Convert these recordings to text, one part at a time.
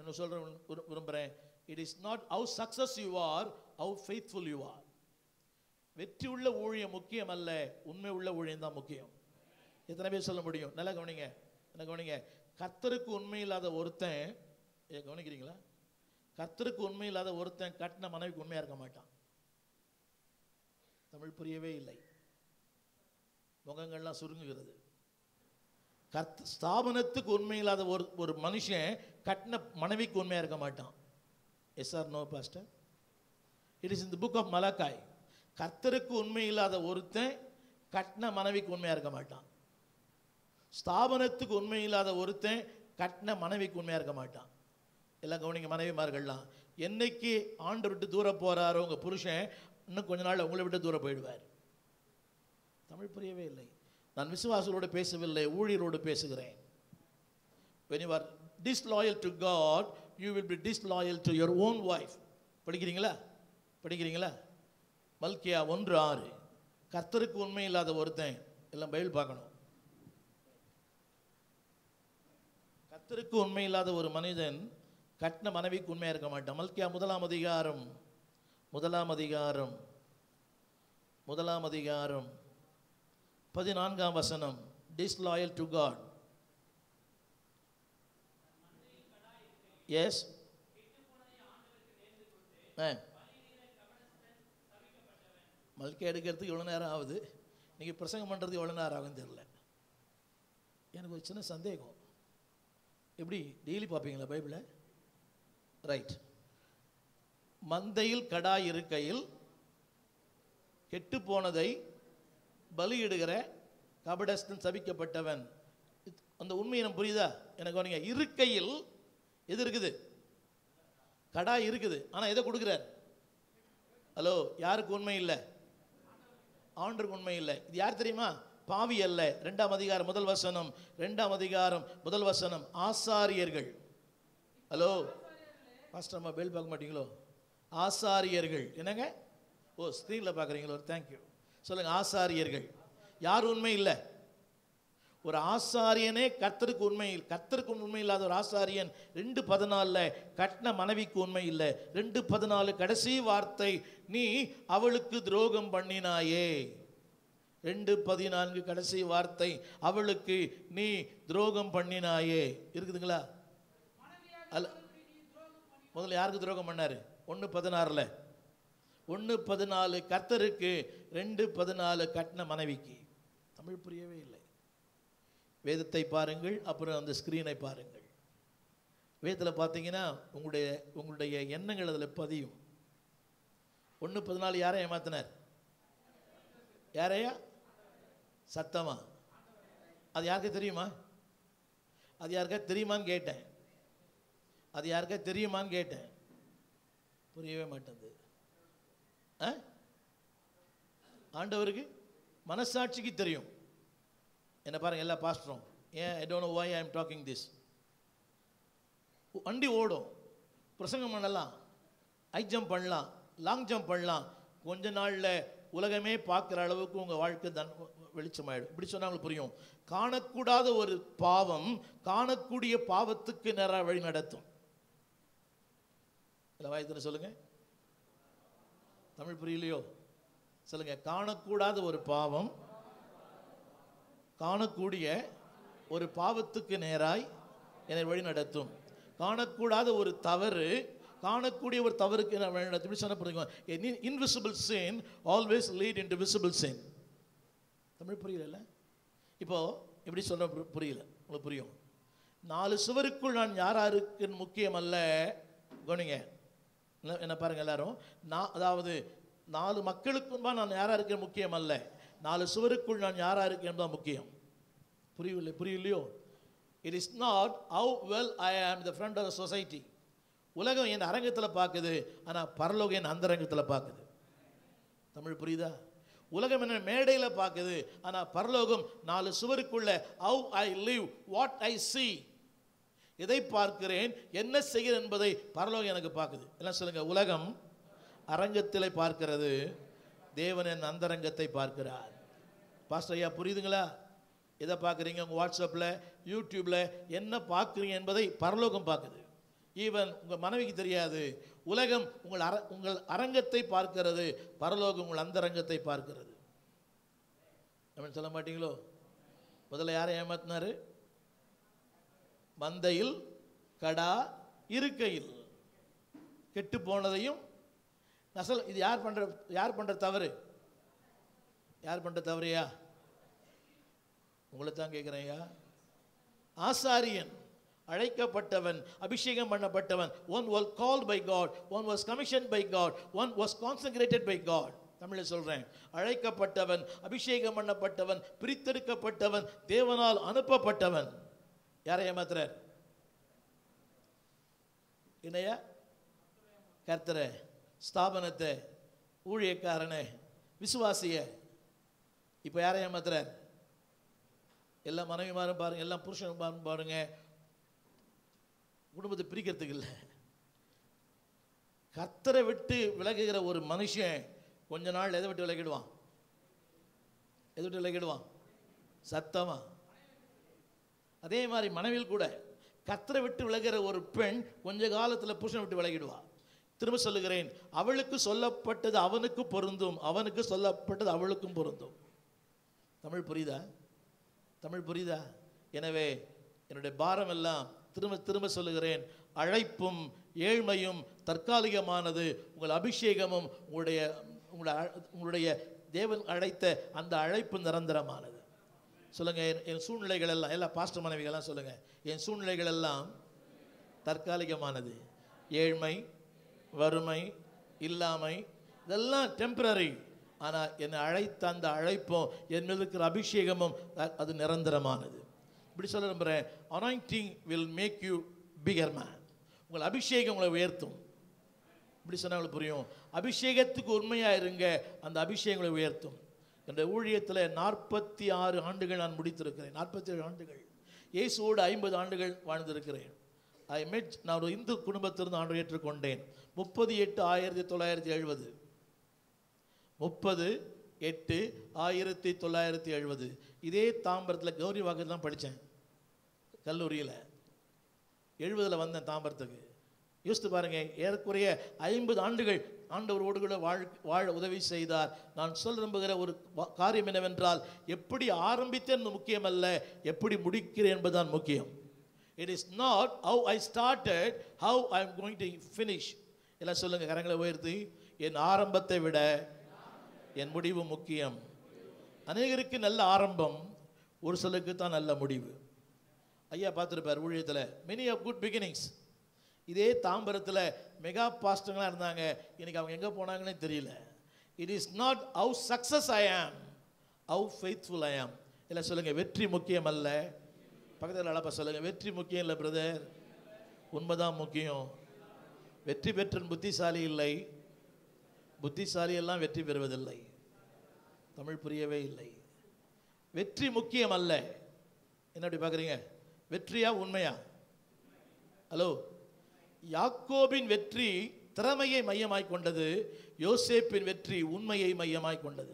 ஒன்று சொல்ற விரும்புகிறேன் it is not how success you are how faithful you are வெற்றி உள்ள ஊழியம் முக்கியம் அல்ல உண்மை உள்ள ஊழியம் தான் முக்கியம் எத்தனை பேர் சொல்ல முடியும் நல்லா கவனிங்க என்ன கவனிங்க கர்த்தருக்கு உண்மை இல்லாத ஒருத்தன் ஏ கவனிக்கிறீங்களா கர்த்தருக்கு உண்மை இல்லாத ஒருத்தன் கட்டின மனைவிக்கு உண்மையா இருக்க மாட்டான் தமிழ் புரியவே இல்லை முகங்கள்லாம் சுருங்குகிறது கர்த்த ஸ்தாபனத்துக்கு உண்மை இல்லாத ஒரு ஒரு மனுஷன் கட்டின மனைவிக்கு உண்மையா இருக்க மாட்டான் yes or no pastor it is இந்த புக் ஆஃப் மலக்காய் கர்த்தருக்கு உண்மை இல்லாத ஒருத்தன் கட்டின மனைவிக்கு உண்மையா இருக்க மாட்டான் ஸ்தாபனத்துக்கு உண்மை இல்லாத ஒருத்தன் கட்டின மனைவிக்கு உண்மையா இருக்க மாட்டான் எல்லாம் கவனிங்க மனைவிமார்கள்லாம் என்னைக்கு ஆண்டு விட்டு தூரம் போறாரோ உங்க புருஷன் இன்னும் கொஞ்ச நாள் உங்களை விட்டு தூரம் போயிடுவார் தமிழ் புரியவே இல்லை நான் விசுவாசரோடு பேசவில்லை ஊழியரோடு பேசுகிறேன் when you are disloyal to God you will be disloyal to your own wife படிக்கிறீங்களா படிக்கிறீங்களா மல்கியா ஒன்று ஆறு கர்த்தருக்கு உண்மை இல்லாத ஒருத்தன் எல்லாம் பைபிள் பார்க்கணும் கர்த்தருக்கு உண்மை இல்லாத ஒரு மனிதன் கட்டின மனைவிக்கு உண்மையா இருக்க மாட்டான் மல்கியா முதலாம் அதிகாரம் முதலாம் அதிகாரம் முதலாம் அதிகாரம் பதினான்காம் வசனம் disloyal to God as Malachi எடுக்கிறதுக்கு எவ்வளோ நேரம் ஆகுது நீங்கள் பிரசங்கம் பண்ணுறதுக்கு எவ்வளோ நேரம் ஆகும்னு தெரில எனக்கு ஒரு சின்ன சந்தேகம் எப்படி டெய்லி பார்ப்பீங்களா பைபிளை ரைட் மந்தையில் கடாய் இருக்கையில் கெட்டு போனதை பலியிடுகிற கபடஸ்தன் சபிக்கப்பட்டவன் இது- அந்த உண்மை எனக்கு புரியுதா எனக்கு நீங்க இருக்கையில் எது இருக்குது கடாய் இருக்குது ஆனா எதை கொடுக்குறார் ஹலோ யாருக்கு உண்மை இல்லை ஆண்டருக்கு உண்மை இல்லை இது யார் தெரியுமா பாவி அல்ல ரெண்டாம் அதிகாரம் முதல் வசனம் ரெண்டாம் அதிகாரம் முதல் வசனம் ஆசாரியர்கள் ஹலோ பாஸ்டர் அம்மா பெல் பார்க்க மாட்டீங்களோ ஆசாரியர்கள் என்னங்க ஓ ஸ்க்ரீனில் பார்க்குறீங்களோ தேங்க்யூ சொல்லுங்க ஆசாரியர்கள் யார் உண்மை இல்லை ஒரு ஆசாரியனே கர்த்தருக்கு உண்மை கர்த்தருக்கு உண்மை இல்லாத ஒரு ஆசாரியன் ரெண்டு பதினாலில் கட்டின மனைவிக்கு உண்மை இல்லை ரெண்டு பதினாலு கடைசி வார்த்தை நீ அவளுக்கு துரோகம் பண்ணினாயே ரெண்டு பதினான்கு கடைசி வார்த்தை அவளுக்கு நீ துரோகம் பண்ணினாயே இருக்குதுங்களா அல்ல முதல்ல யாருக்கு துரோகம் பண்ணாரு ஒன்று பதினாறில் ஒன்று பதினாலு கர்த்தருக்கு ரெண்டு பதினாலு கட்டின மனைவிக்கு தமிழ் புரியவே இல்லை வேதத்தை பாருங்கள் அப்புறம் அந்த ஸ்க்ரீனை பாருங்கள் வேதத்தில் பார்த்தீங்கன்னா உங்களுடைய உங்களுடைய எண்ணங்கள் அதில் பதியும் ஒன்று பதினாலு யாரை ஏமாத்தினார் யாரையா சத்தமா அது யாருக்கா தெரியுமா அது யாருக்கா தெரியுமான்னு கேட்டேன் அது யாருக்கா தெரியுமான்னு கேட்டேன் புரியவே மாட்டேங்குது ஆ ஆண்டவருக்கு மனசாட்சிக்கு தெரியும் என்ன பாருங்க எல்லா பாஸ்டரும் ஏன் I don't know why I am talking this வண்டி ஓடும் பிரசங்கம் பண்ணலாம் ஹை ஜம்ப் பண்ணலாம் லாங் ஜம்ப் பண்ணலாம் கொஞ்ச நாளில் உலகமே பார்க்குற அளவுக்கு உங்கள் வாழ்க்கை தன் வெளிச்சமாயிடும் இப்படி சொன்னா உங்களுக்கு புரியும் காணக்கூடாத ஒரு பாவம் காணக்கூடிய பாவத்துக்கு நேராக வழி நடத்தும் இல்லை வாயத்தில் சொல்லுங்க தமிழ் புரியலையோ சொல்லுங்க காணக்கூடாத ஒரு பாவம் காணக்கூடிய ஒரு பாவத்துக்கு நேராய் என்னை வழி நடத்தும் காணக்கூடாத ஒரு தவறு காணக்கூடிய ஒரு தவறுக்கு என்னை வழி நடத்தும் இப்படி சொன்ன புரியுங்க invisible chain always lead into visible chain Tamil புரியல இப்போ இப்படி சொல்ல பு- புரியல உங்களுக்கு புரியும் நாலு சுவருக்குள் நான் யாரா இருக்குன்னு முக்கியம் அல்ல கவனிங்க என்ன- என்ன பாருங்க எல்லாரும் நான் அதாவது நாலு மக்களுக்கும்பா நான் யாரா இருக்கேன் முக்கியம் அல்ல நாலு சுவருக்குள் நான் யாரா இருக்கேன் தான் முக்கியம் புரியவில்லை புரியலையோ it is not how well I am the friend of the society உலகம் என் அரங்கத்தில் பார்க்குது ஆனால் பரலோகம் என் அந்தரங்கத்தில் பார்க்குது தமிழ் புரியுதா உலகம் என்ன மேடையில் பார்க்குது ஆனால் பரலோகம் நாலு சுவருக்குள்ள how I live what I see எதை பார்க்கிறேன் என்ன செய்கிறேன் என்பதை பரலோகம் எனக்கு பார்க்குது எல்லாம் சொல்லுங்க உலகம் அரங்கத்தில் பார்க்கிறது தேவன் என் அந்தரங்கத்தை பார்க்கிறார் பாஸ்டர் ஐயா புரியுதுங்களா எதை பார்க்குறீங்க உங்கள் வாட்ஸ்அப்பில் யூடியூப்பில் என்ன பார்க்குறீங்க என்பதை பரலோகம் பார்க்குது ஈவன் உங்கள் மனைவிக்கு தெரியாது உலகம் உங்கள் அர உங்கள் அரங்கத்தை பார்க்கிறது பரலோகம் உங்கள் அந்தரங்கத்தை பார்க்கிறது அப்படின்னு சொல்ல மாட்டீங்களோ முதல்ல யாரை ஏமாத்தினாரு மந்தையில் கடா இருக்கையில் கெட்டு போனதையும் நசல் இது யார் பண்ற யார் பண்ற தவறு யார் பண்ற தவறையா உங்களை தான் கேட்குறேன்யா ஆசாரியன் அழைக்கப்பட்டவன் அபிஷேகம் பண்ணப்பட்டவன் one was called by God one was commissioned by God one was consecrated by God தமிழில் சொல்றேன் அழைக்கப்பட்டவன் அபிஷேகம் பண்ணப்பட்டவன் பிரித்தெடுக்கப்பட்டவன் தேவனால் அனுப்பப்பட்டவன் யாரை ஏமாத்துறார் என்னையா கர்த்தரை ஸ்தாபனத்தை ஊழியக்காரனை விசுவாசிய இப்போ யாரை ஏமாத்துறார் எல்லா மனைவிமாரும் பாருங்க எல்லா புருஷனும் பாருங்க குடும்பத்தை பிரிக்கிறதுக்கு இல்லை கர்த்தரை விட்டு விலகுகிற ஒரு மனுஷன் கொஞ்ச நாள் எதை விட்டு விலகிடுவான் எதை விட்டு விலகிடுவான் சத்தமா அதே மாதிரி மனைவியில் கூட கர்த்தரை விட்டு விலகிற ஒரு பெண் கொஞ்ச காலத்தில் புருஷனை விட்டு விலகிடுவா திரும்ப சொல்லுகிறேன் அவளுக்கு சொல்லப்பட்டது அவனுக்கு பொருந்தும் அவனுக்கு சொல்லப்பட்டது அவளுக்கும் பொருந்தும் தமிழ் புரியுதா தமிழ் புரியுதா எனவே என்னுடைய பாரம் எல்லாம் திரும்ப திரும்ப சொல்லுகிறேன் அழைப்பும் ஏழ்மையும் தற்காலிகமானது உங்கள் அபிஷேகமும் உங்களுடைய உங்களுடைய அ- உங்களுடைய தேவன் அழைத்த அந்த அழைப்பு நிரந்தரமானது சொல்லுங்க என் என் சூழ்நிலைகள் எல்லாம் எல்லா பாஸ்டர் மனைவிகள்லாம் சொல்லுங்க என் சூழ்நிலைகள் எல்லாம் தற்காலிகமானது ஏழ்மை வறுமை இல்லாமை இதெல்லாம் டெம்பரரி ஆனால் என்னை அழைத்த அந்த அழைப்பும் என் மீது இருக்கிற அபிஷேகமும் அ- அது நிரந்தரமானது இப்படி சொல்ல நம்புகிறேன் anointing will make you bigger man உங்கள் அபிஷேகம் உங்களை உயர்த்தும் இப்படி சொன்னா உங்களுக்கு புரியும் அபிஷேகத்துக்கு உண்மையாக இருங்க அந்த அபிஷேகம் உங்களை உயர்த்தும் என்னுடைய ஊழியத்தில் நாற்பத்தி ஆறு ஆண்டுகள் நான் முடித்திருக்கிறேன் நாற்பத்தி ஏழு ஆண்டுகள் இயேசுவோடு ஐம்பது ஆண்டுகள் வாழ்ந்திருக்கிறேன் ஐ மெட் நான் ஒரு இந்து குடும்பத்திலிருந்து ஆண்டு ஏற்றுக்கொண்டேன் முப்பது எட்டு ஆயிரத்தி தொள்ளாயிரத்தி எழுபது முப்பது எட்டு ஆயிரத்தி தொள்ளாயிரத்தி எழுபது இதே தாம்பரத்தில் கௌரி வாக்கத்தில் தான் படித்தேன் கல்லூரியில் எழுபதில் வந்தேன் தாம்பரத்துக்கு யோசித்து பாருங்க ஏறக்குறைய ஐம்பது ஆண்டுகள் ஆண்டவரோடு கூட வாழ் வாழ உதவி செய்தார் நான் சொல்ல விரும்புகிற ஒரு வா- காரியம் என்னவென்றால் எப்படி ஆரம்பித்தேன் முக்கியமல்ல எப்படி முடிக்கிறேன் என்பதுதான் முக்கியம் it is not how I started how I am going to finish எல்லாம் சொல்லுங்க கரங்களை உயர்த்தி என் ஆரம்பத்தை விட என் முடிவு முக்கியம் அநேகருக்கு நல்ல ஆரம்பம் ஒரு சிலருக்கு தான் நல்ல முடிவு ஐயா பார்த்துருப்பார் ஊழியத்தில் மெனி ஆஃப் குட் பிகினிங்ஸ் இதே தாம்பரத்தில் மெகா பாஸ்டங்களாக இருந்தாங்க இன்னைக்கு அவங்க எங்கே போனாங்கன்னே தெரியல it is not how success I am how faithful ஐ ஆம் இல்லை சொல்லுங்கள் வெற்றி முக்கியம் அல்ல பக்கத்தில் அழப்பா சொல்லுங்கள் வெற்றி முக்கியம் இல்லை பிரதர் உண்மைதான் முக்கியம் வெற்றி பெற்றன் புத்திசாலி இல்லை புத்திசாலி எல்லாம் வெற்றி பெறுவதில்லை தமிழ் புரியவே இல்லை வெற்றி முக்கியம் அல்ல என்ன அப்படி பார்க்குறீங்க வெற்றியா உண்மையா ஹலோ யாக்கோபின் வெற்றி திறமையை மையமாய் கொண்டது யோசேப்பின் வெற்றி உண்மையை மையமாய் கொண்டது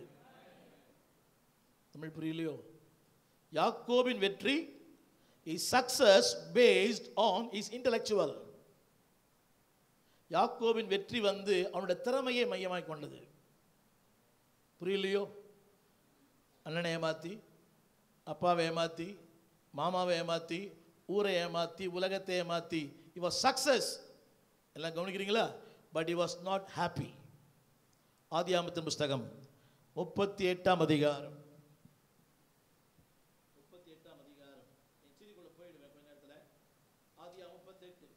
தமிழ் புரியலையோ யாக்கோபின் வெற்றி is success based on is intellectual யாக்கோபின் வெற்றி வந்து அவனுடைய திறமையை மையமாய் கொண்டது புரியலையோ அண்ணனை ஏமாத்தி அப்பாவை ஏமாத்தி மாமாவை ஏமாத்தி ஊரை ஏமாத்தி உலகத்தை ஏமாத்தி இவ சக்சஸ் எல்லாம் கவனிக்கிறீங்களா but he was not happy ஆதியாமத்தின் புஸ்தகம் முப்பத்தி எட்டாம் அதிகாரம் முப்பத்தி எட்டாம் அதிகாரம் என் செய்திக்குள்ள போயிடுவேன் கொஞ்ச நேரத்தில் ஆதியா முப்பத்தெட்டு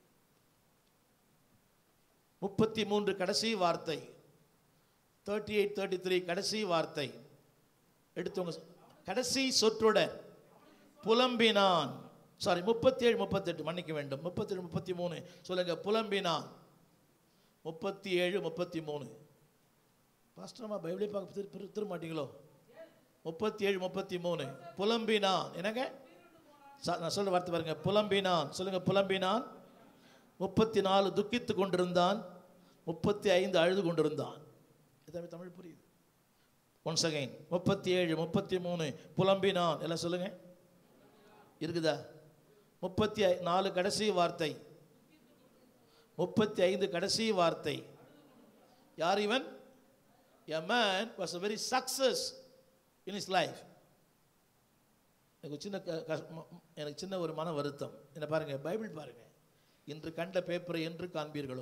முப்பத்தி மூன்று கடைசி வார்த்தை தேர்ட்டி எயிட் தேர்ட்டி த்ரீ கடைசி வார்த்தை எடுத்தவங்க கடைசி சொற்றொடர் புலம்பினான் சாரி முப்பத்தி ஏழு முப்பத்தெட்டு மன்னிக்க வேண்டும் முப்பத்தி ஏழு முப்பத்தி மூணு சொல்லுங்க புலம்பினான் முப்பத்தி ஏழு முப்பத்தி மூணு பாஸ்டர்மா பைபிளே பார்க்க திரு திரு- திரு மாட்டீங்களோ முப்பத்தி ஏழு முப்பத்தி மூணு புலம்பினான் என்னங்க ச- நான் சொல்ற வார்த்தை பாருங்க புலம்பினான் சொல்லுங்க புலம்பினான் முப்பத்தி நாலு துக்கித்து கொண்டிருந்தான் முப்பத்தி ஐந்து அழுது கொண்டிருந்தான் இது தமிழ் புரியுது ஒன்ஸ் அகைன் முப்பத்தி ஏழு முப்பத்தி மூணு புலம்பினான் எல்லாம் சொல்லுங்க இருக்குதா முப்பத்தி ஐ- நாலு கடைசி வார்த்தை முப்பத்தி ஐந்து கடைசி வார்த்தை யார் இவன் a man was a very success in his life எனக்கு ஒரு சின்ன க- க- ம- எனக்கு சின்ன ஒரு மன வருத்தம் என்ன பாருங்க பைபிள் பாருங்க இன்று கண்ட பேப்பரை என்று காண்பீர்களோ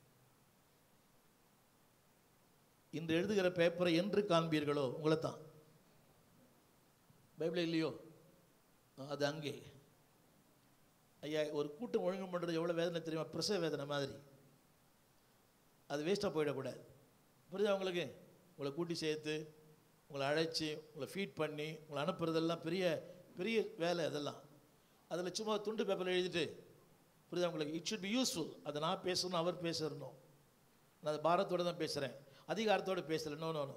இன்று எழுதுகிற பேப்பரை என்று காண்பீர்களோ உங்களை தான் பைபிள் இல்லையோ ஆ, அது அங்கே ஐயா ஒரு கூட்டம் ஒழுங்கு பண்ணுறது எவ்வளோ வேதனை தெரியுமா பிரசவ வேதனை மாதிரி அது வேஸ்ட்டாக போயிடக்கூடாது புரியுதா உங்களுக்கு உங்களை கூட்டி சேர்த்து உங்களை அழைச்சி உங்களை ஃபீட் பண்ணி உங்களை அனுப்புறதெல்லாம் பெரிய பெரிய வேலை அதெல்லாம் அதில் சும்மா துண்டு பேப்பரில் எழுதிட்டு புரியுதா உங்களுக்கு இட் ஷுட் பி யூஸ்ஃபுல் அதை நான் பேசணும் அவர் பேசணும் நான் அது பாரத்தோடு தான் பேசுகிறேன் அதிகாரத்தோடு பேசலை நோ நோ நோ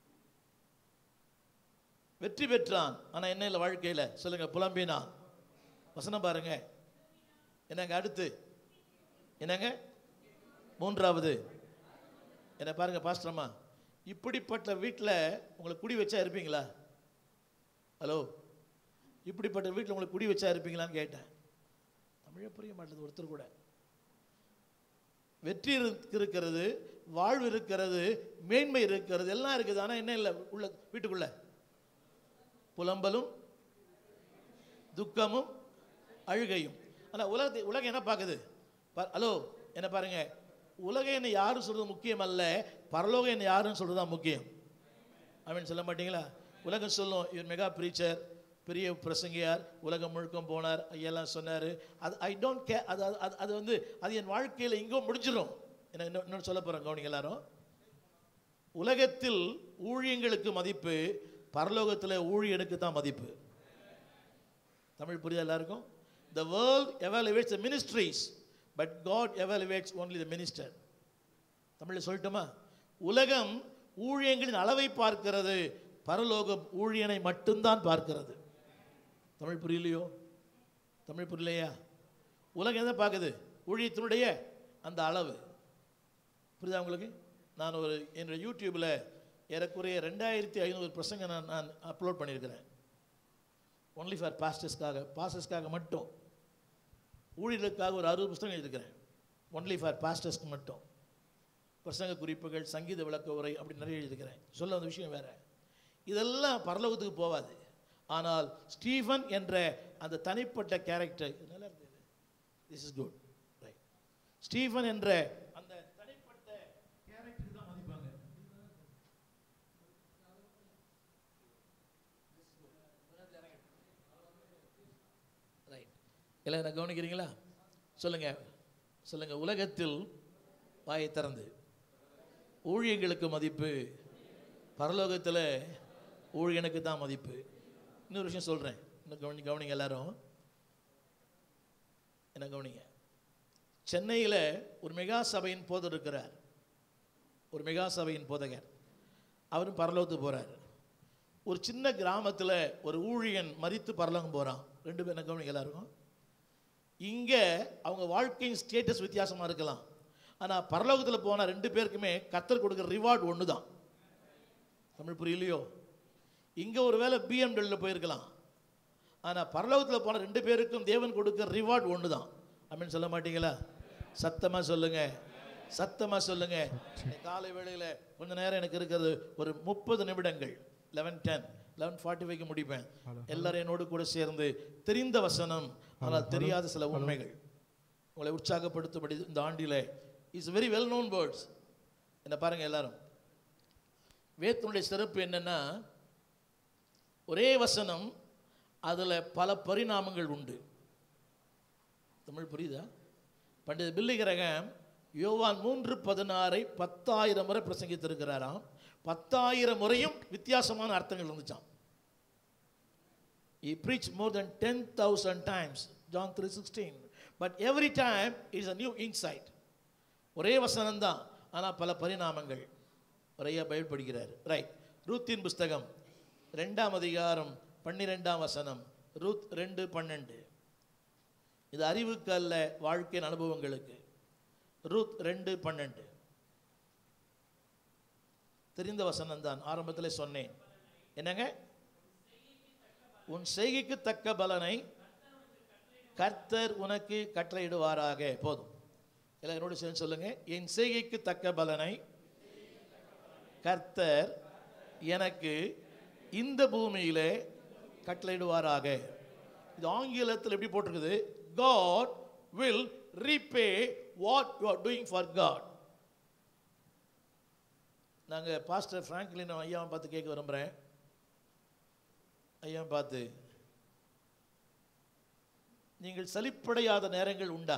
வெற்றி பெற்றான் ஆனால் என்ன இல்லை வாழ்க்கையில் சொல்லுங்க புலம்பினான் வசனம் பாருங்க என்னங்க அடுத்து என்னங்க மூன்றாவது என்ன பாருங்க பாஸ்டரம்மா இப்படிப்பட்ட வீட்டில் உங்களை குடி வச்சா இருப்பீங்களா ஹலோ இப்படிப்பட்ட வீட்டில் உங்களை குடி வச்சா இருப்பீங்களான்னு கேட்டேன் தமிழே புரிய மாட்டேது ஒருத்தர் கூட வெற்றி இருக்கு- இருக்கிறது வாழ்வு இருக்கிறது மேன்மை இருக்கிறது எல்லாம் இருக்குது ஆனால் என்ன இல்லை உள்ள வீட்டுக்குள்ள புலம்பலும் துக்கமும் அழுகையும் ஆனால் உலகத்தை உலகம் என்ன பார்க்குது பா- ஹலோ என்ன பாருங்க உலகம் என்ன யாரும் சொல்றது முக்கியம் அல்ல பரலோகம் என்ன யாருன்னு சொல்றது தான் முக்கியம் அவன் சொல்ல மாட்டீங்களா உலகம் சொல்லும் இவர் மெகா ப்ரீச்சர் பெரிய பிரசங்கியார் உலகம் முழுக்கம் போனார் ஐயெல்லாம் சொன்னார் அது ஐ டோன்ட் கே அது அது- அது அது வந்து அது என் வாழ்க்கையில் இங்கோ முடிஞ்சிடும் என்ன இன்னும் இன்னொன்று சொல்ல போகிறேன் கவனிங்க எல்லாரும் உலகத்தில் ஊழியங்களுக்கு மதிப்பு பரலோகத்தில் ஊழியனுக்கு தான் மதிப்பு தமிழ் புரியுதா எல்லாருக்கும் the world evaluates the ministries but God evaluates only the minister தமிழில் சொல்லட்டுமா உலகம் ஊழியங்களின் அளவை பார்க்கிறது பரலோகம் ஊழியனை மட்டும்தான் பார்க்கிறது தமிழ் புரியலையோ தமிழ் புரியலையா உலகம் எதை பார்க்குது ஊழியத்தினுடைய அந்த அளவு புரியுதா உங்களுக்கு நான் ஒரு என்னோட யூடியூப்பில் ஏறக்குறைய ரெண்டாயிரத்தி ஐநூறு பிரசங்க நான் நான் அப்லோட் பண்ணியிருக்கிறேன் ஒன்லி ஃபார் பாஸ்டர்ஸ்க்காக பாஸ்டர்ஸ்க்காக மட்டும் ஊழியர்களுக்காக ஒரு அறுபது புஸ்தகம் எழுதியிருக்கிறேன் ஒன்லி ஃபார் பாஸ்டர்ஸ்க்கு மட்டும் பிரசங்க குறிப்புகள் சங்கீத விளக்க உரை அப்படி நிறைய எழுதியிருக்கிறேன் சொல்ல வந்த விஷயம் வேற இதெல்லாம் பரலோகத்துக்கு போகாது ஆனால் ஸ்டீஃபன் என்ற அந்த தனிப்பட்ட கேரக்டர் நல்லா இருக்குது this is good right Stephen என்ற அந்த தனிப்பட்ட கேரக்டர் தான் மதிப்பாங்க ரைட் எல்லாம் என்ன கவனிக்கிறீங்களா சொல்லுங்க சொல்லுங்க உலகத்தில் வாயை திறந்து ஊழியங்களுக்கு மதிப்பு பரலோகத்தில் ஊழியனுக்கு தான் மதிப்பு இன்னொரு விஷயம் சொல்கிறேன் இன்னும் கவனி கவனிங்க எல்லாரும் என்ன கவனிங்க சென்னையில் ஒரு மெகா சபையின் போதர் இருக்கிறார் ஒரு மெகா சபையின் போதகர் அவரும் பரலோகத்துக்கு போகிறார் ஒரு சின்ன கிராமத்தில் ஒரு ஊழியன் மரித்து பரலோகம் போகிறான் ரெண்டு பேர் என்ன கவனிங்க எல்லாருக்கும் இங்கே அவங்க வாழ்க்கையின் ஸ்டேட்டஸ் வித்தியாசமாக இருக்கலாம் ஆனால் பரலோகத்தில் போன ரெண்டு பேருக்குமே கத்தர் கொடுக்குற ரிவார்டு ஒன்று தான் தமிழ் புரியலையோ இங்கே ஒரு வேளை பிஎம்டபிள்யூ போயிருக்கலாம் ஆனால் பரலோகத்தில் போன ரெண்டு பேருக்கும் தேவன் கொடுக்குற ரிவார்டு ஒன்று தான் அப்படின்னு சொல்ல மாட்டீங்களா சத்தமாக சொல்லுங்க சத்தமாக சொல்லுங்க இன்னைக்கு காலை வேளையில் கொஞ்ச நேரம் எனக்கு இருக்கிறது ஒரு முப்பது நிமிடங்கள் லெவன் டென் லெவன் ஃபார்ட்டி ஃபைவ்க்கு முடிப்பேன் எல்லாரும் என்னோடு கூட சேர்ந்து தெரிந்த வசனம் ஆனால் தெரியாத சில உண்மைகள் உங்களை உற்சாகப்படுத்தும்படி இந்த ஆண்டில் is very well known words என்ன பாருங்க எல்லாரும் வேதத்தினுடைய சிறப்பு என்னன்னா ஒரே வசனம் அதில் பல பரிணாமங்கள் உண்டு தமிழ் புரியுதா பண்டித பில்லி கிரகம் யோவான் மூன்று பதினாறை பத்தாயிரம் முறை பிரசங்கித்திருக்கிறாராம் பத்தாயிரம் முறையும் வித்தியாசமான அர்த்தங்கள் இருந்துச்சாம் He preached more than 10,000 times, John 3.16. But every time is a new insight. ஒரே வசனம் தான் ஆனால் பல பரிணாமங்கள் நிறைய பைபிள் படிக்கிறார் ரைட் ரூத்தின் புஸ்தகம் ரெண்டாம் அதிகாரம் பன்னிரெண்டாம் வசனம் ரூத் ரெண்டு பன்னெண்டு இது அறிவுக்கு அல்ல வாழ்க்கையின் அனுபவங்களுக்கு ரூத் ரெண்டு பன்னெண்டு தெரிந்த வசனம் தான் ஆரம்பத்தில் சொன்னேன் என்னங்க உன் செய்கைக்கு தக்க பலனை கர்த்தர் உனக்கு கட்டளையிடுவாராக போதும் எல்லாம் என்னோட சேர்ந்து சொல்லுங்க என் செய்கைக்கு தக்க பலனை கர்த்தர் எனக்கு இந்த பூமியிலே கட்டளையிடுவாராக இது ஆங்கிலத்தில் எப்படி போட்டிருக்குது God will repay what you are doing for God நாங்கள் பாஸ்டர் ஃப்ராங்க்லின் ஐயாவை பார்த்து கேட்க விரும்புகிறேன் ஐயாவை பார்த்து நீங்கள் சலிப்படையாத நேரங்கள் உண்டா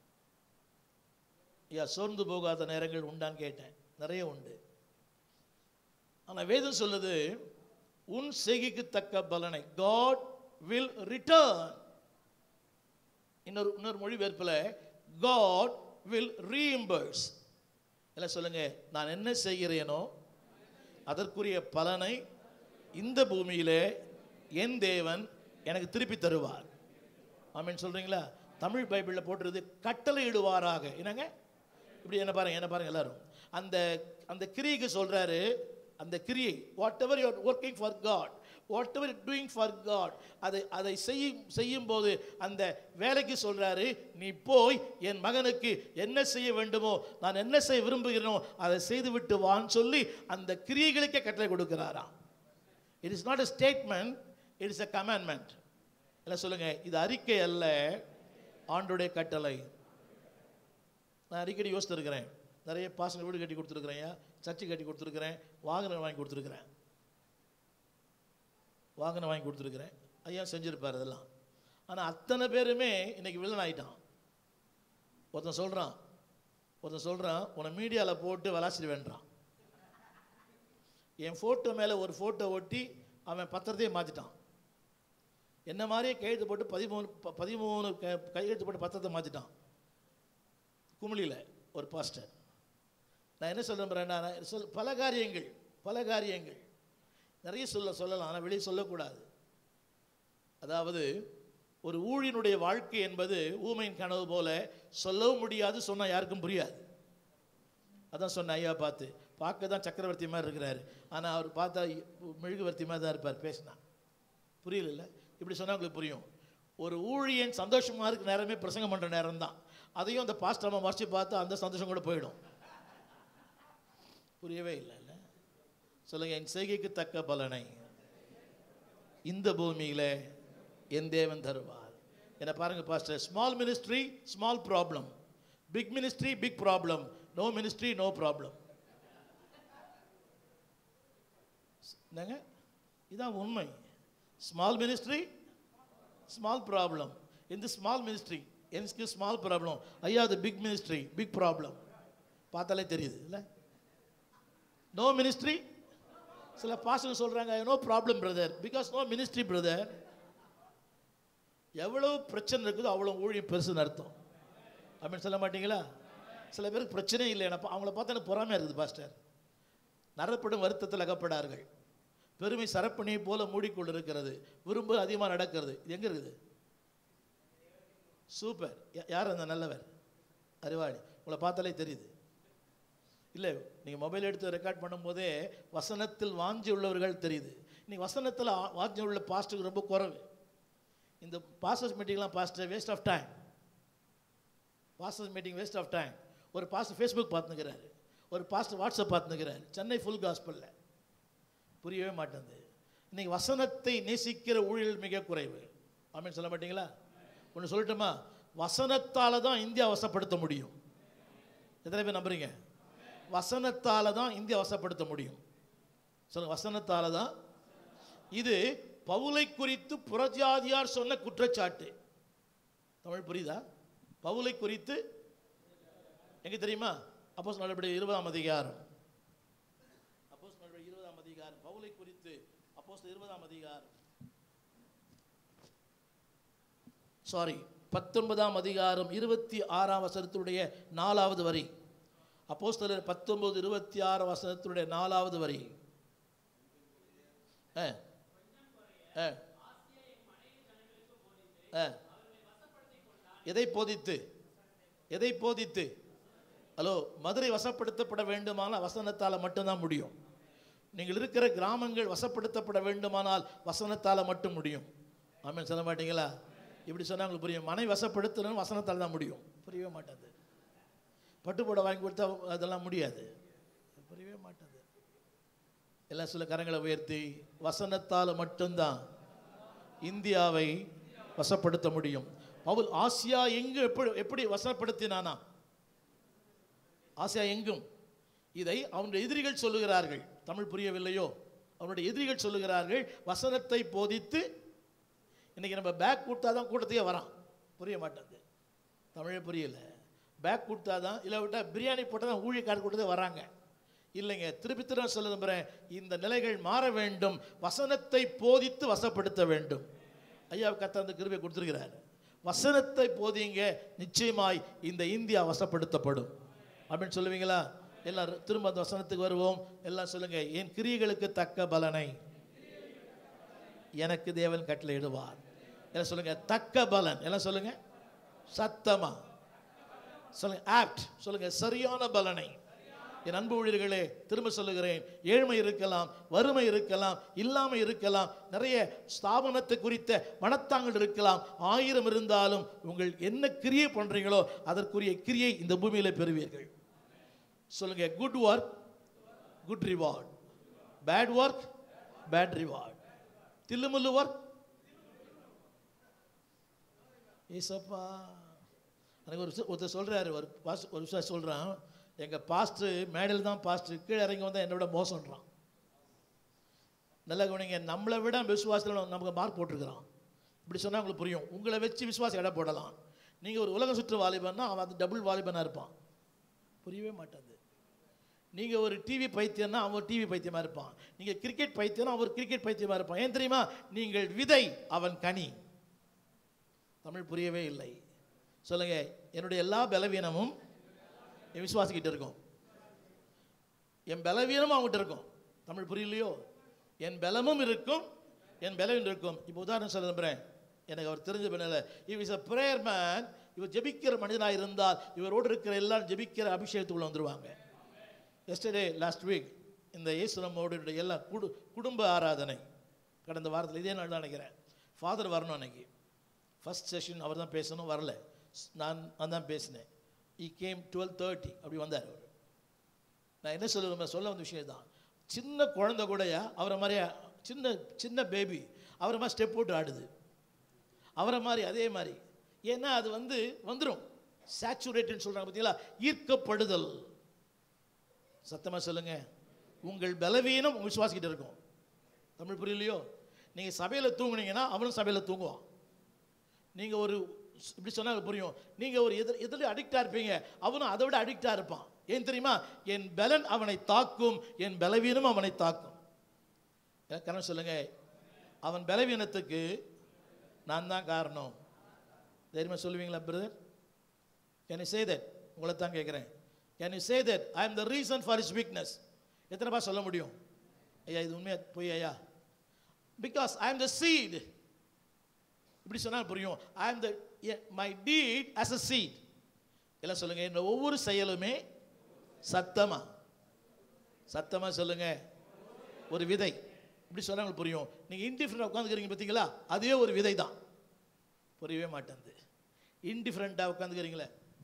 ஐயா சோர்ந்து போகாத நேரங்கள் உண்டான்னு கேட்டேன் நிறைய உண்டு ஆனால் வேதம் சொல்லுது உன் செய்கைக்கு தக்க பலனை காட் வில் ரிட்டர்ன் இன்னொரு இன்னொரு மொழிபெயர்ப்பில் காட் வில் ரீஇம்பர்ஸ் எல்லாம் சொல்லுங்க நான் என்ன செய்கிறேனோ அதற்குரிய பலனை இந்த பூமியிலே என் தேவன் எனக்கு திருப்பி தருவார் ஆமென் சொல்றீங்களா தமிழ் பைபிளில் போட்டுருது கட்டளையிடுவாராக என்னங்க இப்படி என்ன பாருங்க என்ன பாருங்க எல்லாரும் அந்த அந்த கிரியைக்கு சொல்றாரு அந்த கிரியை whatever you're working for God whatever doing for God அதை அதை செய்யும் செய்யும் போது அந்த வேலைக்கு சொல்றாரு நீ போய் என் மகனுக்கு என்ன செய்ய வேண்டுமோ நான் என்ன செய்ய விரும்புகிறேனோ அதை செய்துவிட்டு வான்னு சொல்லி அந்த கிரியைகளுக்கே கட்டளை கொடுக்கிறாராம் it is not a statement it is a commandment எல்லாம் சொல்லுங்க இது அறிக்கை அல்ல ஆண்டுடைய கட்டளை நான் அடிக்கடி யோசித்திருக்கிறேன் நிறைய பாசங்க வீடு கட்டி கொடுத்துருக்குறேன் சர்ச்சு கட்டி கொடுத்துருக்குறேன் வாகனம் வாங்கி கொடுத்துருக்குறேன் வாகனம் வாங்கி கொடுத்துருக்குறேன் ஐயா செஞ்சிருப்பார் அதெல்லாம் ஆனால் அத்தனை பேருமே இன்னைக்கு வில்லன் ஆயிட்டான் ஒருத்தன் சொல்கிறான் ஒருத்தன் சொல்கிறான் உன்னை மீடியாவில் போட்டு விளாசிட்டு வேண்டான் என் ஃபோட்டோ மேலே ஒரு ஃபோட்டோ ஒட்டி அவன் பத்திரத்தையே மாற்றிட்டான் என்ன மாதிரியே கையெழுத்து போட்டு பதிமூணு ப- பதிமூணு க- கையெழுத்து போட்டு பத்திரத்தை மாற்றிட்டான் குமிழியில் ஒரு பாஸ்டர் நான் என்ன சொல்ல விரும்புகிறேன்னா நான் சொல் பல காரியங்கள் பல காரியங்கள் நிறைய சொல்ல சொல்லலாம் ஆனால் வெளியே சொல்லக்கூடாது அதாவது ஒரு ஊழியனுடைய வாழ்க்கை என்பது ஊமையின் கனவு போல சொல்லவும் முடியாது சொன்னால் யாருக்கும் புரியாது அதான் சொன்ன ஐயா பார்த்து பார்க்க தான் சக்கரவர்த்தி மாதிரி இருக்கிறாரு ஆனால் அவர் பார்த்தா மெழுகுவர்த்தி மாதிரி தான் இருப்பார் பேசினா புரியல இப்படி சொன்னா உங்களுக்கு புரியும் ஒரு ஊழியன் சந்தோஷமா இருக்க நேரமே பிரசங்கம் பண்ற நேரம் தான் அதையும் அந்த பாஸ்ட் அம்மா மறைச்சு பார்த்து அந்த சந்தோஷம் கூட போயிடும் புரியவே இல்லை இல்ல சொல்லுங்க என் செய்கைக்கு தக்க பலனை இந்த பூமியில என் தேவன் தருவார் என்ன பாருங்க pastor small ministry small problem big ministry big problem no ministry no problem என்னங்க இதான் உண்மை ஸ்மால் மினிஸ்ட்ரி ஸ்மால் ப்ராப்ளம் இந்த ஸ்மால் மினிஸ்ட்ரி எனக்கு ஸ்மால் ப்ராப்ளம் ஐயா அது பிக் மினிஸ்ட்ரி பிக் ப்ராப்ளம் பார்த்தாலே தெரியுது இல்லை நோ மினிஸ்ட்ரி சில பாசங்க சொல்கிறாங்க no problem brother because no ministry brother எவ்வளவு பிரச்சனை இருக்குதோ அவ்வளோ ஊழியம் பெருசுன்னு அர்த்தம் அப்படின்னு சொல்ல மாட்டீங்களா சில பேருக்கு பிரச்சனையே இல்லை எனக்கு அவங்கள பார்த்தா எனக்கு பொறாமையாக இருக்குது பாஸ்டர் நரப்படும் வருத்தத்தில் அகப்படார்கள் பெருமை சரப்பணியை போல மூடிக்கொண்டிருக்கிறது விரும்பு அதிகமாக நடக்கிறது இது எங்கே இருக்குது சூப்பர் யா- யார் அந்த நல்லவர் அறிவாளி உங்களை பார்த்தாலே தெரியுது இல்லை நீங்கள் மொபைல் எடுத்து ரெக்கார்ட் பண்ணும்போதே வசனத்தில் வாஞ்சி உள்ளவர்கள் தெரியுது இன்னைக்கு வசனத்தில் ஆ- வாஞ்சி உள்ள பாஸ்ட்டுக்கு ரொம்ப குறைவு இந்த பாஸ்டர்ஸ் மீட்டிங்லாம் pastor waste of time pastors meeting waste of time ஒரு பாஸ்டர் ஃபேஸ்புக் பார்த்துக்கிறாரு ஒரு பாஸ்டர் வாட்ஸ்அப் பார்த்துக்கிறாரு சென்னை ஃபுல் காஸ்பலில் புரியவே மாட்டேங்குது இன்னைக்கு வசனத்தை நேசிக்கிற ஊழியர்கள் மிக குறைவு ஆமென் சொல்ல மாட்டீங்களா ஒன்று சொல்லட்டுமா வசனத்தால தான் இந்தியா வசப்படுத்த முடியும் எத்தனை பேர் நம்புறீங்க வசனத்தால தான் இந்தியா வசப்படுத்த முடியும் சொல்லுங்க வசனத்தால தான் இது பவுலை குறித்து புறஜாதியார் சொன்ன குற்றச்சாட்டு தமிழ் புரியுதா பவுலை குறித்து எங்க தெரியுமா அப்போ நடவடிக்கை இருபதாம் அதிகாரம் அப்போஸ் நடவடிக்கை இருபதாம் அதிகாரம் பவுலை குறித்து அப்போஸ் இருபதாம் அதிகாரம் சாரி பத்தொன்பதாம் அதிகாரம் இருபத்தி ஆறாம் வசனத்துடைய நாலாவது வரி அப்போஸ்தலர் பத்தொன்பது இருபத்தி ஆறு வசனத்துடைய நாலாவது வரி ஆ ஆ ஆ எதை போதித்து எதை போதித்து ஹலோ மதுரை வசப்படுத்தப்பட வேண்டுமானால் வசனத்தால் மட்டும்தான் முடியும் நீங்கள் இருக்கிற கிராமங்கள் வசப்படுத்தப்பட வேண்டுமானால் வசனத்தால் மட்டும் முடியும் ஆமென் சொல்ல மாட்டீங்களா இப்படி சொன்னா உங்களுக்கு புரியும் மனை வசப்படுத்தணும் வசனத்தால் தான் முடியும் புரியவே மாட்டாது பட்டு போட வாங்கி கொடுத்தா அதெல்லாம் முடியாது புரியவே மாட்டாது எல்லாம் சில கரங்களை உயர்த்தி வசனத்தால் மட்டும்தான் இந்தியாவை வசப்படுத்த முடியும் பவுல் ஆசியா எங்கு எப்படி எப்படி வசப்படுத்தினானா ஆசியா எங்கும் இதை அவனுடைய எதிரிகள் சொல்லுகிறார்கள் தமிழ் புரியவில்லையோ அவனுடைய எதிரிகள் சொல்லுகிறார்கள் வசனத்தை போதித்து இன்னைக்கு நம்ம பேக் கொடுத்தா தான் கூட்டத்தையே வரான் புரிய மாட்டேங்குது தமிழே புரியல பேக் கொடுத்தா தான் இல்லை விட்டால் பிரியாணி போட்டால் தான் ஊழியக்காரர் கூட்டத்தே வராங்க இல்லைங்க திருப்பி திரும்ப சொல்ல நம்புறேன் இந்த நிலைகள் மாற வேண்டும் வசனத்தை போதித்து வசப்படுத்த வேண்டும் ஐயா கத்த அந்த கிருபை கொடுத்துருக்கிறார் வசனத்தை போதிங்க நிச்சயமாய் இந்த இந்தியா வசப்படுத்தப்படும் அப்படின்னு சொல்லுவீங்களா எல்லாரும் திரும்ப அந்த வசனத்துக்கு வருவோம் எல்லாம் சொல்லுங்க என் கிரியைகளுக்கு தக்க பலனை எனக்கு தேவன் கட்டளையிடுவார் எல்லாம் சொல்லுங்க தக்க பலன் எல்லாம் சொல்லுங்க சத்தமா சொல்லுங்க ஆப்ட் சொல்லுங்க சரியான பலனை என் அன்பு ஊழியர்களே திரும்ப சொல்லுகிறேன் ஏழ்மை இருக்கலாம் வறுமை இருக்கலாம் இல்லாமை இருக்கலாம் நிறைய ஸ்தாபனத்தை குறித்த மனத்தாங்கள் இருக்கலாம் ஆயிரம் இருந்தாலும் உங்கள் என்ன கிரியை பண்றீங்களோ அதற்குரிய கிரியை இந்த பூமியில பெறுவீர்கள் சொல்லுங்க good work good reward bad work bad reward தில்லுமுல்லு ஒர்க் ஏசப்பா எனக்கு ஒரு விஷயம் ஒருத்தர் சொல்கிறாரு ஒரு பாஸ் ஒரு விஷயம் சொல்கிறான் எங்கள் பாஸ்டர் மேடையில் தான் பாஸ்டர் கீழே இறங்கி வந்தால் என்னை விட மோசம்ன்றான் நல்லா கவனிங்க நம்மளை விட விசுவாசத்தில் நமக்கு மார்க் போட்டிருக்கிறான் இப்படி சொன்னால் உங்களுக்கு புரியும் உங்களை வச்சு விசுவாசம் எடை போடலாம் நீங்கள் ஒரு உலக சுற்று வாலிபன்னா அவன் அது டபுள் வாலிபனாக இருப்பான் புரியவே மாட்டாது நீங்கள் ஒரு டிவி பைத்தியம்னா அவன் ஒரு டிவி பைத்தியமாக இருப்பான் நீங்கள் கிரிக்கெட் பைத்தியம்னா அவன் ஒரு கிரிக்கெட் பைத்தியமாக இருப்பான் ஏன் தெரியுமா நீங்கள் விதை அவன் கனி தமிழ் புரியவே இல்லை சொல்லுங்க என்னுடைய எல்லா பலவீனமும் என் விசுவாசிக்கிட்ட இருக்கும் என் பலவீனமும் அவங்ககிட்ட இருக்கும் தமிழ் புரியலையோ என் பலமும் இருக்கும் என் பலவீனம் இருக்கும் இப்போ உதாரணம் சொல்ல நம்புறேன் எனக்கு அவர் தெரிஞ்ச பண்ணல இவ் இஸ் அ ப்ரேயர் மேன் இவர் ஜெபிக்கிற மனிதனாக இருந்தால் இவரோடு இருக்கிற எல்லாரும் ஜெபிக்கிற அபிஷேகத்துக்குள்ள வந்துருவாங்க எஸ்டர்டே லாஸ்ட் வீக் இந்த இயேசுனமோடு எல்லா குடு குடும்ப ஆராதனை கடந்த வாரத்தில் இதே நாள் தான் நினைக்கிறேன் ஃபாதர் வரணும் அன்னைக்கு ஃபர்ஸ்ட் செஷன் அவர் தான் பேசணும் வரல நான் நான் தான் பேசினேன் இ கேம் டுவெல் தேர்ட்டி அப்படி வந்தார் அவர் நான் என்ன சொல்ல சொல்ல வந்த விஷயம் தான் சின்ன குழந்தை கூடயா அவரை மாதிரியா சின்ன சின்ன பேபி அவரை மாதிரி ஸ்டெப் போட்டு ஆடுது அவரை மாதிரி அதே மாதிரி ஏன்னா அது வந்து வந்துடும் சேச்சுரேட்டட்னு சொல்கிறாங்க பார்த்தீங்களா ஈர்க்கப்படுதல் சத்தமாக சொல்லுங்க உங்கள் பலவீனம் உங்கள் விசுவாசிக்கிட்ட இருக்கும் தமிழ் புரியலையோ நீங்கள் சபையில் தூங்குனீங்கன்னா அவனும் சபையில் தூங்குவான் நீங்கள் ஒரு இப்படி சொன்னால் புரியும் நீங்கள் ஒரு எதிர் எதில் அடிக்டாக இருப்பீங்க அவனும் அதை விட அடிக்டாக இருப்பான் ஏன் தெரியுமா என் பலன் அவனை தாக்கும் என் பலவீனம் அவனை தாக்கும் கரணம் சொல்லுங்க அவன் பலவீனத்துக்கு நான் தான் காரணம் தைரியமா சொல்லுவீங்களா brother can you say that உங்களை தான் கேட்குறேன் can you say that I am the reason for his weakness எத்தனை பா சொல்ல முடியும் ஐயா இது உண்மையா போய் ஐயா because I am the seed இப்படி சொன்னால் புரியும் I am the my deed as a seed எல்லாம் சொல்லுங்க இந்த ஒவ்வொரு செயலுமே சத்தமா சத்தமா சொல்லுங்க ஒரு விதை இப்படி சொன்னா உங்களுக்கு புரியும் நீங்க இன்டிஃபரெண்டாக உட்காந்துக்கிறீங்க பார்த்தீங்களா அதே ஒரு விதை தான் புரியவே மாட்டேங்குது இன்டிஃபரெண்டாக உட்காந்துக்கிறீங்களே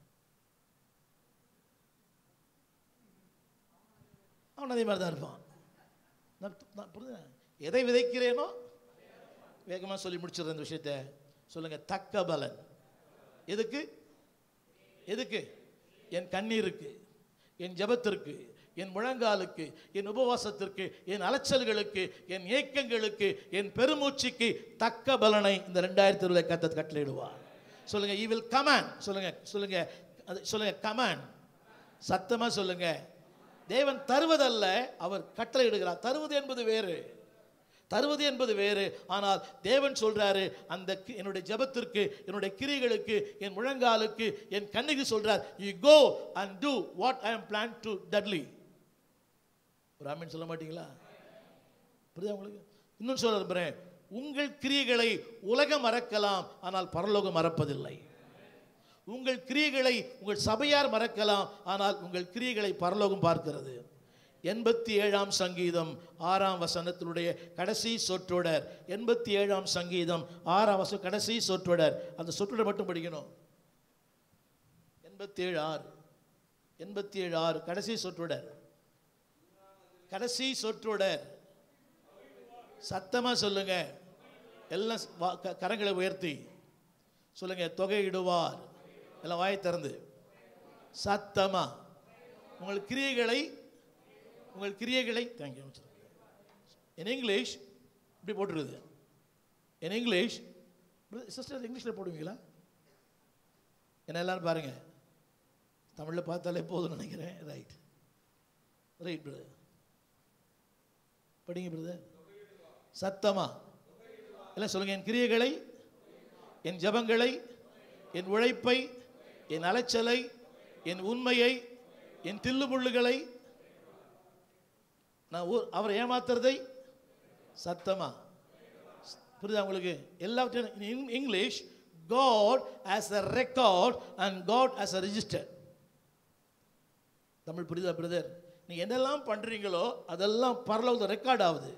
அவன் அதே மாதிரி தான் இருப்பான் நான் நான் புரியுது எதை விதைக்கிறேனோ வேகமாக சொல்லி முடிச்சிடுறேன் இந்த விஷயத்தை சொல்லுங்க தக்க பலன் எதுக்கு எதுக்கு என் கண்ணீருக்கு என் ஜெபத்திற்கு என் முழங்காலுக்கு என் உபவாசத்திற்கு என் அலைச்சல்களுக்கு என் ஏக்கங்களுக்கு என் பெருமூச்சுக்கு தக்க பலனை இந்த ரெண்டாயிரத்தி இருபது கத்த கட்டளையிடுவார் சொல்லுங்க ஈ வில் கமான் சொல்லுங்க சொல்லுங்க அது சொல்லுங்க கமான் சத்தமா சொல்லுங்க தேவன் தருவதல்ல அவர் கட்டளையிடுகிறார் தருவது என்பது வேறு தருவது என்பது வேறு ஆனால் தேவன் சொல்றாரு அந்த கி- என்னுடைய ஜெபத்திற்கு என்னுடைய கிரிகளுக்கு என் முழங்காலுக்கு என் கண்ணுக்கு சொல்றார் you go and do what I am plan to டட்லி ஒரு ஆமீன் சொல்ல மாட்டீங்களா புரியுதா உங்களுக்கு இன்னும் சொல்ல விரும்புகிறேன் உங்கள் கிரியைகளை உலகம் மறக்கலாம் ஆனால் பரலோகம் மறப்பதில்லை உங்கள் கிரியைகளை உங்கள் சபையார் மறக்கலாம் ஆனால் உங்கள் கிரியைகளை பரலோகம் பார்க்கிறது எண்பத்தி ஏழாம் சங்கீதம் ஆறாம் வசனத்தினுடைய கடைசி சொற்றொடர் எண்பத்தி ஏழாம் சங்கீதம் ஆறாம் வசனம் கடைசி சொற்றொடர் அந்த சொற்றொடர் மட்டும் படிக்கணும் எண்பத்தி ஏழு ஆறு எண்பத்தி ஏழு ஆறு கடைசி சொற்றொடர் கடைசி சொற்றொடர் சத்தமா சொல்லுங்க எல்லாம் ஸ்- வா- க- கரங்களை உயர்த்தி சொல்லுங்க தொகையிடுவார் எல்லாம் வாயை திறந்து சத்தமா உங்கள் கிரியைகளை உங்கள் கிரியைகளை தேங்க்யூ இன் இங்கிலீஷ் இப்படி போட்டிருக்குது இன் இங்கிலீஷ் சிஸ்டர் இங்கிலீஷில் போடுவீங்களா என்ன எல்லாரும் பாருங்க தமிழில் பார்த்தாலே போதும்னு நினைக்கிறேன் ரைட் ரைட் பிரதர் படிங்க பிரதர் சத்தமா எல்லாம் சொல்லுங்க என் கிரியைகளை என் ஜெபங்களை என் உழைப்பை என் அலைச்சலை என் உண்மையை என் தில்லுமுள்ளுகளை நான் ஊ- அவரை ஏமாத்துறதை சத்தமா புரியுதா உங்களுக்கு எல்லாவற்றையும் in English God as a record and God as a register Tamil புரியுதா பிரதர் நீ என்னெல்லாம் பண்றீங்களோ அதெல்லாம் பரலோகத்தில் ரெக்கார்ட் ஆகுது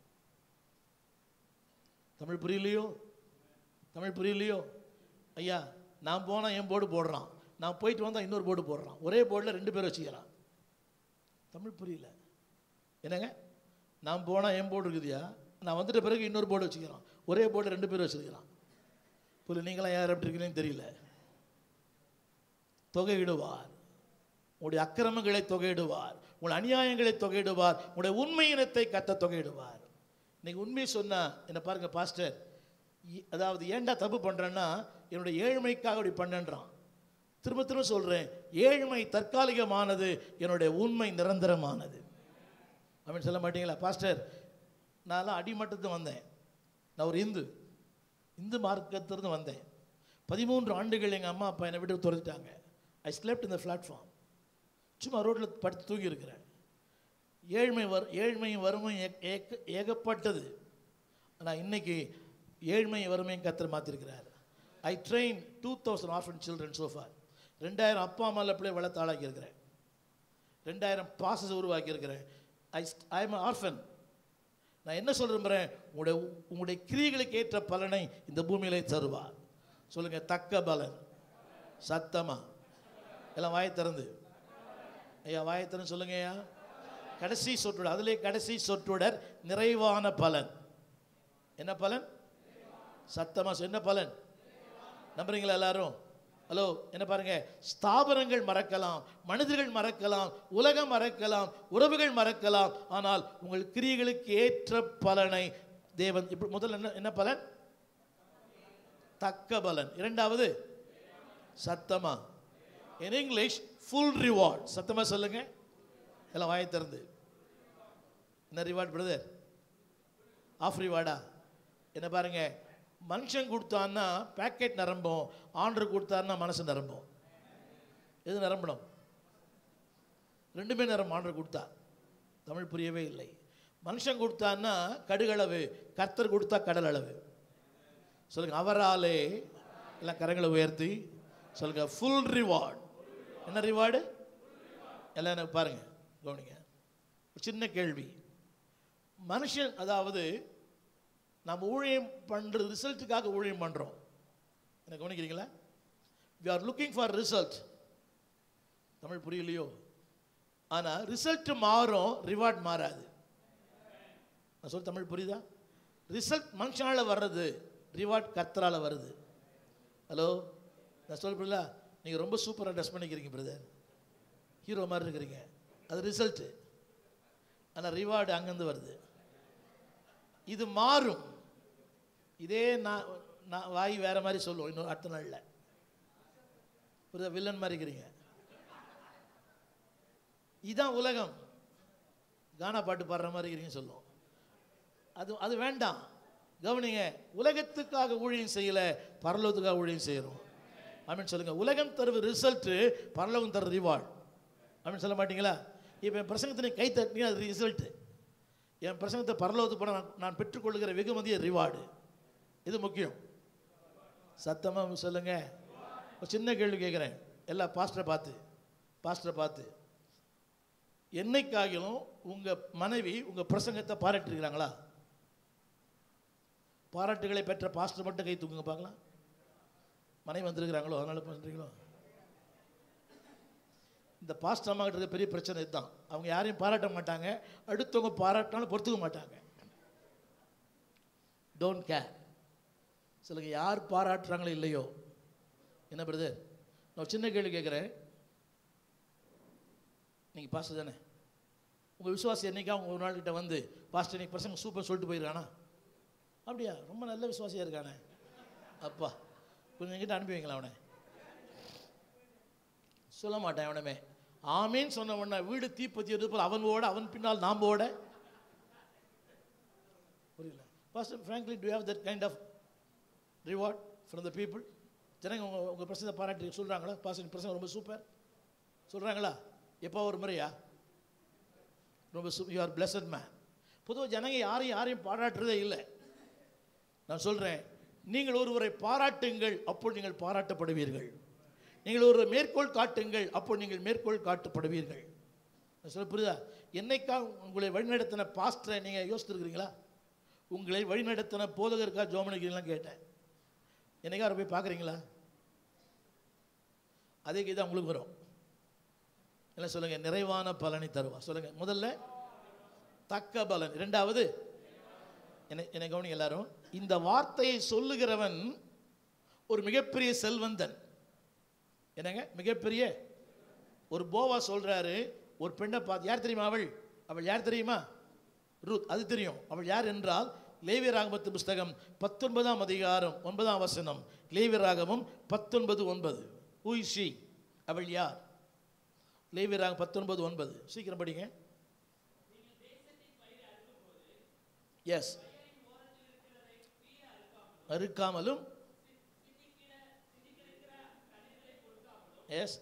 தமிழ் புரியலையோ தமிழ் புரியலையோ ஐயா நான் போனால் என் போர்டு போடுறான் நான் போயிட்டு வந்தால் இன்னொரு போர்டு போடுறான் ஒரே போர்டில் ரெண்டு பேர் வச்சுக்கிறான் தமிழ் புரியல என்னங்க நான் போனால் என் போர்டு இருக்குதுயா நான் வந்துட்ட பிறகு இன்னொரு போர்டு வச்சுக்கிறான் ஒரே போர்டு ரெண்டு பேர் வச்சுக்கிறான் புரியல நீங்களாம் யார் எப்படி இருக்கீங்கன்னு தெரியல தொகையிடுவார் உங்களுடைய அக்கிரமங்களை தொகையிடுவார் உங்கள் அநியாயங்களை தொகையிடுவார் உங்களுடைய உண்மையினத்தை கத்த தொகையிடுவார் இன்னைக்கு உண்மை சொன்னா என்ன பாருங்க பாஸ்டர் இ- அதாவது ஏன்டா தப்பு பண்றேன்னா என்னுடைய ஏழ்மைக்காக அப்படி பண்ணேன்றான் திரும்ப திரும்ப சொல்றேன் ஏழ்மை தற்காலிகமானது என்னுடைய உண்மை நிரந்தரமானது அப்படின்னு சொல்ல மாட்டீங்களா பாஸ்டர் நான்லாம் அடிமட்டத்து வந்தேன் நான் ஒரு இந்து இந்து மார்க்கத்திலிருந்து வந்தேன் பதிமூன்று ஆண்டுகள் எங்கள் அம்மா அப்பா என்னை விட்டு துரத்திட்டாங்க ஐ ஸ்லெப்ட் இந்த பிளாட்ஃபார்ம் சும்மா ரோட்டில் படுத்து தூங்கி இருக்கிறேன் ஏழ்மை வர் ஏழ்மையும் வறுமையும் ஏக- ஏக- ஏகப்பட்டது ஆனால் இன்னைக்கு ஏழ்மையும் வறுமையும் கத்தர் மாற்றிருக்கிறார் I train two thousand orphan children so far ரெண்டாயிரம் அப்பா அம்மாவில் பிள்ளை வளர்த்து ஆளாக்கி இருக்கிறேன் ரெண்டாயிரம் பாசஸ் உருவாக்கி இருக்கிறேன் ஐ ஐ எம் ஆர்ஃபன் நான் என்ன சொல்ல விரும்புகிறேன் உங்களுடைய உங்களுடைய கிரியைகளுக்கு ஏற்ற பலனை இந்த பூமியிலே தருவார் சொல்லுங்க தக்க பலன் சத்தமா எல்லாம் வாயை திறந்து ஐயா வாயை திறந்து சொல்லுங்க ஐயா கடைசி சொற்றொடர் அதிலே கடைசி சொற்றொடர் நிறைவான பலன் என்ன பலன் சத்தமா சொ- என்ன பலன் நம்புறீங்களா எல்லாரும் ஹலோ என்ன பாருங்க ஸ்தாபனங்கள் மறக்கலாம் மனிதர்கள் மறக்கலாம் உலகம் மறக்கலாம் உறவுகள் மறக்கலாம் ஆனால் உங்கள் கிரியைகளுக்கு ஏற்ற பலனை தேவன் இப்படி முதல்ல என்ன என்ன பலன் தக்க பலன் இரண்டாவது சத்தமா இன் இங்கிலீஷ் ஃபுல் ரிவார்ட் சத்தமா சொல்லுங்க எல்லாம் வாயை திறந்து என்ன ரிவார்ட் பிரதர் ஆஃப் ரிவார்டா என்ன பாருங்க மனுஷன் கொடுத்தான்னா பேக்கெட் நிரம்பும் ஆர்டர் கொடுத்தாருன்னா மனசு நிரம்பும் எது நிரம்பணும் ரெண்டுமே நிரம்பும் ஆர்டர் கொடுத்தா தமிழ் புரியவே இல்லை மனுஷன் கொடுத்தான்னா கடுகளவு கர்த்தர் கொடுத்தா கடல் அளவு சொல்லுங்க அவராலே எல்லாம் கரங்களை உயர்த்தி சொல்லுங்க ஃபுல் ரிவார்ட் என்ன ரிவார்டு எல்லாம் எனக்கு பாருங்க கவனிங்க ஒரு சின்ன கேள்வி மனுஷன் அதாவது நம்ம ஊழியம் பண்ணுறது ரிசல்ட்டுக்காக ஊழியம் பண்ணுறோம் என்ன கவனிக்கிறீங்களா we are looking for result Tamil புரியலையோ ஆனால் ரிசல்ட் மாறும் ரிவார்ட் மாறாது நான் சொல்ல தமிழ் புரியுதா ரிசல்ட் மனுஷனால வர்றது ரிவார்ட் கர்த்தரால வருது ஹலோ நான் சொல்ல புரியல நீங்கள் ரொம்ப சூப்பராக ட்ரெஸ் பண்ணிக்கிறீங்க பிரதர் ஹீரோ மாதிரி இருக்கிறீங்க அது ரிசல்ட்டு ஆனால் ரிவார்டு அங்கேருந்து வருது இது மாறும் இதே நான் நான் வாய் வேற மாதிரி சொல்லுவோம் இன்னொரு அடுத்த நாளில் புரியுதா வில்லன் மாதிரி இருக்கிறீங்க இதுதான் உலகம் கானா பாட்டு பாடுற மாதிரி இருக்கிறீங்கன்னு சொல்லுவோம் அது அது வேண்டாம் கவனிங்க உலகத்துக்காக ஊழியம் செய்யல பரலோகத்துக்காக ஊழியம் செய்கிறோம் அப்படின்னு சொல்லுங்க உலகம் தருவ ரிசல்ட்டு பரலோகம் தர ரிவார்ட் அப்படின்னு சொல்ல மாட்டீங்களா இப்போ என் பிரசங்கத்தை நீ கை தட்டினீங்க அது ரிசல்ட்டு என் பிரசங்கத்தை பரலோகத்து போனால் நான் நான் பெற்றுக்கொள்கிற வெகுமதிய ரிவார்டு இது முக்கியம் சத்தமாக சொல்லுங்க ஒரு சின்ன கேள்வி கேட்குறேன் எல்லா பாஸ்டரை பார்த்து பாஸ்டரை பார்த்து என்னைக்காகிலும் உங்கள் மனைவி உங்கள் பிரசங்கத்தை பாராட்டிருக்கிறாங்களா பாராட்டுகளை பெற்ற பாஸ்டர் மட்டும் கை தூக்குங்க பார்க்கலாம் மனைவி வந்திருக்கிறாங்களோ அதனால பண்ணுறீங்களோ இந்த பாஸ்ட் அம்மா கிட்ட இருக்க பெரிய பிரச்சனை இதுதான் அவங்க யாரையும் பாராட்ட மாட்டாங்க அடுத்தவங்க பாராட்டினாலும் பொறுத்துக்க மாட்டாங்க டோன்ட் கேர் சிலங்க யார் பாராட்டுறாங்களோ இல்லையோ என்ன பிரதர் நான் ஒரு சின்ன கேள்வி கேட்குறேன் நீங்கள் பாஸ்டர் தானே உங்கள் விசுவாசி என்னைக்கா அவங்க ஒரு நாள் கிட்ட வந்து பாஸ்டர் இன்னைக்கு பசங்க சூப்பர் சொல்லிட்டு போயிருக்கானா அப்படியா ரொம்ப நல்ல விசுவாசியாக இருக்கானே அப்பா கொஞ்சம் என்கிட்ட அனுப்பி வைங்களா அவனை சொல்ல மாட்டேன் அவனமே ஆமேன்னு சொன்ன உடனே வீடு தீப்பத்தி எடுப்பது அவன் ஓட அவன் பின்னால் நாம் ஓட புரியல pastor frankly to have that kind of reward from the people ஜனங்க உங்கள் உங்கள் பிரசனை பாராட்டி சொல்கிறாங்களா பாஸ்டர் பிரசனை ரொம்ப சூப்பர் சொல்கிறாங்களா எப்போ ஒரு முறையா ரொம்ப சூ யூ ஆர் பிளஸட் மேன் பொதுவாக ஜனங்க யாரையும் யாரையும் பாராட்டுறதே இல்லை நான் சொல்கிறேன் நீங்கள் ஒருவரை பாராட்டுங்கள் அப்போ நீங்கள் பாராட்டப்படுவீர்கள் நீங்கள் ஒரு மேற்கோள் காட்டுங்கள் அப்போ நீங்கள் மேற்கோள் காட்டப்படுவீர்கள் நான் சொல்ல புரியுதா என்னைக்கா உங்களை வழிநடத்தின பாஸ்டரை நீங்கள் யோசித்துருக்கிறீங்களா உங்களை வழிநடத்தின போதகருக்கா ஜோமனிக்கிறீங்களா கேட்டேன் என்னைக்கா அவரை போய் பார்க்குறீங்களா அதே தான் உங்களுக்கு வரும் என்ன சொல்லுங்க நிறைவான பலனை தருவா சொல்லுங்க முதல்ல தக்க பலன் இரண்டாவது என்னை என்னை கவனிங்க எல்லாரும் இந்த வார்த்தையை சொல்லுகிறவன் ஒரு மிகப்பெரிய செல்வந்தன் என்னங்க மிகப்பெரிய ஒரு போவா சொல்றாரு ஒரு பெண்ணை பார்த்து யார் தெரியுமா அவள் அவள் யார் தெரியுமா ரூத் அது தெரியும் அவள் யார் என்றால் லேவியராகமத்து புஸ்தகம் பத்தொன்பதாம் அதிகாரம் ஒன்பதாம் வசனம் லேவியராகமம் பத்தொன்பது ஒன்பது ஊய்ஷி அவள் யார் லேவியராக பத்தொன்பது ஒன்பது சீக்கிரம் படிங்க எஸ் அறுக்காமலும் எஸ்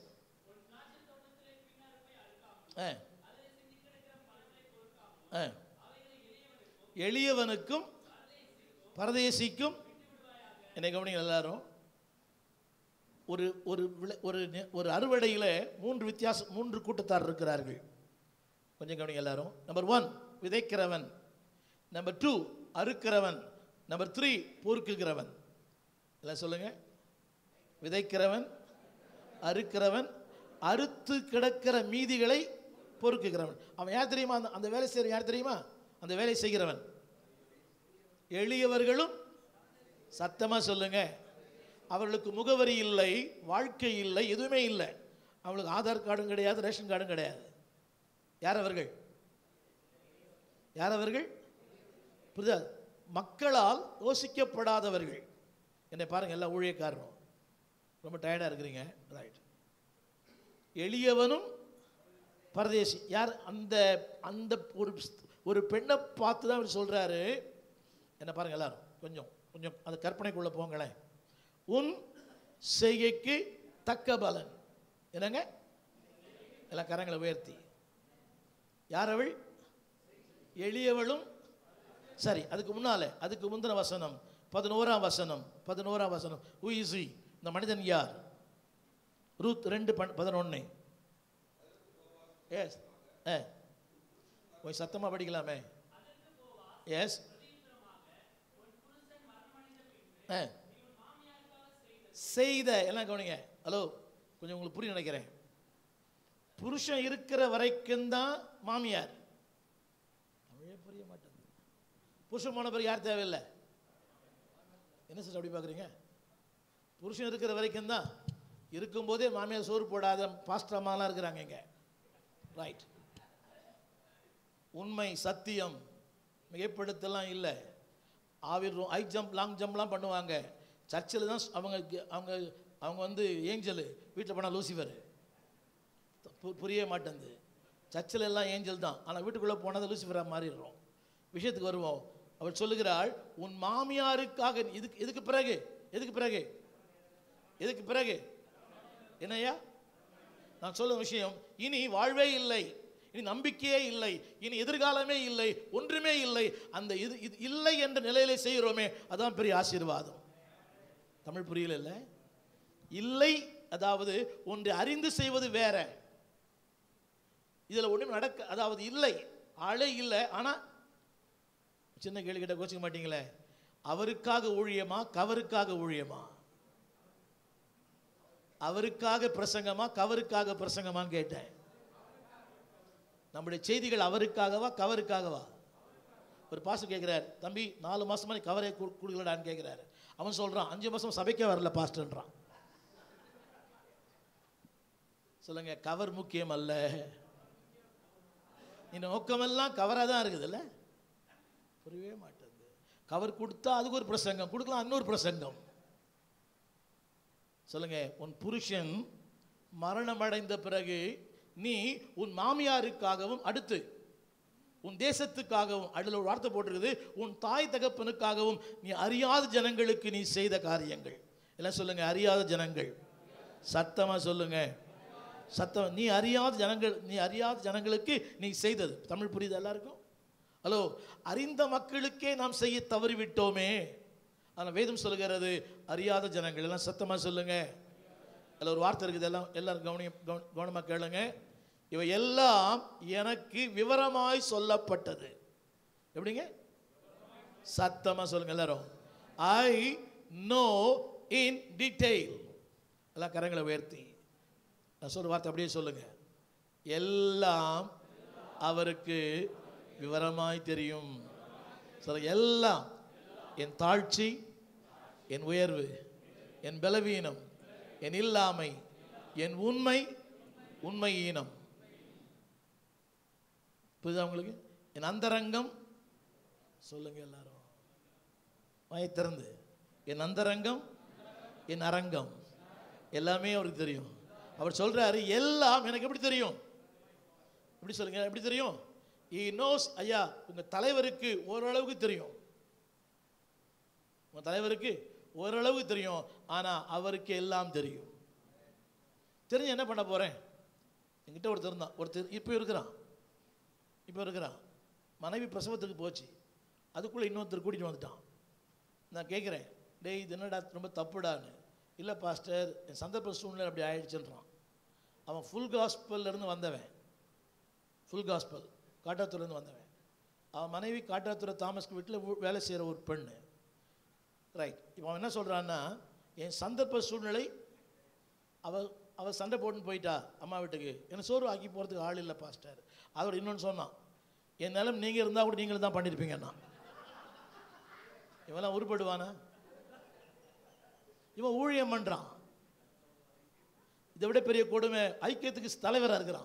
எளியவனுக்கும் பரதேசிக்கும் என்னை கவனிங்க எல்லாரும் ஒரு ஒரு விளை- ஒரு நெ- ஒரு அறுவடையில் மூன்று வித்தியாசம் மூன்று கூட்டத்தார் இருக்கிறார்கள் கொஞ்சம் கவனிங்க எல்லாரும் நம்பர் ஒன் விதைக்கிறவன் நம்பர் டூ அறுக்கிறவன் நம்பர் த்ரீ பொறுக்குகிறவன் எல்லாம் சொல்லுங்க விதைக்கிறவன் அறுக்கிறவன் அறுத்து கிடக்கிற மீதிகளை பொறுக்குகிறவன் அவன் யார் தெரியுமா அந்த அந்த வேலை செய்கிற யார் தெரியுமா அந்த வேலை செய்கிறவன் எளியவர்களும் சத்தமா சொல்லுங்க அவர்களுக்கு முகவரி இல்லை வாழ்க்கை இல்லை எதுவுமே இல்லை அவங்களுக்கு ஆதார் கார்டும் கிடையாது ரேஷன் கார்டும் கிடையாது யார் அவர்கள் யார் அவர்கள் புரியுதா மக்களால் யோசிக்கப்படாதவர்கள் என்னை பாருங்க எல்லா ஊழியக்காரரும் ரொம்ப டயர்டாக இருக்கிறீங்க ரைட் எளியவனும் பரதேசி யார் அந்த அந்த ஒரு ஒரு பெண்ணை பார்த்து தான் அவர் சொல்கிறாரு என்ன பாருங்க எல்லாரும் கொஞ்சம் கொஞ்சம் அந்த கற்பனைக்குள்ளே போங்களேன் உன் செய்கைக்கு தக்க பலன் என்னங்க எல்லாம் கரங்களை உயர்த்தி யார் அவள் எளியவளும் சரி அதுக்கு முன்னாலே அதுக்கு முந்தின வசனம் பதினோராம் வசனம் பதினோராம் வசனம் உயிசி இந்த மனிதன் யார் ரூத் ரெண்டு பன் பதினொன்று எஸ் ஏ கொஞ்சம் சத்தமாக படிக்கலாமே எஸ் ஆ செய்த எல்லாம் கவனிங்க ஹலோ கொஞ்சம் உங்களுக்கு புரிய நினைக்கிறேன் புருஷன் இருக்கிற வரைக்கும் தான் மாமியார் தமிழே புரிய மாட்டேங்குது புருஷன் போன பிறகு யார் தேவையில்லை என்ன சார் அப்படி பார்க்குறீங்க புருஷன் இருக்கிற வரைக்கும் தான் இருக்கும்போதே மாமியார் சோறு போடாத பாஸ்டர் அம்மாலாம் இருக்கிறாங்க இங்கே ரைட் உண்மை சத்தியம் மிகைப்படுத்தலாம் இல்லை ஆவிர் ஹை ஜம்ப் லாங் ஜம்ப்லாம் பண்ணுவாங்க சர்ச்சில் தான் அவங்க அவங்க அவங்க வந்து ஏஞ்சல் வீட்டில் போனால் லூசிஃபர் பு- புரிய மாட்டேங்குது சர்ச்சில் எல்லாம் ஏஞ்சல் தான் ஆனால் வீட்டுக்குள்ளே போனது லூசிஃபராக மாறிடுறோம் விஷயத்துக்கு வருவோம் அவள் சொல்லுகிறாள் உன் மாமியாருக்காக இதுக்கு இதுக்கு பிறகு எதுக்கு பிறகு எதுக்கு பிறகு என்னய்யா நான் சொல்லும் விஷயம் இனி வாழ்வே இல்லை இனி நம்பிக்கையே இல்லை இனி எதிர்காலமே இல்லை ஒன்றுமே இல்லை அந்த இது இது இல்லை என்ற நிலையிலே செய்கிறோமே அதான் பெரிய ஆசீர்வாதம் தமிழ் புரியல இல்லை இல்லை அதாவது ஒன்று அறிந்து செய்வது வேற இதில் ஒன்றும் நடக்க அதாவது இல்லை ஆளே இல்லை ஆனால் சின்ன கேள்வி கிட்ட கோச்சிக்க மாட்டீங்களே அவருக்காக ஊழியமா கவருக்காக ஊழியமா அவருக்காக பிரசங்கமா கவருக்காக பிரசங்கமான்னு கேட்டேன் நம்முடைய செய்திகள் அவருக்காகவா கவருக்காகவா ஒரு பாஸ்டர் கேட்குறாரு தம்பி நாலு மாசமா நீ கவரை கு- கொடுக்கலடான்னு கேட்குறாரு அவன் சொல்றான் அஞ்சு மாசம் சபைக்கே வரல பாஸ்டர்ன்றான் சொல்லுங்க கவர் முக்கியம் அல்ல இந்த நோக்கமெல்லாம் கவராக தான் இருக்குதுல்ல புரியவே மாட்டேங்குது கவர் கொடுத்தா அதுக்கு ஒரு பிரசங்கம் கொடுக்கலாம் இன்னொரு பிரசங்கம் சொல்லுங்க உன் புருஷன் மரணம் அடைந்த பிறகு நீ உன் மாமியாருக்காகவும் அடுத்து உன் தேசத்துக்காகவும் அதில் ஒரு வார்த்தை போட்டிருக்குது உன் தாய் தகப்பனுக்காகவும் நீ அறியாத ஜனங்களுக்கு நீ செய்த காரியங்கள் எல்லாம் சொல்லுங்க அறியாத ஜனங்கள் சத்தமா சொல்லுங்க சத்தம் நீ அறியாத ஜனங்கள் நீ அறியாத ஜனங்களுக்கு நீ செய்தது தமிழ் புரியுது எல்லாருக்கும் ஹலோ அறிந்த மக்களுக்கே நாம் செய்ய தவறிவிட்டோமே ஆனால் வேதம் சொல்லுகிறது அறியாத ஜனங்கள் எல்லாம் சத்தமா சொல்லுங்க அதில் ஒரு வார்த்தை இருக்குது எல்லாம் எல்லாரும் கவனி கவன- கவனமா கேளுங்க இவை எல்லாம் எனக்கு விவரமாய் சொல்லப்பட்டது எப்படிங்க சத்தமா சொல்லுங்க எல்லாரும் ஐ நோ இன் டீடைல் எல்லாம் கரங்களை உயர்த்தி நான் சொல்ற வார்த்தை அப்படியே சொல்லுங்க எல்லாம் அவருக்கு விவரமாய் தெரியும் சொல்ல எல்லாம் என் தாழ்ச்சி என் உயர்வு என் பலவீனம் என் இல்லாமை என் உண்மை உண்மை ஈனம் புரியுதா உங்களுக்கு என் அந்தரங்கம் சொல்லுங்க எல்லாரும் வாயை திறந்து என் அந்தரங்கம் என் அரங்கம் எல்லாமே அவருக்கு தெரியும் அவர் சொல்றாரு எல்லாம் எனக்கு எப்படி தெரியும் எப்படி சொல்லுங்க எப்படி தெரியும் ஈ நோஸ் ஐயா உங்க தலைவருக்கு ஓரளவுக்கு தெரியும் உங்க தலைவருக்கு ஓரளவுக்கு தெரியும் ஆனா அவருக்கு எல்லாம் தெரியும் தெரிஞ்சு என்ன பண்ண போறேன் என்கிட்ட ஒருத்தர் இருந்தான் ஒருத்தர் இப்போ இருக்கிறான் இப்போ இருக்கிறான் மனைவி பிரசவத்துக்கு போச்சு அதுக்குள்ளே இன்னொருத்தர் கூட்டிட்டு வந்துட்டான் நான் கேட்குறேன் டேய் இது என்னடா ரொம்ப தப்புடான்னு இல்லை பாஸ்டர் என் சந்தர்ப்ப சூழ்நிலை அப்படி ஆயிடுச்சுன்றான் அவன் ஃபுல் இருந்து வந்தவன் ஃபுல் காஸ்பல் காட்டாத்தூர்லேருந்து வந்தவன் அவன் மனைவி காட்டாத்துறை தாமஸ்க்கு வீட்டில் வேலை செய்கிற ஒரு பெண்ணு ரைட் இப்போ அவன் என்ன சொல்கிறான்னா என் சந்தர்ப்ப சூழ்நிலை அவ அவ சண்டை போட்டுன்னு போயிட்டா அம்மா வீட்டுக்கு எனக்கு சோறு ஆக்கி போகிறதுக்கு ஆள் இல்லை பாஸ்டர் அதோட இன்னொன்று சொன்னான் என் நிலம் நீங்கள் இருந்தால் கூட நீங்களும் தான் பண்ணியிருப்பீங்கண்ணா இவெல்லாம் உருப்படுவானா இவன் ஊழியம் பண்ணுறான் இதை விட பெரிய கொடுமை ஐக்கியத்துக்கு தலைவராக இருக்கிறான்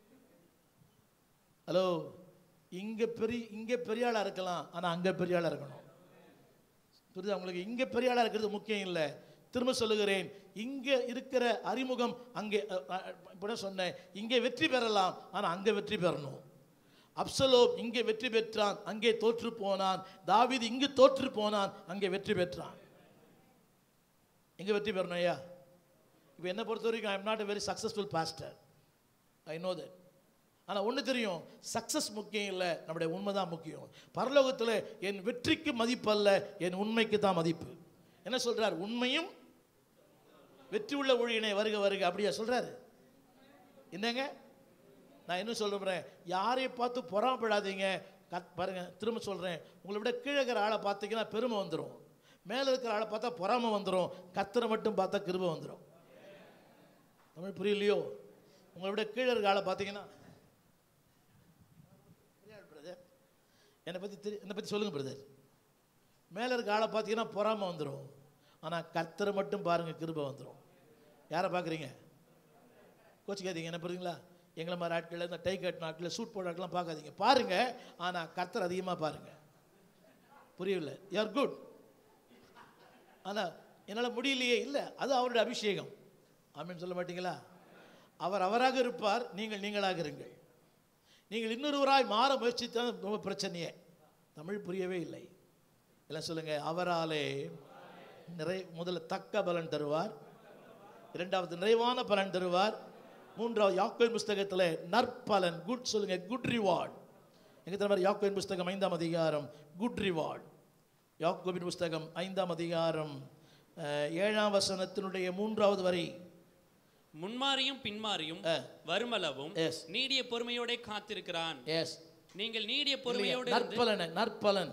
ஹலோ இங்கே பெரிய இங்கே பெரிய ஆளாக இருக்கலாம் ஆனால் அங்கே பெரிய ஆளாக இருக்கணும் புரியுதா உங்களுக்கு இங்கே பெரிய ஆளாக இருக்கிறது முக்கியம் இல்லை திரும்ப சொல்லுகிறேன் இங்கே இருக்கிற அறிமுகம் அங்கே அ, அ, இப்படி சொன்னேன் இங்கே வெற்றி பெறலாம் ஆனால் அங்கே வெற்றி பெறணும் அப்சலோம் இங்கே வெற்றி பெற்றான் அங்கே தோற்று போனான் தாவீது இங்கு தோற்று போனான் அங்கே வெற்றி பெற்றான் எங்கே வெற்றி பெறணும் ஐயா இப்போ என்னை பொறுத்த வரைக்கும் I am not a very successful pastor I know that ஆனால் ஒன்று தெரியும் சக்ஸஸ் முக்கியம் இல்லை நம்முடைய உண்மை தான் முக்கியம் பரலோகத்தில் என் வெற்றிக்கு மதிப்பல்ல என் உண்மைக்கு தான் மதிப்பு என்ன சொல்றார் உண்மையும் வெற்றி உள்ள ஊழியனை வருக வருக அப்படியா சொல்றாரு என்னங்க நான் என்ன சொல்றேன் யாரையும் பார்த்து பொறாமப்படாதீங்க கத் பாருங்க திரும்ப சொல்றேன் உங்களை விட கீழே இருக்கிற ஆளை பார்த்தீங்கன்னா பெருமை வந்துடும் மேலே இருக்கிற ஆளை பார்த்தா பொறாமை வந்துடும் கத்தரை மட்டும் பார்த்தா கிருபை வந்துடும் தமிழ் புரியலையோ உங்களை விட கீழே இருக்க ஆளை பார்த்தீங்கன்னா பிரதர் என்னை பற்றி தெரி என்னை பற்றி சொல்லுங்கள் பிரதர் மேலே இருக்க ஆளை பார்த்தீங்கன்னா பொறாமை வந்துடும் ஆனால் கர்த்தரை மட்டும் பாருங்கள் கிருபை வந்துடும் யாரை பார்க்குறீங்க கோச்சிக்காதீங்க என்ன புரியுங்களா எங்களை மாதிரி ஆட்கள் இந்த டை கட்டின ஆட்கள் சூட் போட ஆட்கள்லாம் பார்க்காதீங்க பாருங்க ஆனால் கர்த்தர் அதிகமாக பாருங்க புரியல யூஆர் குட் ஆனால் என்னால் முடியலையே இல்லை அது அவருடைய அபிஷேகம் ஆமென்னு சொல்ல மாட்டீங்களா அவர் அவராக இருப்பார் நீங்கள் நீங்களாக இருங்கள் நீங்கள் இன்னொருவராய் மாற முயற்சித்தான் ரொம்ப பிரச்சனையே தமிழ் புரியவே இல்லை எல்லாம் சொல்லுங்க அவராலே நிறை முதல்ல தக்க பலன் தருவார் இரண்டாவது நிறைவான பலன் தருவார் மூன்றாவது யாக்கோயின் புஸ்தகத்தில் நற்பலன் குட் சொல்லுங்க குட் ரிவார்ட் எங்க தருவார் யாக்கோயின் புஸ்தகம் ஐந்தாம் அதிகாரம் குட் ரிவார்ட் யாக்கோபின் புஸ்தகம் ஐந்தாம் அதிகாரம் அஹ், ஏழாம் வசனத்தினுடைய மூன்றாவது வரி முன்மாறியும் பின்மாறியும் ஆ. வருமளவும் Yes. நீடிய பொறுமையோட காத்திருக்கிறான் எஸ் நீங்கள் நீடிய பொறுமையோடு இருந்து நற்பலன் நற்பலன்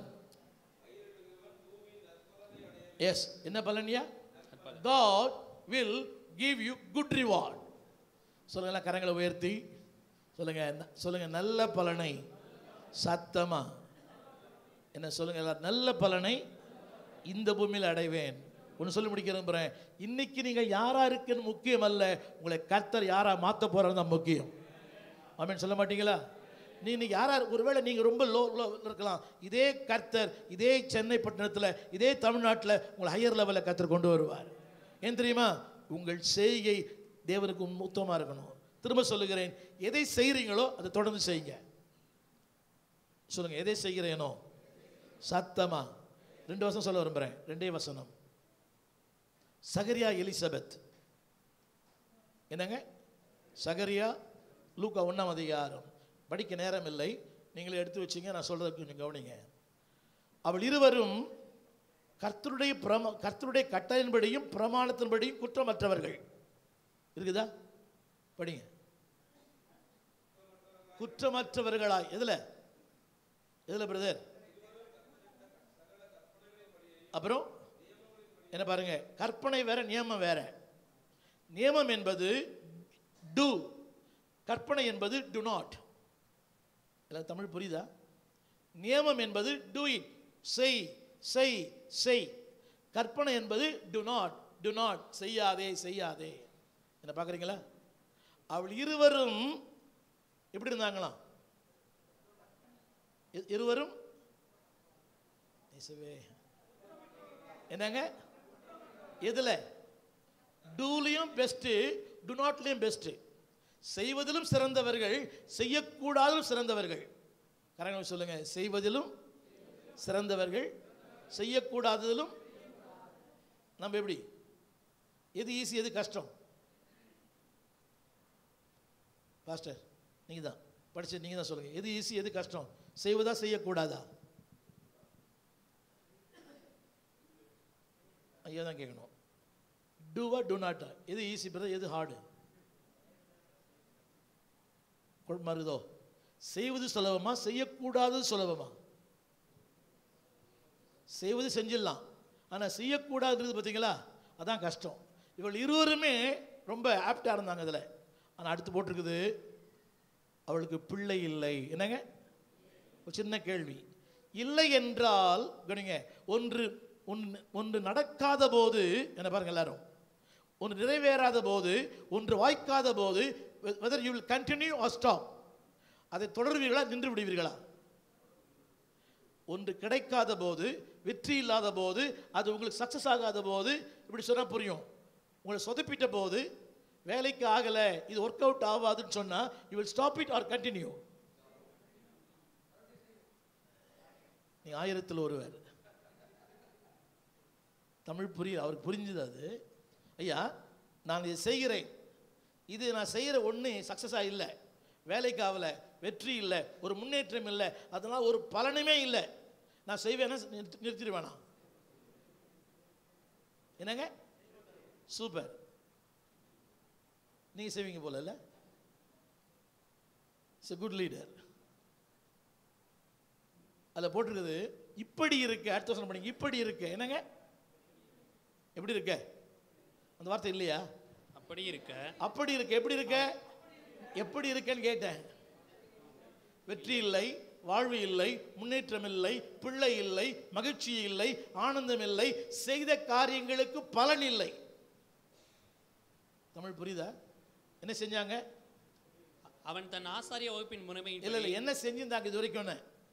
எஸ் என்ன பலன்யா God will give you good reward சொல்லுங்க எல்லாம் கரங்களை உயர்த்தி சொல்லுங்க ந- சொல்லுங்க நல்ல பலனை சத்தமா என்ன சொல்லுங்க எல்லாரும் நல்ல பலனை இந்த பூமியில் அடைவேன் ஒன்று சொல்லி முடிக்க விரும்புகிறேன் இன்னைக்கு நீங்க யாரா இருக்குன்னு முக்கியம் அல்ல உங்களை கர்த்தர் யாரா மாத்த போறது தான் முக்கியம் ஆமென் சொல்ல மாட்டீங்களா நீ இன்னைக்கு யாரா ஒருவேளை நீங்க ரொம்ப லோ லோ இருக்கலாம் இதே கர்த்தர் இதே சென்னை பட்டணத்தில் இதே தமிழ்நாட்டில் உங்களை ஹையர் லெவலில் கர்த்தர் கொண்டு வருவார் ஏன் தெரியுமா உங்கள் செய்கை தேவனுக்கு முத்தமாக இருக்கணும் திரும்ப சொல்லுகிறேன் எதை செய்கிறீங்களோ அதை தொடர்ந்து செய்யுங்க சொல்லுங்க எதை செய்கிறேனோ சத்தமா ரெண்டு வசனம் சொல்ல விரும்புகிறேன் ரெண்டே வசனம் சகரியா எலிசபெத் என்னங்க சகரியா லூக்கா ஒன்றாம் அதிகாரம் படிக்க நேரம் இல்லை நீங்களே எடுத்து வச்சீங்க நான் சொல்றது கொஞ்சம் கவனிங்க அவள் இருவரும் கர்த்தருடைய பிரம கர்த்தருடைய கட்டளையின்படியும் பிரமாணத்தின்படியும் குற்றமற்றவர்கள் இருக்குதா படிங்க குற்றமற்றவர்களாய் எதுல எதுல பிரதர் அப்புறம் என்ன பாருங்க கற்பனை வேற நியமம் வேற நியமம் என்பது டு கற்பனை என்பது டு நாட் எல்லாம் தமிழ் புரியுதா நியமம் என்பது டு இட் செய் செய் செய் கற்பனை என்பது டு நாட் டு நாட் செய்யாதே செய்யாதே என்ன பார்க்குறீங்களா அவள் இருவரும் எப்படி இருந்தாங்களாம் இ- இருவரும் இயேசுவே. என்னங்க எதுல டூலையும் பெஸ்ட்டு டு நாட்லையும் பெஸ்ட்டு செய்வதிலும் சிறந்தவர்கள் செய்யக்கூடாதிலும் சிறந்தவர்கள் கரெக்டாக சொல்லுங்க செய்வதிலும் சிறந்தவர்கள் செய்யக்கூடாததிலும் நம்ம எப்படி எது ஈஸி எது கஷ்டம் பாஸ்டர் நீங்கள் தான் படிச்சு நீங்கள் தான் சொல்லுங்கள் எது ஈஸி எது கஷ்டம் செய்வதா செய்யக்கூடாதா ஐயா தான் கேட்கணும் டூவா டூ நாட்டா எது ஈஸி பிரதர் எது ஹார்டு குழப்பமா இருக்குதோ செய்வது சுலபமா செய்யக்கூடாதது சுலபமா செய்வது செஞ்சிடலாம் ஆனால் செய்யக்கூடாதுன்றது பார்த்தீங்களா அதான் கஷ்டம் இவள் இருவருமே ரொம்ப ஆப்டாக இருந்தாங்க அதில் ஆனால் அடுத்து போட்டிருக்குது அவளுக்கு பிள்ளை இல்லை என்னங்க ஒரு சின்ன கேள்வி இல்லை என்றால் கவனிங்க ஒன்று ஒன்று ஒன்று நடக்காத போது என்ன பாருங்க எல்லாரும் ஒன்று நிறைவேறாத போது ஒன்று வாய்க்காத போது whether you will continue or stop அதை தொடர்வீர்களா நின்று விடுவீர்களா ஒன்று கிடைக்காத போது வெற்றி இல்லாத போது அது உங்களுக்கு சக்ஸஸ் ஆகாத போது இப்படி சொன்னால் புரியும் உங்களை சொதப்பிட்ட போது வேலைக்கு ஆகலை இது ஒர்க் அவுட் ஆகாதுன்னு சொன்னால் you will stop it or continue நீ ஆயிரத்தில் ஒருவர் தமிழ் புரிய அவருக்கு புரிஞ்சுது அது ஐயா நான் இதை செய்கிறேன் இது நான் செய்கிற ஒன்று சக்ஸஸாக இல்லை வேலைக்கு ஆகலை வெற்றி இல்லை ஒரு முன்னேற்றம் இல்லை அதனால் ஒரு பலனுமே இல்லை நான் செய்வேன்னா நிறுத்தி- நிறுத்திடுவேனா என்னங்க சூப்பர் நீங்கள் செய்வீங்க போல இல்லை இட்ஸ் குட் லீடர் அதில் போட்டிருக்குது இப்படி இருக்கு அடுத்த வருஷம் படிங்க இப்படி இருக்கு என்னங்க எப்படி இருக்க அந்த வார்த்தை இல்லையா அப்படி இருக்க அப்படி இருக்கு எப்படி இருக்க எப்படி இருக்கேன்னு கேட்டேன் வெற்றி இல்லை வாழ்வு இல்லை முன்னேற்றம் இல்லை பிள்ளை இல்லை மகிழ்ச்சி இல்லை ஆனந்தம் இல்லை செய்த காரியங்களுக்கு பலன் இல்லை தமிழ் புரியுதா என்ன செஞ்சாங்க அவன் தன் ஆசாரிய வகுப்பின் முறைமையின் இல்ல இல்ல என்ன செஞ்சிருந்தாங்க இது வரைக்கும்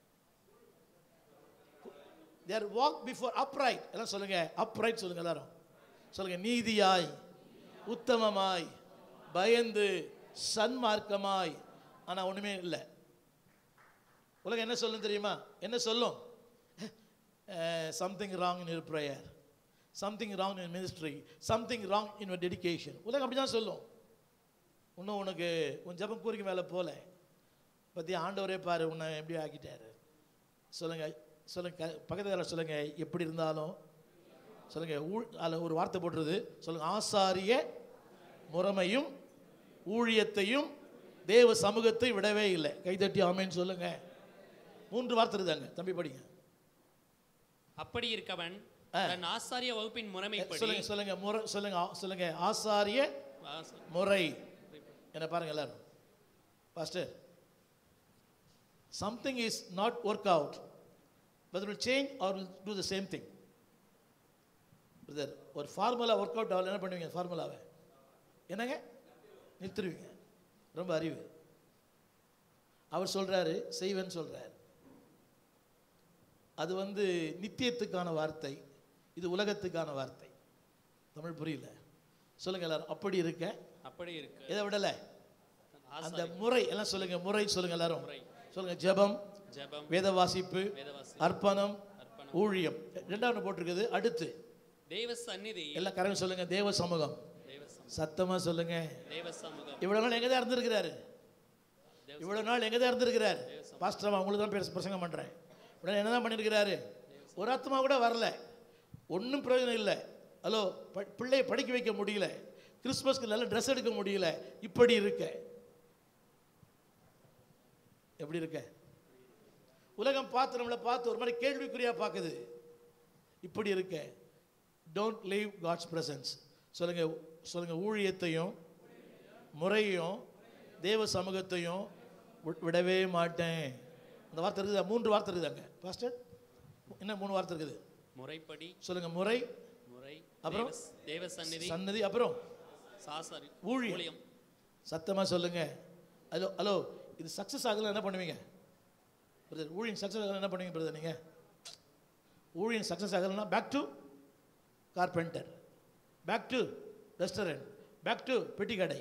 தேர் வாக் பிஃபோர் அப்ரைட் எல்லாம் சொல்லுங்க அப்ரைட் சொல்லுங்க எல்லாரும் சொல்லுங்க நீதியாய் உத்தமமாய் பயந்து சன்மார்க்கமாய் ஆனா ஒண்ணுமே இல்லை உலகம் என்ன சொல்லும் தெரியுமா என்ன சொல்லும் something wrong in your prayer something wrong in ministry something wrong in your dedication உலகம் அப்படி தான் சொல்லும் இன்னும் உனக்கு உன் ஜபம் கூறிக்கு மேலே போல பற்றி ஆண்டவரே பாரு உன்னை எப்படி ஆக்கிட்டாரு சொல்லுங்க சொல்லுங்க க- பக்கத்துல சொல்லுங்க எப்படி இருந்தாலும் சொல்லுங்க ஊழ் அதில் ஒரு வார்த்தை போட்டுருது சொல்லுங்க ஆசாரிய முறைமையும் ஊழியத்தையும் தேவ சமூகத்தை விடவே இல்லை கைதட்டி ஆமேன்னு சொல்லுங்க மூன்று வார்த்தை இருக்குதாங்க தம்பி படிங்க அப்படி இருக்கவன் தன் ஆசாரிய வகுப்பின் முறைமைப்படி சொல்லுங்க சொல்லுங்க முறை சொல்லுங்க ஆ- சொல்லுங்க ஆசாரிய ஆச- முறை என்ன பாருங்க எல்லாரும் pastor something is not work out but will change or will do the same thing brother ஒரு ஃபார்முலா ஒர்க் அவுட் ஆகல என்ன பண்ணுவீங்க ஃபார்முலாவை என்னங்க நிறுத்துருவீங்க ரொம்ப அறிவு அவர் சொல்றாரு செய்வேன்னு சொல்றாரு அது வந்து நித்தியத்துக்கான வார்த்தை இது உலகத்துக்கான வார்த்தை தமிழ் புரியல சொல்லுங்க எல்லாரும் அப்படி இருக்க அப்படி இருக்கு எதை விடல ஆசாரி அந்த முறை எல்லாம் சொல்லுங்க முறை சொல்லுங்க எல்லாரும் முறை. சொல்லுங்க ஜெபம் ஜெபம் வேத வாசிப்பு வேதவாசி அர்ப்பணம் அர்ப்பணம் ஊழியம் ரெண்டாவது போட்டிருக்குது அடுத்து தேவ சந்நிதி எல்லாம் கரெக்ட் சொல்லுங்க தேவ சமூகம் தேவ சமூகம் சத்தமா சொல்லுங்க தேவ சமூகம் இவ்வளவு நாள் எங்க தான் இருந்திருக்கிறாரு தேவ இவ்வளவு நாள் எங்க தான் இருந்திருக்கிறாரு பாஸ்டர் உங்களுக்கு தான் பேச பிரசங்கம் பண்றேன் உடனே என்னதான் பண்ணியிருக்கிறாரு ஒரு அர்த்தமா கூட வரல ஒன்றும் பிரயோஜனம் இல்லை ஹலோ ப- பிள்ளையை படிக்க வைக்க முடியல கிறிஸ்மஸ்க்கு நல்ல ட்ரெஸ் எடுக்க முடியல இப்படி இருக்க எப்படி இருக்க உலகம் பார்த்து நம்மளை பார்த்து ஒரு மாதிரி கேள்விக்குறியா பார்க்குது இப்படி இருக்க டோன்ட் லீவ் காட்ஸ் பிரசன்ஸ் சொல்லுங்க சொல்லுங்க ஊழியத்தையும் முறையும் தேவ சமூகத்தையும் வி- விடவே மாட்டேன் அந்த வார்த்தை இருக்குதா மூன்று வார்த்தை இருக்குது அங்கே பாஸ்டர் என்ன மூணு வார்த்தை இருக்குது முறைப்படி சொல்லுங்க முறை முறை அப்புறம்? தேவ- தேவ சந்நிதி சன்னதி அப்புறம் சாசாரி ஊழியம். ஊழியம் சத்தமாக சொல்லுங்க ஹலோ ஹலோ இது சக்ஸஸ் ஆகல என்ன பண்ணுவீங்க பிரதர் ஊழியம் சக்ஸஸ் ஆகல என்ன பண்ணுவீங்க பிரதர் நீங்கள் ஊழியம் சக்ஸஸ் ஆகலைன்னா back to carpenter back to restaurant back to பெட்டி கடை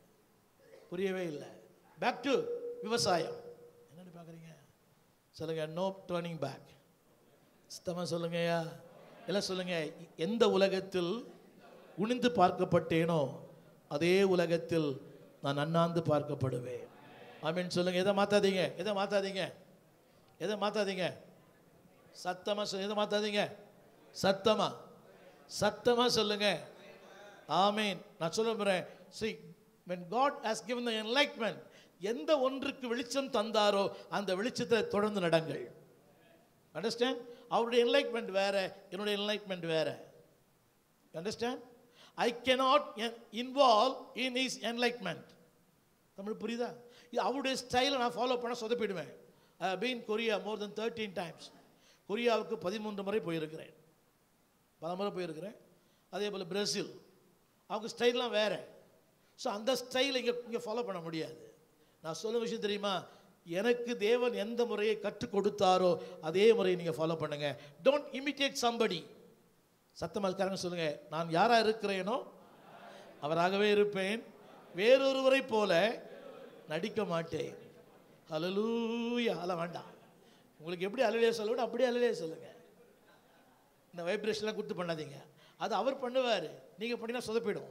புரியவே இல்லை பேக் டு விவசாயம் என்னடி பார்க்குறீங்க சொல்லுங்க நோ டர்னிங் பேக் சுத்தமாக சொல்லுங்கய்யா எல்லாம் சொல்லுங்க எந்த உலகத்தில் குனிந்து பார்க்கப்பட்டேனோ அதே உலகத்தில் நான் அண்ணாந்து பார்க்கப்படுவேன் ஆமீன் சொல்லுங்க எதை மாத்தாதீங்க எதை மாத்தாதீங்க எதை மாத்தாதீங்க சத்தமா சொல்லு எதை மாத்தாதீங்க சத்தமா சத்தமா சொல்லுங்க ஆமீன் நான் சொல்ல போறேன் see when god has given the enlightenment எந்த ஒன்றுக்கு வெளிச்சம் தந்தாரோ அந்த வெளிச்சத்தை தொடர்ந்து நடங்கள் அண்டர்ஸ்டாண்ட் அவருடைய என்லைட்மெண்ட் வேற என்னுடைய என்லைட்மெண்ட் வேற understand I cannot involve in is enlightenment Tamil புரியுதா இது அவருடைய ஸ்டைலை நான் ஃபாலோ பண்ண சொதப்பிடுவேன் I been Korea more than thirteen times கொரியாவுக்கு பதிமூன்று முறை போயிருக்கிறேன் பல முறை போயிருக்கிறேன் அதே போல் பிரேசில் அவங்க ஸ்டைல்லாம் வேற ஸோ அந்த ஸ்டைலை இங்கே இங்கே ஃபாலோ பண்ண முடியாது நான் சொல்ல விஷயம் தெரியுமா எனக்கு தேவன் எந்த முறையை கற்றுக் கொடுத்தாரோ அதே முறையை நீங்கள் ஃபாலோ பண்ணுங்க டோன்ட் இமிட்டேட் சம்படி சத்தமாக்காரங்க சொல்லுங்க நான் யாரா இருக்கிறேனோ அவராகவே இருப்பேன் வேறொருவரை போல நடிக்க மாட்டேன் ஹalleluya அல வேண்டாம் உங்களுக்கு எப்படி அலலையா சொல்லணும் அப்படியே அலலையா சொல்லுங்க இந்த வைப்ரேஷன்லாம் கொடுத்து பண்ணாதீங்க அது அவர் பண்ணுவார் நீங்கள் பண்ணினா சொதப்பிடும்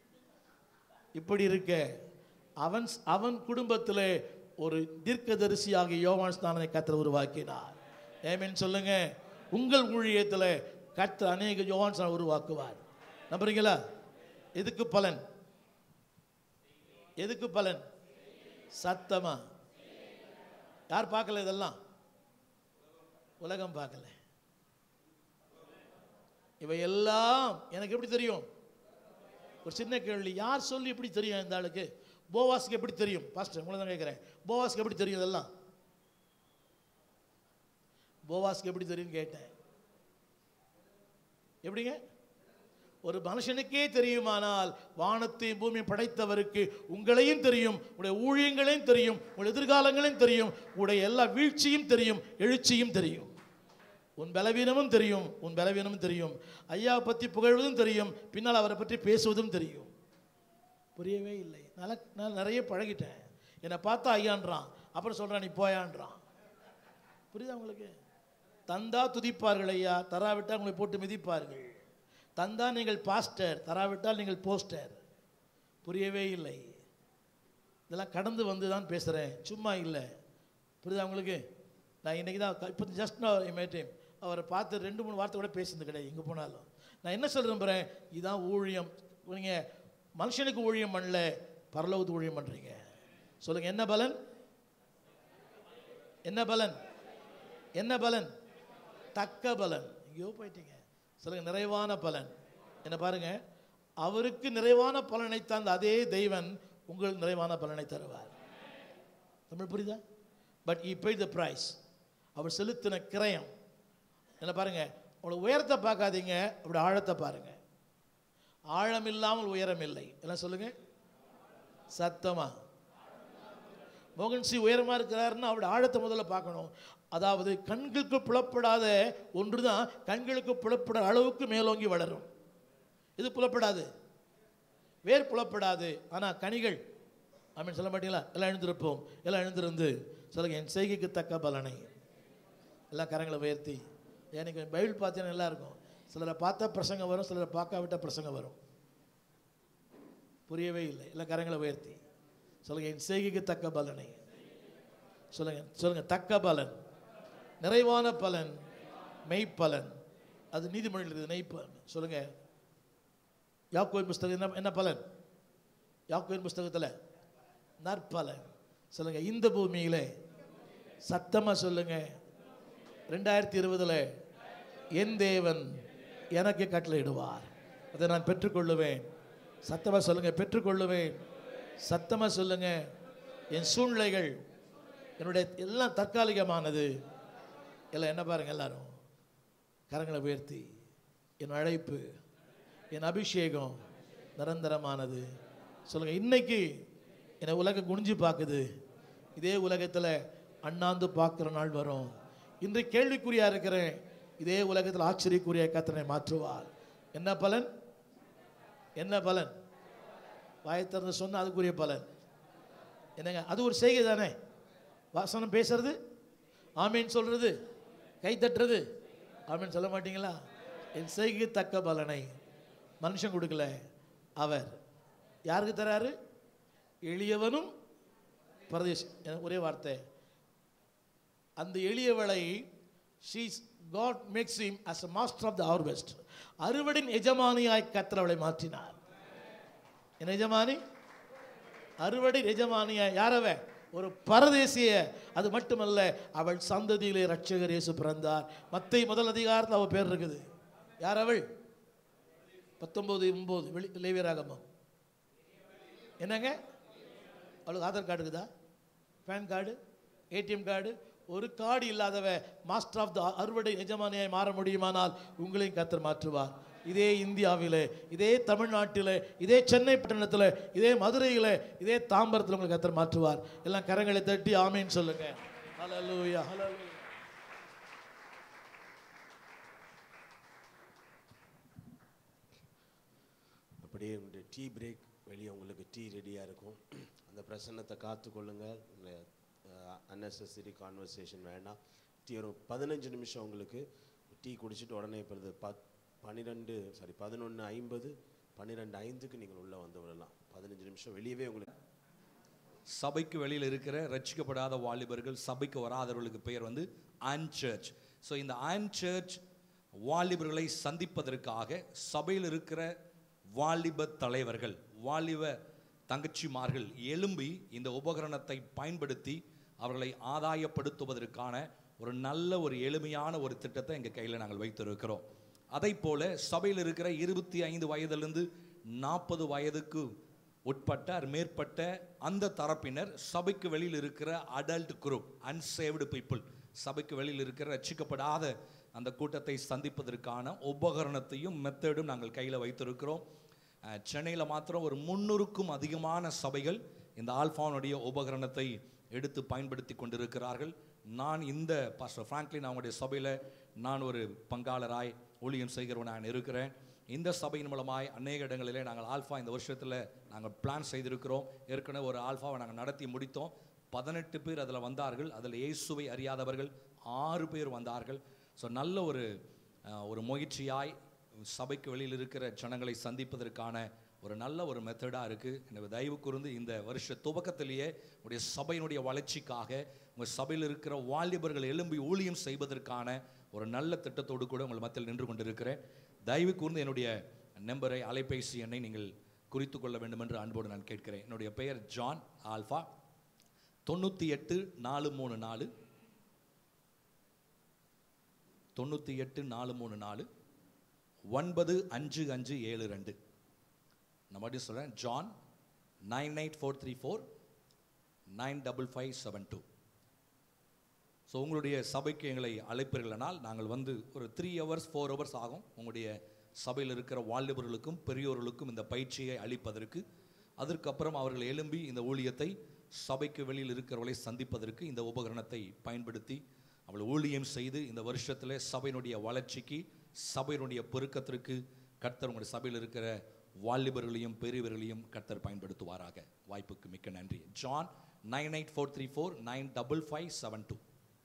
இப்படி இருக்க அவன் அவன் குடும்பத்தில் ஒரு தீர்க்கதரிசியாக யோவான் ஸ்தானத்தை கத்தர் உருவாக்கினார் ஏமேன் சொல்லுங்க உங்கள் ஊழியத்தில் கர்த்தர் அநேக யோவான் ஸ்தானம் உருவாக்குவார் நம்புறீங்களா எதுக்கு பலன் எதுக்கு பலன் சத்தமா யார் பார்க்கல இதெல்லாம் உலகம் பார்க்கல இவை எல்லாம் எனக்கு எப்படி தெரியும் ஒரு சின்ன கேள்வி யார் சொல்லி எப்படி தெரியும் இந்த ஆளுக்கு போவாஸ்க்கு எப்படி தெரியும் பாஸ்டர் உங்களை தான் கேட்குறேன் போவாஸ்க்கு எப்படி தெரியும் இதெல்லாம் போவாஸ்க்கு எப்படி தெரியும்னு கேட்டேன் எப்படிங்க ஒரு மனுஷனுக்கே தெரியுமானால் வானத்தையும் பூமியும் படைத்தவருக்கு உங்களையும் தெரியும் உடைய ஊழியங்களையும் தெரியும் உடைய எதிர்காலங்களையும் தெரியும் உடைய எல்லா வீழ்ச்சியும் தெரியும் எழுச்சியும் தெரியும் உன் பலவீனமும் தெரியும் உன் பலவீனமும் தெரியும் ஐயாவை பற்றி புகழ்வதும் தெரியும் பின்னால் அவரை பற்றி பேசுவதும் தெரியும் புரியவே இல்லை நான் நான் நிறைய பழகிட்டேன் என்னை பார்த்தா ஐயான்றான் அப்புறம் சொல்கிறான் நீ போயான்றான் புரியுதா உங்களுக்கு தந்தா துதிப்பார்கள் ஐயா தராவிட்டால் உங்களை போட்டு மிதிப்பார்கள் தந்தா நீங்கள் பாஸ்டர் தராவிட்டால் நீங்கள் போஸ்டர் புரியவே இல்லை இதெல்லாம் கடந்து வந்து தான் பேசுகிறேன் சும்மா இல்லை புரியுதா உங்களுக்கு நான் இன்றைக்கி தான் இப்போ ஜஸ்ட் நான் இமேட்டேன் அவரை பார்த்து ரெண்டு மூணு வார்த்தை கூட பேசுனது கிடையாது எங்கே போனாலும் நான் என்ன சொல்ல விரும்புகிறேன் இதுதான் ஊழியம் நீங்கள் மனுஷனுக்கு ஊழியம் பண்ணல பரலோகத்து ஊழியம் பண்ணுறீங்க சொல்லுங்கள் என்ன பலன் என்ன பலன் என்ன பலன் தக்க பலன் எங்கேயோ போயிட்டீங்க சொல்லுங்க நிறைவான பலன் என்ன பாருங்க அவருக்கு நிறைவான பலனை தந்த அதே தெய்வன் உங்களுக்கு நிறைவான பலனை தருவார் தமிழ் புரியுதா but he paid the price அவர் செலுத்தின கிரயம் என்ன பாருங்க அவளோட உயரத்தை பார்க்காதீங்க அப்படி ஆழத்தை பாருங்க ஆழம் இல்லாமல் உயரம் இல்லை எல்லாம் சொல்லுங்க சத்தமா மோகன் சி உயரமா இருக்கிறாருன்னா அவருடைய ஆழத்தை முதல்ல பார்க்கணும் அதாவது கண்களுக்கு புலப்படாத ஒன்று தான் கண்களுக்கு புலப்பட அளவுக்கு மேலோங்கி வளரும் இது புலப்படாது வேர் புலப்படாது ஆனால் கனிகள் ஆமீன் சொல்ல மாட்டீங்களா எல்லாம் எழுந்திருப்போம் எல்லாம் எழுந்திருந்து சொல்லுங்க என் செய்கைக்கு தக்க பலனை எல்லாம் கரங்களை உயர்த்தி எனக்கு பைபிள் பார்த்தீங்கன்னா நல்லா இருக்கும் சிலரை பார்த்தா பிரசங்கம் வரும் சிலரை பார்க்காவிட்ட பிரசங்கம் வரும் புரியவே இல்லை எல்லாம் கரங்களை உயர்த்தி சொல்லுங்க என் செய்கைக்கு தக்க பலனை சொல்லுங்க சொல்லுங்க தக்க பலன் நிறைவான பலன் மெய்ப்பலன் அது நீதிமொழியில் இருக்குது நெய்ப்பலன் சொல்லுங்க யாக்கோயின் புஸ்தகம் என்ன என்ன பலன் யாக்கோயின் புஸ்தகத்தில் நற்பலன் சொல்லுங்க இந்த பூமியிலே சத்தமா சொல்லுங்க ரெண்டாயிரத்தி இருபதுல என் தேவன் எனக்கு கட்டளையிடுவார் அதை நான் பெற்றுக்கொள்ளுவேன் சத்தமா சொல்லுங்க பெற்றுக்கொள்ளுவேன் சத்தமா சொல்லுங்க என் சூழ்நிலைகள் என்னுடைய எல்லாம் தற்காலிகமானது எல்லாம் என்ன பாருங்க எல்லாரும் கரங்களை உயர்த்தி என் அழைப்பு என் அபிஷேகம் நிரந்தரமானது சொல்லுங்க இன்னைக்கு என்னை உலகம் குனிஞ்சு பார்க்குது இதே உலகத்தில் அண்ணாந்து பார்க்குற நாள் வரும் இன்று கேள்விக்குறியா இருக்கிறேன் இதே உலகத்தில் ஆச்சரியக்குரிய கத்தனை மாற்றுவார் என்ன பலன் என்ன பலன் வாயை திறந்து சொன்னா அதுக்குரிய பலன் என்னங்க அது ஒரு செய்கை தானே வாசனம் பேசுறது ஆமீன் சொல்றது கை தட்டுறது ஆமீன் சொல்ல மாட்டீங்களா என் செய்கைக்கு தக்க பலனை மனுஷன் கொடுக்கல அவர் யாருக்கு தராரு எளியவனும் பிரதேஷ் ஒரே வார்த்தை அந்த எளியவளை she's God makes him as a master of the harvest அறுவடின் எஜமானியாய் கர்த்தர் அவளை மாற்றினார் என் எஜமானி அறுவடை எஜமானியாய் யாரவ ஒரு பரதேசிய அது மட்டுமல்ல அவள் சந்ததியிலே ரட்சகர் இயேசு பிறந்தார் மத்தை முதல் அதிகாரத்தில் அவள் பேர் இருக்குது யார் அவள் பத்தொன்பது ஒன்பது வெளி லேவியராகமம் என்னங்க அவளுக்கு ஆதார் கார்டு இருக்குதா பேன் கார்டு ஏடிஎம் கார்டு ஒரு கார்டு இல்லாதவ மாஸ்டர் ஆஃப் த அறுவடை எஜமானியாய் மாற முடியுமானால் உங்களையும் கத்தர் மாற்றுவார் இதே இந்தியாவிலே இதே தமிழ்நாட்டிலே இதே சென்னை பட்டணத்தில் இதே மதுரையில் இதே தாம்பரத்தில் உங்களை கத்தர் மாற்றுவார் எல்லாம் கரங்களை தட்டி ஆமேன்னு சொல்லுங்க ஹalleluya ஹalleluya அப்படியே உங்களுடைய டீ பிரேக் வெளியே உங்களுக்கு டீ ரெடியாக இருக்கும் அந்த பிரசன்னத்தை காத்துக்கொள்ளுங்க அன்னெசரி கான்வர்சேஷன் வேண்டாம் டீ ஒரு பதினஞ்சு நிமிஷம் உங்களுக்கு டீ குடிச்சிட்டு உடனே இப்போ இது பத் பன்னிரெண்டு சாரி பதினொன்று ஐம்பது பன்னிரெண்டு ஐந்துக்கு நீங்கள் உள்ளே வந்து விடலாம் பதினஞ்சு நிமிஷம் வெளியவே உங்களுக்கு சபைக்கு வெளியில் இருக்கிற ரட்சிக்கப்படாத வாலிபர்கள் சபைக்கு வராதவர்களுக்கு பெயர் வந்து ஆன் சர்ச் ஸோ இந்த ஆன் சர்ச் வாலிபர்களை சந்திப்பதற்காக சபையில் இருக்கிற வாலிப தலைவர்கள் வாலிப தங்கச்சிமார்கள் எழும்பி இந்த உபகரணத்தை பயன்படுத்தி அவர்களை ஆதாயப்படுத்துவதற்கான ஒரு நல்ல ஒரு எளிமையான ஒரு திட்டத்தை எங்கள் கையில் நாங்கள் வைத்திருக்கிறோம் அதை போல சபையில் இருக்கிற இருபத்தி ஐந்து வயதிலிருந்து நாற்பது வயதுக்கு உட்பட்ட or மேற்பட்ட அந்த தரப்பினர் சபைக்கு வெளியில் இருக்கிற அடல்ட் குரூப் அன்சேவ்டு பீப்புள் சபைக்கு வெளியில் இருக்கிற ரட்சிக்கப்படாத அந்த கூட்டத்தை சந்திப்பதற்கான உபகரணத்தையும் மெத்தடும் நாங்கள் கையில் வைத்திருக்கிறோம் சென்னையில் மாத்திரம் ஒரு முன்னூறுக்கும் அதிகமான சபைகள் இந்த ஆல்ஃபானுடைய உபகரணத்தை எடுத்து பயன்படுத்தி கொண்டிருக்கிறார்கள் நான் இந்த பாஸ்டர் ஃப்ராங்க்லின் அவங்களுடைய சபையில் நான் ஒரு பங்காளராய் ஊழியம் செய்கிறவன் நான் இருக்கிறேன் இந்த சபையின் மூலமாய் அநேக இடங்களிலே நாங்கள் ஆல்ஃபா இந்த வருஷத்தில் நாங்கள் பிளான் செய்திருக்கிறோம் ஏற்கனவே ஒரு ஆல்ஃபாவை நாங்கள் நடத்தி முடித்தோம் பதினெட்டு பேர் அதில் வந்தார்கள் அதில் இயேசுவை அறியாதவர்கள் ஆறு பேர் வந்தார்கள் ஸோ நல்ல ஒரு அஹ், ஒரு முயற்சியாய் சபைக்கு வெளியில் இருக்கிற ஜனங்களை சந்திப்பதற்கான ஒரு நல்ல ஒரு மெத்தடாக இருக்குது எனவே தயவு கூர்ந்து இந்த வருஷ துவக்கத்திலேயே உடைய சபையினுடைய வளர்ச்சிக்காக உங்கள் சபையில் இருக்கிற வாலிபர்கள் எழும்பி ஊழியம் செய்வதற்கான ஒரு நல்ல திட்டத்தோடு கூட உங்கள் மத்தியில் நின்று கொண்டிருக்கிறேன் தயவு கூர்ந்து என்னுடைய நம்பரை அலைபேசி எண்ணை நீங்கள் குறித்து கொள்ள வேண்டும் என்று அன்போடு நான் கேட்கிறேன் என்னுடைய பெயர் ஜான் ஆல்ஃபா தொண்ணூற்றி எட்டு நாலு மூணு நாலு தொண்ணூற்றி எட்டு நாலு மூணு நாலு ஒன்பது அஞ்சு அஞ்சு ஏழு ரெண்டு நான் மறுபடியும் சொல்கிறேன் John nine eight four three four nine double five seven two so உங்களுடைய சபைக்கு எங்களை அழைப்பீர்களானால் நாங்கள் வந்து ஒரு த்ரீ ஹவர்ஸ் ஃபோர் ஹவர்ஸ் ஆகும் உங்களுடைய சபையில் இருக்கிற வாலிபர்களுக்கும் பெரியோர்களுக்கும் இந்த பயிற்சியை அளிப்பதற்கு அதற்கப்புறம் அவர்கள் எழும்பி இந்த ஊழியத்தை சபைக்கு வெளியில் இருக்கிறவர்களை சந்திப்பதற்கு இந்த உபகரணத்தை பயன்படுத்தி அவள் ஊழியம் செய்து இந்த வருஷத்தில் சபையினுடைய வளர்ச்சிக்கு சபையினுடைய பெருக்கத்திற்கு கர்த்தர் உங்களுடைய சபையில் இருக்கிற வாலிபர்களையும் பெரியவர்களையும் கர்த்தர் பயன்படுத்துவாராக வாய்ப்புக்கு மிக்க நன்றி John nine eight four three four nine double five seven two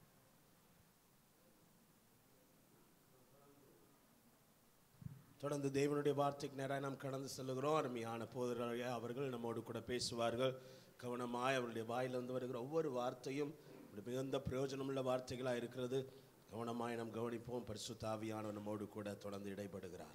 தொடர்ந்து தேவனுடைய வார்த்தைக்கு நேராக நாம் கடந்து செல்லுகிறோம் அருமையான போதராக அவர்கள் நம்மோடு கூட பேசுவார்கள் கவனமாய் அவருடைய வாயிலிருந்து வருகிற ஒவ்வொரு வார்த்தையும் ஒரு மிகுந்த பிரயோஜனமுள்ள வார்த்தைகளாக இருக்கிறது கவனமாய் நாம் கவனிப்போம் பரிசுத்த ஆவியானவர் நம்மோடு கூட தொடர்ந்து இடைப்படுகிறார்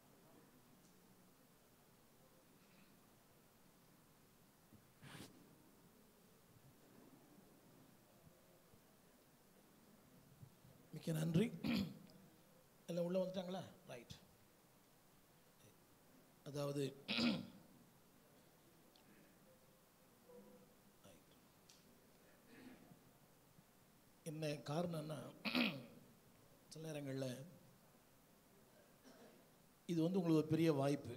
மிக்க நன்றி எல்லாம் உள்ளே வந்துட்டாங்களா ரைட் அதாவது என்ன காரணம்னா சில நேரங்களில் இது வந்து உங்களுக்கு ஒரு பெரிய வாய்ப்பு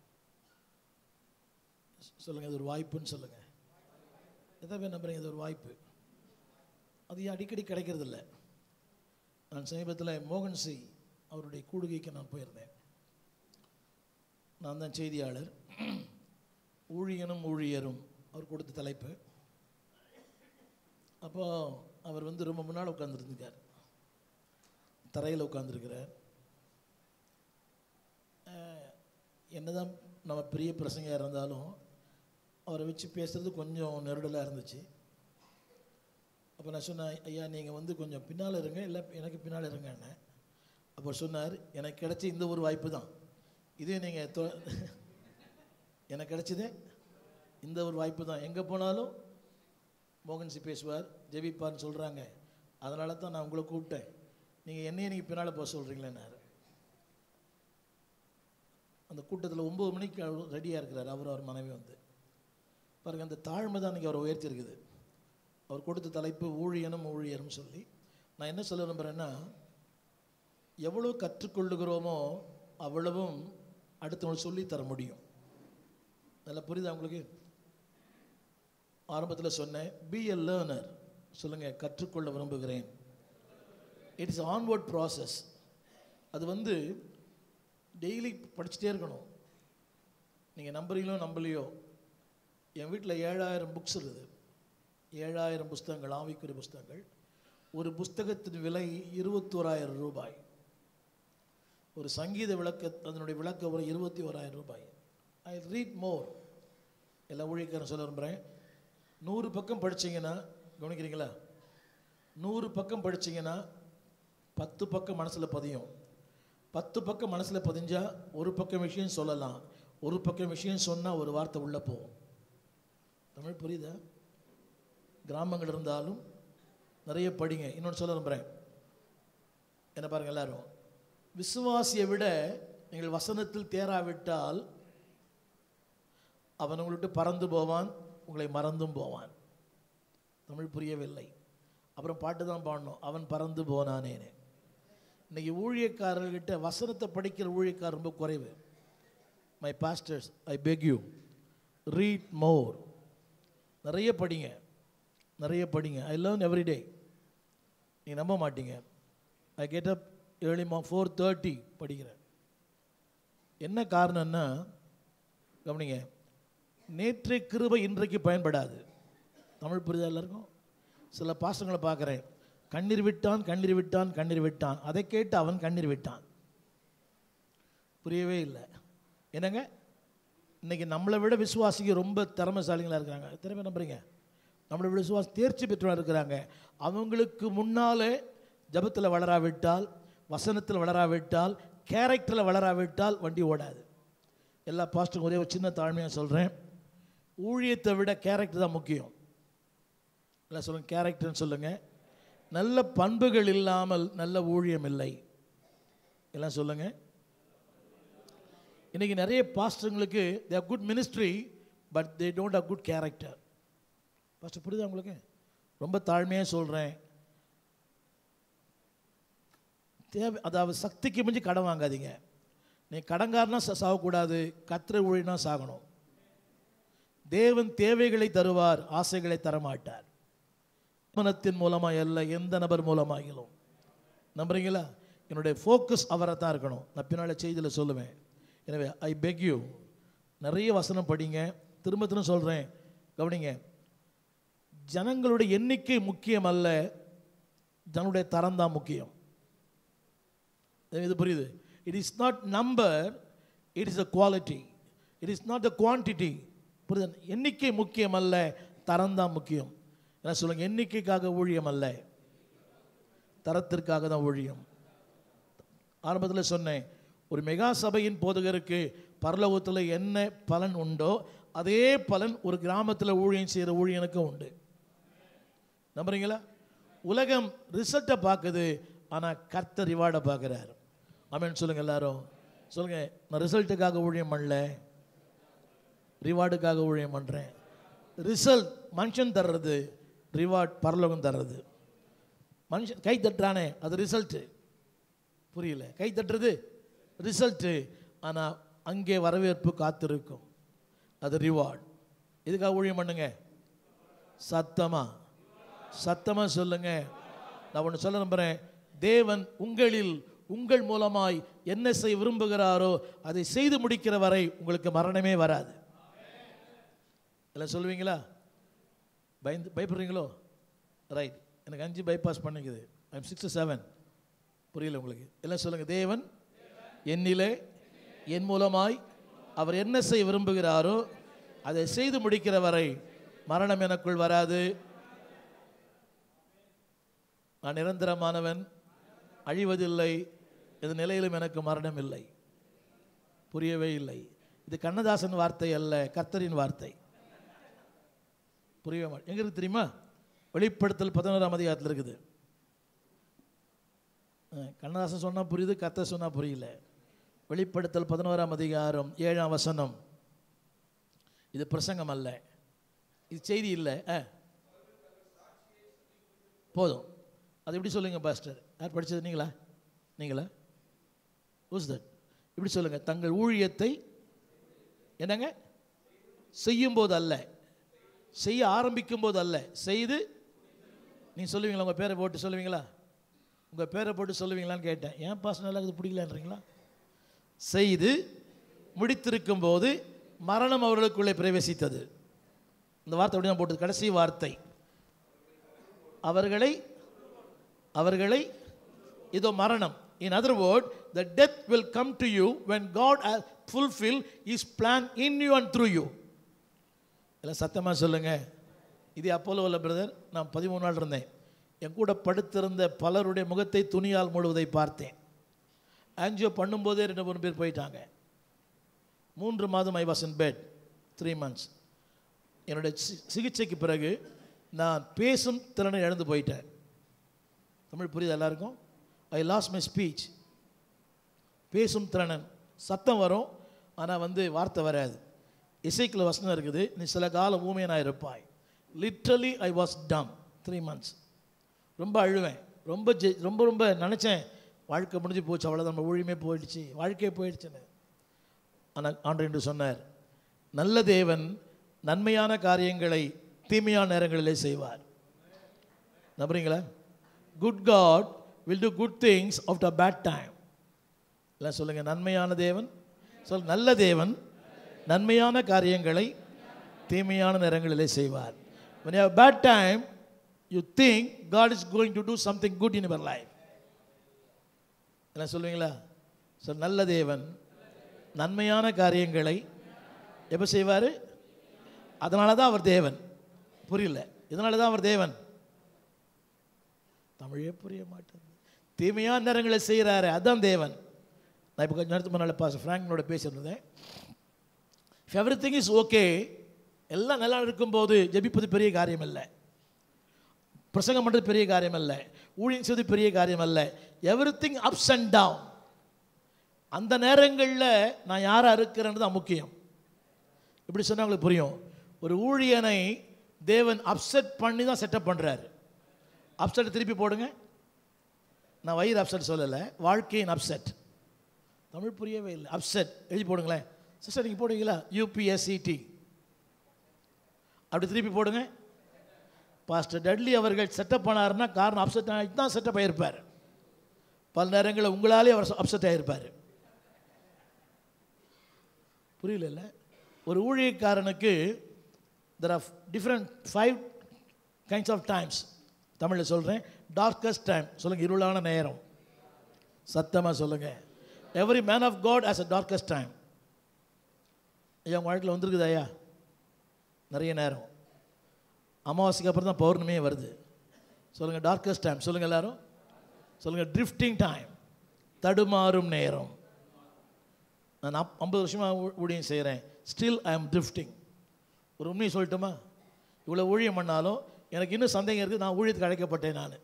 சொல்லுங்கள் இது ஒரு வாய்ப்புன்னு சொல்லுங்கள் எத்தனை பேர் நம்புறீங்க இது ஒரு வாய்ப்பு அது அடிக்கடி கிடைக்கிறதில்ல நான் சமீபத்தில் மோகன் சி அவருடைய கூடுகைக்கு நான் போயிருந்தேன் நான் தான் செய்தியாளர் ஊழியனும் ஊழியரும் அவர் கொடுத்த தலைப்பு அப்போ அவர் வந்து ரொம்ப முன்னால் உட்காந்துருந்துக்கார் தரையில் உட்காந்துருக்கிறார் என்னதான் நம்ம பெரிய பிரசங்கையாக இருந்தாலும் அவரை வச்சு பேசுறது கொஞ்சம் நெருடலாக இருந்துச்சு அப்போ நான் சொன்னேன் ஐயா நீங்கள் வந்து கொஞ்சம் பின்னால் இருங்க இல்லை எனக்கு பின்னால் இருங்கன்னு அப்போ சொன்னார் எனக்கு கிடைச்ச இந்த ஒரு வாய்ப்பு தான் இதே நீங்கள் தொ எனக்கு கிடைச்சதே இந்த ஒரு வாய்ப்பு தான் எங்கே போனாலும் மோகன்சி பேசுவார் ஜெபிப்பார்னு சொல்கிறாங்க அதனால தான் நான் உங்களை கூப்பிட்டேன் நீங்கள் என்னையே நீங்கள் பின்னால் போக சொல்கிறீங்களேன்னாரு அந்த கூட்டத்தில் ஒம்பது மணிக்கு ரெடியாக இருக்கிறார் அவர் அவர் மனைவி வந்து பாருங்கள் அந்த தாழ்மை தான் இன்றைக்கி அவரை உயர்த்திருக்குது அவர் கொடுத்த தலைப்பு ஊழியனும் ஊழியரும் சொல்லி நான் என்ன சொல்ல விரும்புகிறேன்னா எவ்வளோ கற்றுக்கொள்ளுகிறோமோ அவ்வளவும் அடுத்தவங்களுக்கு சொல்லி தர முடியும் நல்லா புரியுதா உங்களுக்கு ஆரம்பத்தில் சொன்னேன் பி எ லேர்னர் சொல்லுங்கள் கற்றுக்கொள்ள விரும்புகிறேன் இட் இஸ் ஆன்வர்ட் ப்ராசஸ் அது வந்து டெய்லி படிச்சுட்டே இருக்கணும் நீங்கள் நம்புறீங்களோ நம்பலையோ என் வீட்டில் ஏழாயிரம் புக்ஸ் இருக்குது ஏழாயிரம் புஸ்தகங்கள் ஆவிக்குரிய புஸ்தகங்கள் ஒரு புஸ்தகத்தின் விலை இருபத்தோராயிரம் ரூபாய் ஒரு சங்கீத விளக்க அதனுடைய விளக்க ஒரு இருபத்தி ஓராயிரம் ரூபாய் ஐ ரீட் மோர் எல்லா ஊழியக்காரன் சொல்ல விரும்புகிறேன் நூறு பக்கம் படிச்சீங்கன்னா கவனிக்கிறீங்களா நூறு பக்கம் படிச்சீங்கன்னா பத்து பக்கம் மனசில் பதியும் பத்து பக்கம் மனசில் பதிஞ்சா ஒரு பக்கம் விஷயம் சொல்லலாம் ஒரு பக்கம் விஷயம் சொன்னால் ஒரு வார்த்தை உள்ளே போகும் தமிழ் புரியுதா கிராமங்கள் இருந்தாலும் நிறைய படிங்க இன்னொன்று சொல்ல விரும்புகிறேன் என்ன பாருங்க எல்லாரும் விசுவாசியை விட நீங்கள் வசனத்தில் தேராவிட்டால் அவன் உங்களை விட்டு பறந்து போவான் உங்களை மறந்தும் போவான் தமிழ் புரியவில்லை அப்புறம் பாட்டு தான் பாடணும் அவன் பறந்து போனானேன்னு இன்னைக்கு ஊழியக்காரர்கிட்ட வசனத்தை படிக்கிற ஊழியக்காரர் ரொம்ப குறைவு my pastors I beg you read more நிறைய படிங்க நிறைய படிங்க ஐ லேர்ன் எவ்ரி டே நீங்கள் நம்ப மாட்டீங்க ஐ கெட் அப் ஏர்லி மா ஃபோர் தேர்ட்டி படிக்கிறேன் என்ன காரணம்னா கவனிங்க நேற்றைய கிருபை இன்றைக்கு பயன்படாது தமிழ் புரிதா எல்லாருக்கும் சில பாசங்களை பார்க்குறேன் கண்ணீர் விட்டான் கண்ணீர் விட்டான் கண்ணீர் விட்டான் அதை கேட்டு அவன் கண்ணீர் விட்டான் புரியவே இல்லை என்னங்க இன்னைக்கு நம்மளை விட விசுவாசிக்கு ரொம்ப திறமைசாலிகளாக இருக்கிறாங்க திறமை நம்புறீங்க நம்மளை விட விசுவாசி தேர்ச்சி பெற்றவங்க இருக்கிறாங்க அவங்களுக்கு முன்னாலே ஜபத்தில் வளராவிட்டால் வசனத்தில் வளராவிட்டால் கேரக்டரில் வளராவிட்டால் வண்டி ஓடாது எல்லா பாஸ்டும் ஒரே ஒரு சின்ன தாழ்மையாக சொல்கிறேன் ஊழியத்தை விட கேரக்டர் தான் முக்கியம் எல்லாம் சொல்லுங்கள் கேரக்டர்னு சொல்லுங்கள் நல்ல பண்புகள் இல்லாமல் நல்ல ஊழியம் இல்லை எல்லாம் சொல்லுங்கள் இன்னைக்கு நிறைய பாஸ்டருங்களுக்கு they good ministry but they don't have good character pastor புரியுதா உங்களுக்கு ரொம்ப தாழ்மையாக சொல்கிறேன் தேவை அதாவது சக்திக்கு மிஞ்சி கடன் வாங்காதீங்க நீ கடன்காரனா சா- சாகக்கூடாது கத்திர ஊழினா சாகணும் தேவன் தேவைகளை தருவார் ஆசைகளை தரமாட்டார் மனத்தின் மூலமாக அல்ல எந்த நபர் மூலமாகிலும் நம்புறீங்களா என்னுடைய ஃபோக்கஸ் அவரை தான் இருக்கணும் நான் பின்னால் செய்தியில் சொல்லுவேன் எனவே ஐ பெக் யூ நிறைய வசனம் படிங்க திரும்ப திரும்ப சொல்கிறேன் கவனிங்க ஜனங்களுடைய எண்ணிக்கை முக்கியம் அல்ல ஜனங்களுடைய தரம் தான் முக்கியம் இது புரியுது it is not number it is a quality it is not the quantity புரியுது எண்ணிக்கை முக்கியம் அல்ல தரம் தான் முக்கியம் என்ன சொல்லுங்க எண்ணிக்கைக்காக ஊழியம் அல்ல தரத்திற்காக தான் ஊழியம் ஆரம்பத்தில் சொன்னேன் ஒரு மெகா சபையின் போதகருக்கு பரலோகத்தில் என்ன பலன் உண்டோ அதே பலன் ஒரு கிராமத்தில் ஊழியம் செய்கிற ஊழியனுக்கும் உண்டு நம்புறீங்களா உலகம் ரிசல்ட்டை பார்க்குது ஆனால் கர்த்தர் ரிவார்டை பார்க்குறாரு ஆமென் சொல்லுங்க எல்லாரும் சொல்லுங்க நான் ரிசல்ட்டுக்காக ஊழியம் பண்ணல ரிவார்டுக்காக ஊழியம் பண்ணுறேன் ரிசல்ட் மனுஷன் தர்றது ரிவார்ட் பரலோகம் தர்றது மனுஷன் கை தட்டுறானே அது ரிசல்ட்டு புரியல கை தட்டுறது ரிசல்ட்டு ஆனால் அங்கே வரவேற்பு காத்திருக்கும் அது ரிவார்ட் இதுக்காக ஊழியம் பண்ணுங்க சத்தமா சத்தமா சொல்லுங்க நான் ஒன்று சொல்ல நம்புறேன் தேவன் உங்களில் உங்கள் மூலமாய் என்ன செய்ய விரும்புகிறாரோ அதை செய்து முடிக்கிற வரை உங்களுக்கு மரணமே வராது எல்லாம் சொல்லுவீங்களா பயந்து பயப்படுறீங்களோ ரைட் எனக்கு அஞ்சு பைபாஸ் பண்ணிக்குது ஐம் சிக்ஸ் செவன் புரியல உங்களுக்கு எல்லாம் சொல்லுங்க தேவன் என்னிலே என் மூலமாய் அவர் என்ன செய்ய விரும்புகிறாரோ அதை செய்து முடிக்கிற வரை மரணம் எனக்குள் வராது நான் நிரந்தரமானவன் அழிவதில்லை இது நிலையிலும் எனக்கு மரணம் இல்லை புரியவே இல்லை இது கண்ணதாசன் வார்த்தை அல்ல கர்த்தரின் வார்த்தை புரியவே மாட்டேன் எங்க இருக்கு தெரியுமா வெளிப்படுத்தல் பதினோராம் அதிகாரத்தில் இருக்குது அஹ், கண்ணதாசன் சொன்னா புரியுது கர்த்தர் சொன்னா புரியல வெளிப்படுத்தல் பதினோராம் அதிகாரம் ஏழாம் வசனம் இது பிரசங்கம் அல்ல இது செய்தி இல்லை ஆ போதும் அது எப்படி சொல்லுங்க பாஸ்டர் யார் படிச்சது நீங்களா நீங்களா ஊஸ் தட் இப்படி சொல்லுங்க தங்கள் ஊழியத்தை என்னங்க செய்யும் போது அல்ல செய்ய ஆரம்பிக்கும் போது அல்ல செய்து நீ சொல்லுவீங்களா உங்கள் பேரை போட்டு சொல்லுவீங்களா உங்கள் பேரை போட்டு சொல்லுவீங்களான்னு கேட்டேன் ஏன் பாஸ் நல்லா இது பிடிக்கலன்றீங்களா செய்து முடித்திருக்கும் போது மரணம் அவர்களுக்குள்ளே பிரவேசித்தது இந்த வார்த்தை அப்படி தான் போட்டது கடைசி வார்த்தை அவர்களை அவர்களை இதோ மரணம் in other word the death will come to you when God fulfil his plan in you and through you எல்லாம் சத்தமாக சொல்லுங்க இது அப்போலோவில் பிரதர் நான் பதிமூணு நாள் இருந்தேன் என் கூட படுத்திருந்த பலருடைய முகத்தை துணியால் மூடுவதை பார்த்தேன் ஆன்ஜியோ பண்ணும்போதே ரெண்டு மூணு பேர் போயிட்டாங்க மூன்று மாதம் I was in bed three months என்னுடைய சி- சிகிச்சைக்கு பிறகு நான் பேசும் திறனை இழந்து போயிட்டேன் தமிழ் புரியுது எல்லாருக்கும் ஐ லாஸ் மை ஸ்பீச் பேசும் திறனன் சத்தம் வரும் ஆனால் வந்து வார்த்தை வராது இசைக்குள்ள வசனம் இருக்குது நீ சில காலம் ஊமையனாக இருப்பாய் literally I was dumb three months ரொம்ப அழுவேன் ரொம்ப ஜெ- ரொம்ப ரொம்ப நினச்சேன் வாழ்க்கை முடிஞ்சு போச்சு அவ்வளோதான் நம்ம ஊழியமே போயிடுச்சு வாழ்க்கையே போயிடுச்சுன்னு ஆனால் ஆண்டு என்று சொன்னார் நல்ல தேவன் நன்மையான காரியங்களை தீமையான நேரங்களிலே செய்வார் நம்புறீங்களா good God will do good things after bad time எல்லாம் சொல்லுங்க நன்மையான தேவன் சொல் நல்ல தேவன் நன்மையான காரியங்களை தீமையான நேரங்களிலே செய்வார் when you have bad time you think god is going to do something good in your life என்ன சொல்லுவீங்களா சொல் நல்ல தேவன் நன்மையான காரியங்களை எப்போ செய்வார் அதனால தான் அவர் தேவன் புரியல இதனால தான் அவர் தேவன் தமிழே புரிய மாட்டேங்குது தீமையான நேரங்களை செய்கிறாரு அதான் தேவன் நான் இப்போ கொஞ்ச நேரத்துக்கு முன்னால் பாஸ் ஃப்ராங்கனோட பேசியிருந்தேன் if everything is okay எல்லாம் நல்லா இருக்கும்போது ஜெபிப்பது பெரிய காரியம் இல்லை பிரசங்கம் பண்ணுறது பெரிய காரியம் அல்ல ஊழியம் செய்வது பெரிய காரியம் அல்ல everything ups and down அந்த நேரங்களில் நான் யாராக இருக்கிறேன்னு தான் முக்கியம் இப்படி சொன்னா உங்களுக்கு புரியும் ஒரு ஊழியனை தேவன் அப்செட் பண்ணி தான் செட்டப் பண்ணுறாரு அப்செட் திருப்பி போடுங்க நான் வயிறு அப்செட் சொல்லலை வாழ்க்கையின் அப்செட் தமிழ் புரியவே இல்லை அப்செட் எழுதி போடுங்களேன் சிஸ்டர் நீங்கள் போடுவீங்களா யூபிஎஸ்சிடி அப்படி திருப்பி போடுங்க பாஸ்டர் டட்லி அவர்கள் செட்டப் பண்ணாருன்னா காரணம் அப்செட் ஆகிட்டு தான் செட்டப் ஆகிருப்பார் பல நேரங்களில் உங்களாலே அவர் அப்செட் ஆகிருப்பார் புரியல ஒரு ஊழியக்காரனுக்கு there are different five kinds of times தமிழில் சொல்கிறேன் டார்க்கஸ்ட் டைம் சொல்லுங்கள் இருளான நேரம் சத்தமாக சொல்லுங்கள் every man of God as a darkest time ஐயா உங்கள் வாழ்க்கையில் வந்திருக்குது ஐயா நிறைய நேரம் அமாவாசைக்கு அப்புறம் தான் பௌர்ணமியே வருது சொல்லுங்கள் டார்க்கஸ்ட் டைம் சொல்லுங்கள் எல்லாரும் சொல்லுங்கள் ட்ரிஃப்டிங் டைம் தடுமாறும் நேரம் நான் அப்- ஐம்பது வருஷமாக ஊழியம் செய்கிறேன் ஸ்டில் ஐ அம் ட்ரிஃப்டிங் ஒரு உண்மையை சொல்லட்டுமா இவ்வளோ ஊழியம் பண்ணாலும் எனக்கு இன்னும் சந்தேகம் இருக்குது நான் ஊழியத்துக்கு அழைக்கப்பட்டேன் நான்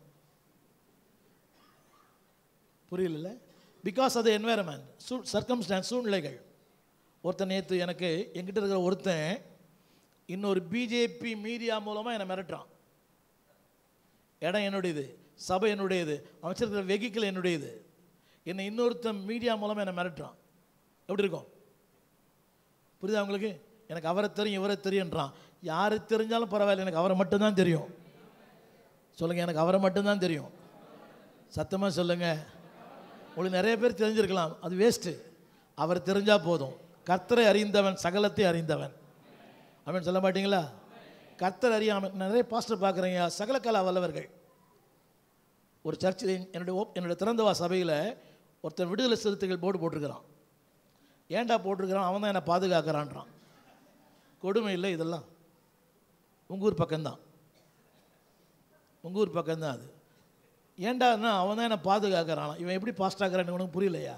புரியல பிகாஸ் அது என்வாயரமெண்ட் சூ சர்க்கம்ஸ்டான்ஸ் சூழ்நிலைகள் ஒருத்தன் நேற்று எனக்கு என்கிட்ட இருக்கிற ஒருத்தன் இன்னொரு பிஜேபி மீடியா மூலமாக என்னை மிரட்டுறான் இடம் என்னுடையது சபை என்னுடையது அமைச்சிருக்கிற வெஹிக்கிள் என்னுடையது என்னை இன்னொருத்தன் மீடியா மூலமாக என்னை மிரட்டுறான் எப்படி இருக்கும் புரியுதா உங்களுக்கு எனக்கு அவரை தெரியும் இவரை தெரியுன்றான் யாரு தெரிஞ்சாலும் பரவாயில்ல எனக்கு அவரை மட்டும்தான் தெரியும் சொல்லுங்கள் எனக்கு அவரை மட்டும்தான் தெரியும் சத்தமாக சொல்லுங்கள் உங்களுக்கு நிறைய பேர் தெரிஞ்சிருக்கலாம் அது வேஸ்ட்டு அவர் தெரிஞ்சால் போதும் கர்த்தரை அறிந்தவன் சகலத்தை அறிந்தவன் அவன் சொல்ல மாட்டீங்களா கர்த்தர் அறியாமல் நிறைய பாஸ்டர் பார்க்குறீங்க சகல கலா வல்லவர்கள் ஒரு சர்ச்சில் என்னுடைய ஓப் என்னுடைய திறந்தவா சபையில் ஒருத்தன் விடுதலை சிறுத்தைகள் போர்டு போட்டிருக்கிறான் ஏன்டா போட்டிருக்கிறான் அவன் தான் என்னை பாதுகாக்கிறான்றான் கொடுமை இல்லை இதெல்லாம் உங்கள் ஊர் பக்கம்தான் உங்கள் ஊர் பக்கம்தான் அது ஏன்டான்னா அவன் தான் என்னை பாதுகாக்கிறான் இவன் எப்படி பாஸ்ட் ஆகிறான்னு உனக்கு புரியலையா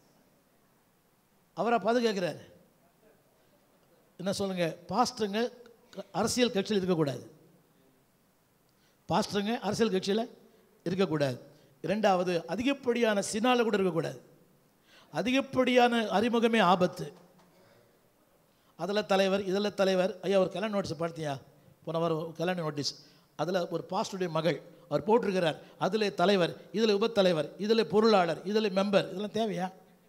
அவரா பாதுகாக்கிறாரு என்ன சொல்லுங்க பாஸ்டருங்க க- அரசியல் கட்சியில் இருக்கக்கூடாது பாஸ்டருங்க அரசியல் கட்சியில் இருக்கக்கூடாது இரண்டாவது அதிகப்படியான சினால கூட இருக்கக்கூடாது அதிகப்படியான அறிமுகமே ஆபத்து அதில் தலைவர் இதில் தலைவர் ஐயா ஒரு கல்யாண நோட்டீஸ் பார்த்தியா போன வாரம் ஒரு கல்யாண நோட்டீஸ் அதில் ஒரு பாஸ்டருடைய மகள் அவர் போட்டிருக்கிறார் அதில் தலைவர் இதில் உபத்தலைவர் இதில் பொருளாளர் இதில் மெம்பர் இதெல்லாம் தேவையா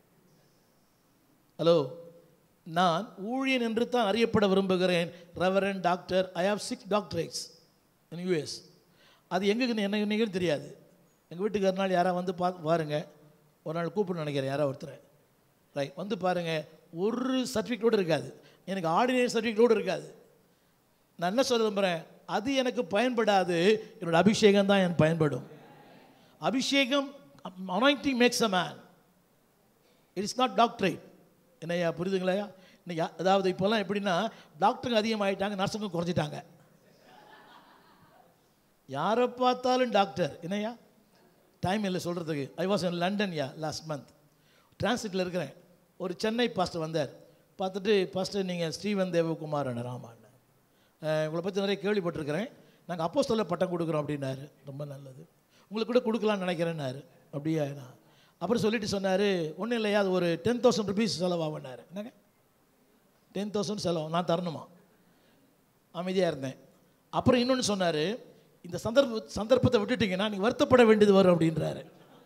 ஹலோ நான் ஊழியன் என்று தான் அறியப்பட விரும்புகிறேன் reverend doctor I have six doctorates in US அது எங்கே என்ன இன்னைக்கும் தெரியாது எங்கள் வீட்டுக்கு ஒரு நாள் யாராவது வந்து பா பாருங்க ஒரு நாள் கூப்பிடணும்னு நினைக்கிறேன் யாராவது ஒருத்தர் ரைட் வந்து பாருங்க ஒரு சர்டிஃபிகேட்டோடு இருக்காது எனக்கு ஆர்டினரி சர்டிஃபிகேட்டோடு இருக்காது நான் என்ன சொல்ல விரும்புகிறேன் அது எனக்கு பயன்படாது என்னோட அபிஷேகம் தான் எனக்கு பயன்படும் அபிஷேகம் anointing makes a man it is not doctorate என்னய்யா புரியுதுங்களா இன்னைக்கு யா- அதாவது இப்போல்லாம் எப்படின்னா டாக்டருங்க அதிகமாகிட்டாங்க நர்ஸுங்க குறைஞ்சிட்டாங்க யாரை பார்த்தாலும் டாக்டர் என்னய்யா டைம் இல்லை சொல்கிறதுக்கு I was in London yeah last month டிரான்சிட்டில் இருக்கிறேன் ஒரு சென்னை பாஸ்டர் வந்தார் பார்த்துட்டு பாஸ்டர் நீங்கள் ஸ்ரீவன் தேவகுமாரன் ராமான் உங்களை பற்றி நிறைய கேள்விப்பட்டிருக்கிறேன் நாங்கள் அப்போ பட்டம் கொடுக்குறோம் அப்படின்னாரு ரொம்ப நல்லது உங்களுக்கு கூட கொடுக்கலாம்னு நினைக்கிறேன்னாரு அப்படியா நான் அப்புறம் சொல்லிட்டு சொன்னார் ஒன்றும் இல்லையா அது ஒரு டென் தௌசண்ட் ருபீஸ் செலவாகுனாரு என்னங்க டென் தௌசண்ட் செலவு நான் தரணுமா அமைதியாக இருந்தேன் அப்புறம் இன்னொன்று சொன்னார் இந்த சந்தர்ப்ப சந்தர்ப்பத்தை விட்டுட்டீங்கன்னா நீங்கள் வருத்தப்பட வேண்டியது வரும் அப்படின்றாரு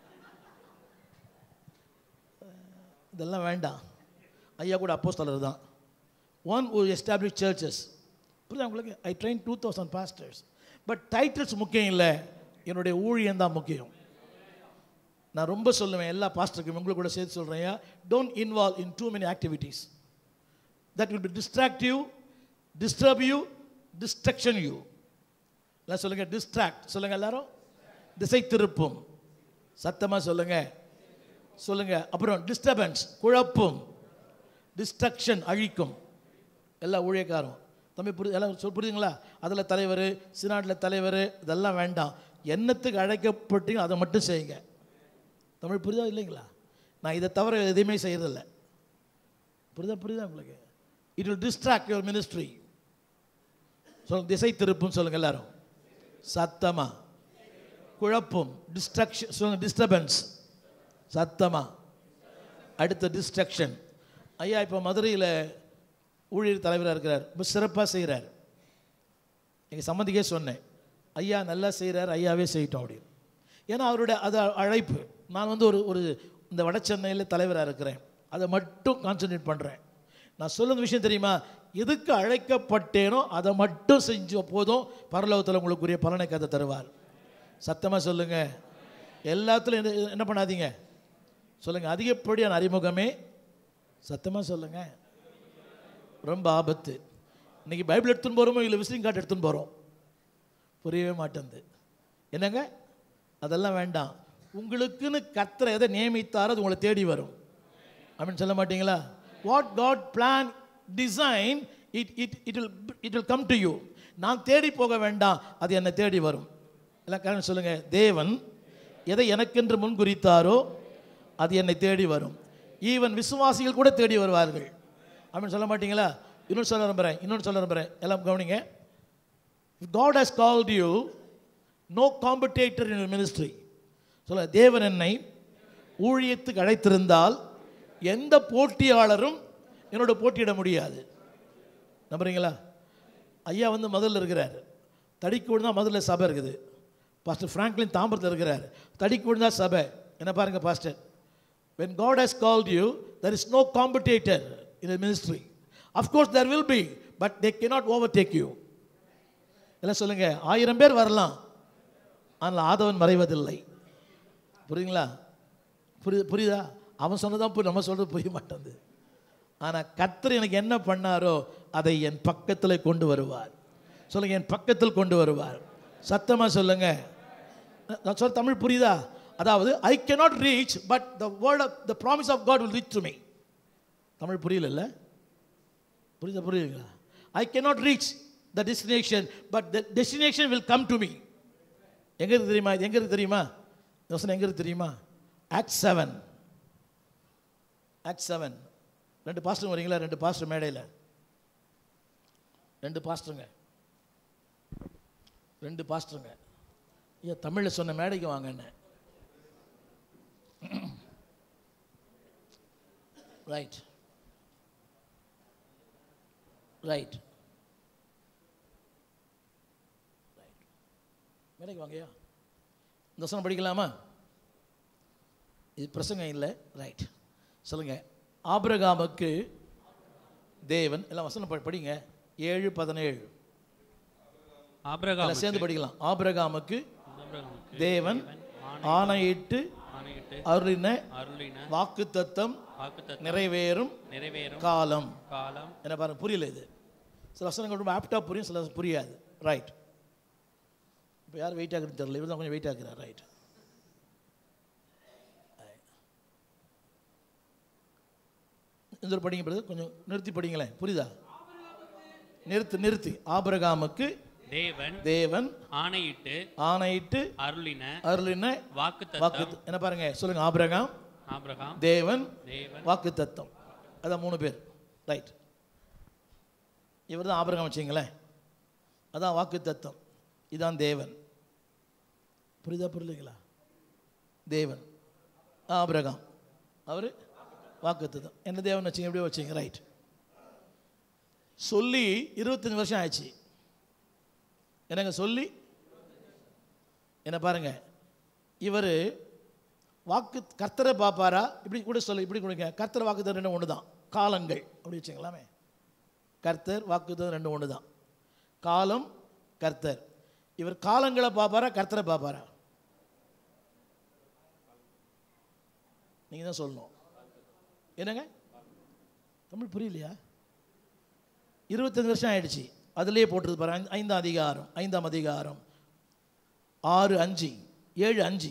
இதெல்லாம் வேண்டாம் ஐயா கூட அப்போஸ்தலர் தான் ஒன் ஒரு எஸ்டாப்ளிஷ் சர்ச்சஸ் புரியுதா உங்களுக்கு I train two thousand pastors but titles முக்கியம் இல்லை என்னுடைய ஊழியம் தான் முக்கியம் நான் ரொம்ப சொல்லுவேன் எல்லா பாஸ்டருக்கும் உங்களுக்கு கூட சேர்த்து சொல்கிறேன் don't involve in too many activities that will be distract you disturb you destruction you எல்லாம் சொல்லுங்கள் டிஸ்ட்ராக்ட் சொல்லுங்கள் எல்லாரும் திசை திருப்பும் சத்தமாக சொல்லுங்கள் சொல்லுங்கள் அப்புறம் டிஸ்டர்பன்ஸ் குழப்பம் டிஸ்ட்ரக்ஷன் அழிக்கும் எல்லா ஊழியக்காரும் தம்பி புரியுது எல்லாம் சொல் புரியுதுங்களா அதில் தலைவர் சினாட்டில் தலைவர் இதெல்லாம் வேண்டாம் என்னத்துக்கு அழைக்கப்பட்டீங்க அதை மட்டும் செய்யுங்க தமிழ் புரியுதா இல்லைங்களா நான் இதை தவிர எதுவுமே செய்யறதில்ல புரியுதா புரியுதா உங்களுக்கு it will distract your ministry சொல்லுங்க திசை திருப்பும் சொல்லுங்க எல்லாரும் சத்தமா குழப்பம் டிஸ்ட்ரக்ஷன் சொல்லுங்க டிஸ்டர்பன்ஸ் சத்தமா அடுத்த டிஸ்ட்ரக்ஷன் ஐயா இப்போ மதுரையில் ஊழியர் தலைவராக இருக்கிறார் ரொம்ப சிறப்பாக செய்கிறார் எங்கள் சம்மந்திக்கே சொன்னேன் ஐயா நல்லா செய்கிறார் ஐயாவே செய்யட்டும் அப்படின்னு ஏன்னா அவருடைய அது அழைப்பு நான் வந்து ஒரு ஒரு இந்த வட சென்னையில் தலைவராக இருக்கிறேன் அதை மட்டும் கான்சன்ட்ரேட் பண்ணுறேன் நான் சொல்லுற விஷயம் தெரியுமா எதுக்கு அழைக்கப்பட்டேனோ அதை மட்டும் செஞ்ச போதும் பரலோகத்தில் உங்களுக்குரிய பலனை கதை தருவார் சத்தமாக சொல்லுங்கள் எல்லாத்துலையும் என்ன- என்ன பண்ணாதீங்க சொல்லுங்கள் அதிகப்படியான அறிமுகமே சத்தமாக சொல்லுங்கள் ரொம்ப ஆபத்து இன்னைக்கு பைபிள் எடுத்துன்னு போகிறோமோ இல்லை விசிட்டிங் கார்டு எடுத்துன்னு போகிறோம் புரியவே மாட்டேங்குது என்னங்க அதெல்லாம் வேண்டாம் உங்களுக்குன்னு கர்த்தர் எதை நியமித்தாரோ அது உங்களை தேடி வரும் அப்படின்னு சொல்ல மாட்டீங்களா what God plan design it it it will it will come to you நான் தேடி போக வேண்டாம் அது என்னை தேடி வரும் எல்லாம் காரணம் சொல்லுங்க தேவன் எதை எனக்கென்று முன்குறித்தாரோ அது என்னை தேடி வரும் ஈவன் விசுவாசிகள் கூட தேடி வருவார்கள் அப்படின்னு சொல்ல மாட்டீங்களா இன்னொன்று சொல்ல விரும்புகிறேன் இன்னொன்று சொல்ல விரும்புகிறேன் எல்லாம் கவனிங்க If God has called you, no competitor in your ministry. சொல்ல தேவன் என்னை ஊழியத்துக்கு அழைத்திருந்தால் எந்த போட்டியாளரும் என்னோட போட்டியிட முடியாது நம்புறீங்களா ஐயா வந்து முதல்ல இருக்கிறார் தடிக்கு தான் முதல்ல சபை இருக்குது பாஸ்டர் ஃப்ராங்க்லின் தாம்பரத்தில் இருக்கிறார் தடிக்கு தான் சபை என்ன பாருங்க pastor when God has called you there is no competitor in the ministry of course there will be but they cannot overtake you எல்லாம் சொல்லுங்க ஆயிரம் பேர் வரலாம் ஆனால் ஆதவன் மறைவதில்லை புரியுங்களா புரியுது புரியுதா அவன் சொன்னதான் புரியும் நம்ம சொல்றது புரிய மாட்டேங்குது ஆனால் கர்த்தர் எனக்கு என்ன பண்ணாரோ அதை என் பக்கத்தில் கொண்டு வருவார் சொல்லுங்க என் பக்கத்தில் கொண்டு வருவார் சத்தமாக சொல்லுங்க நான் சொல்ல தமிழ் புரியுதா அதாவது I cannot reach but the word of the promise of God will reach to me Tamil புரியல புரியுதா புரியுதுங்களா I cannot reach the destination but the destination will come to me எங்க இருக்கு தெரியுமா இது எங்க இருக்கு தெரியுமா யோசனை எங்க இருக்கு தெரியுமா ஆக்ட் செவன் ஆக்ட் செவன் ரெண்டு பாஸ்டர் வரீங்களா ரெண்டு பாஸ்டர் மேடையில் ரெண்டு பாஸ்டருங்க ரெண்டு பாஸ்டருங்க ஐயா தமிழில் சொன்ன மேடைக்கு வாங்க என்ன ரைட் ரைட் மேடைக்கு வாங்கய்யா இந்த வசனம் படிக்கலாமா இது பிரசங்கம் இல்லை ரைட் சொல்லுங்க ஆபிரகாமுக்கு தேவன் எல்லாம் வசனம் படி- படிங்க ஏழு பதினேழு ஆபிரகாம் எல்லாம் சேர்ந்து படிக்கலாம் ஆபிரகாமுக்கு ஆபிரகாமுக்கு தேவன் ஆணையிட்டு ஆணையிட்டு அருளின அருளின வாக்கு தத்தம் வாக்குத்தத்தம் நிறைவேறும் நிறைவேறும் காலம் காலம் என்ன பாருங்க புரியல இது சில வசனங்கள் ரொம்ப ஆப்டாக புரியும் சில புரியாது ரைட் இப்போ யார் வெயிட் ஆகுறது தெரியல இவர் தான் கொஞ்சம் வெயிட் ஆகுறார் ரைட் இந்த ஒரு படிங்க brother. கொஞ்சம் நிறுத்தி படிங்களேன் புரியுதா நிறுத்து நிறுத்தி ஆபிரகாமுக்கு தேவன் தேவன் ஆணையிட்டு ஆணையிட்டு அருளின அருளின வாக்குத்தத்தம் வாக்கு என்ன பாருங்க சொல்லுங்க ஆபிரகாம் ஆபிரகாம் தேவன் தேவன் வாக்கு தத்தம் அதான் மூணு பேர் ரைட் இவர் தான் ஆபரகம் வச்சிங்களேன் அதான் வாக்கு தத்தம் இதான் தேவன் புரியுதா புரியலைங்களா தேவன் ஆபிரகாம் அவர் வாக்கு தத்தம் என்ன தேவன் வச்சிங்க எப்படியோ வச்சிங்க ரைட் சொல்லி இருபத்தஞ்சு வருஷம் ஆயிடுச்சு என்னங்க சொல்லி என்ன பாருங்க இவர் வாக்கு கர்த்தரை பார்ப்பாரா இப்படி கூட சொல்ல இப்படி கொடுங்க கர்த்தர் வாக்குத்தம் ரெண்டு ஒன்று தான் காலங்கள் அப்படி வச்சுக்கலாமே கர்த்தர் வாக்குத்தம் ரெண்டு ஒன்று தான் காலம் கர்த்தர் இவர் காலங்களை பார்ப்பாரா கர்த்தரை பார்ப்பாரா நீங்கள் தான் சொல்லணும் என்னங்க தமிழ் புரியலையா இருபத்தஞ்சு வருஷம் ஆயிடுச்சு அதுலேயே போட்டிருக்கு பாரு ஐந்து- ஐந்தாம் அதிகாரம் ஐந்தாம் அதிகாரம் ஆறு அஞ்சு ஏழு அஞ்சு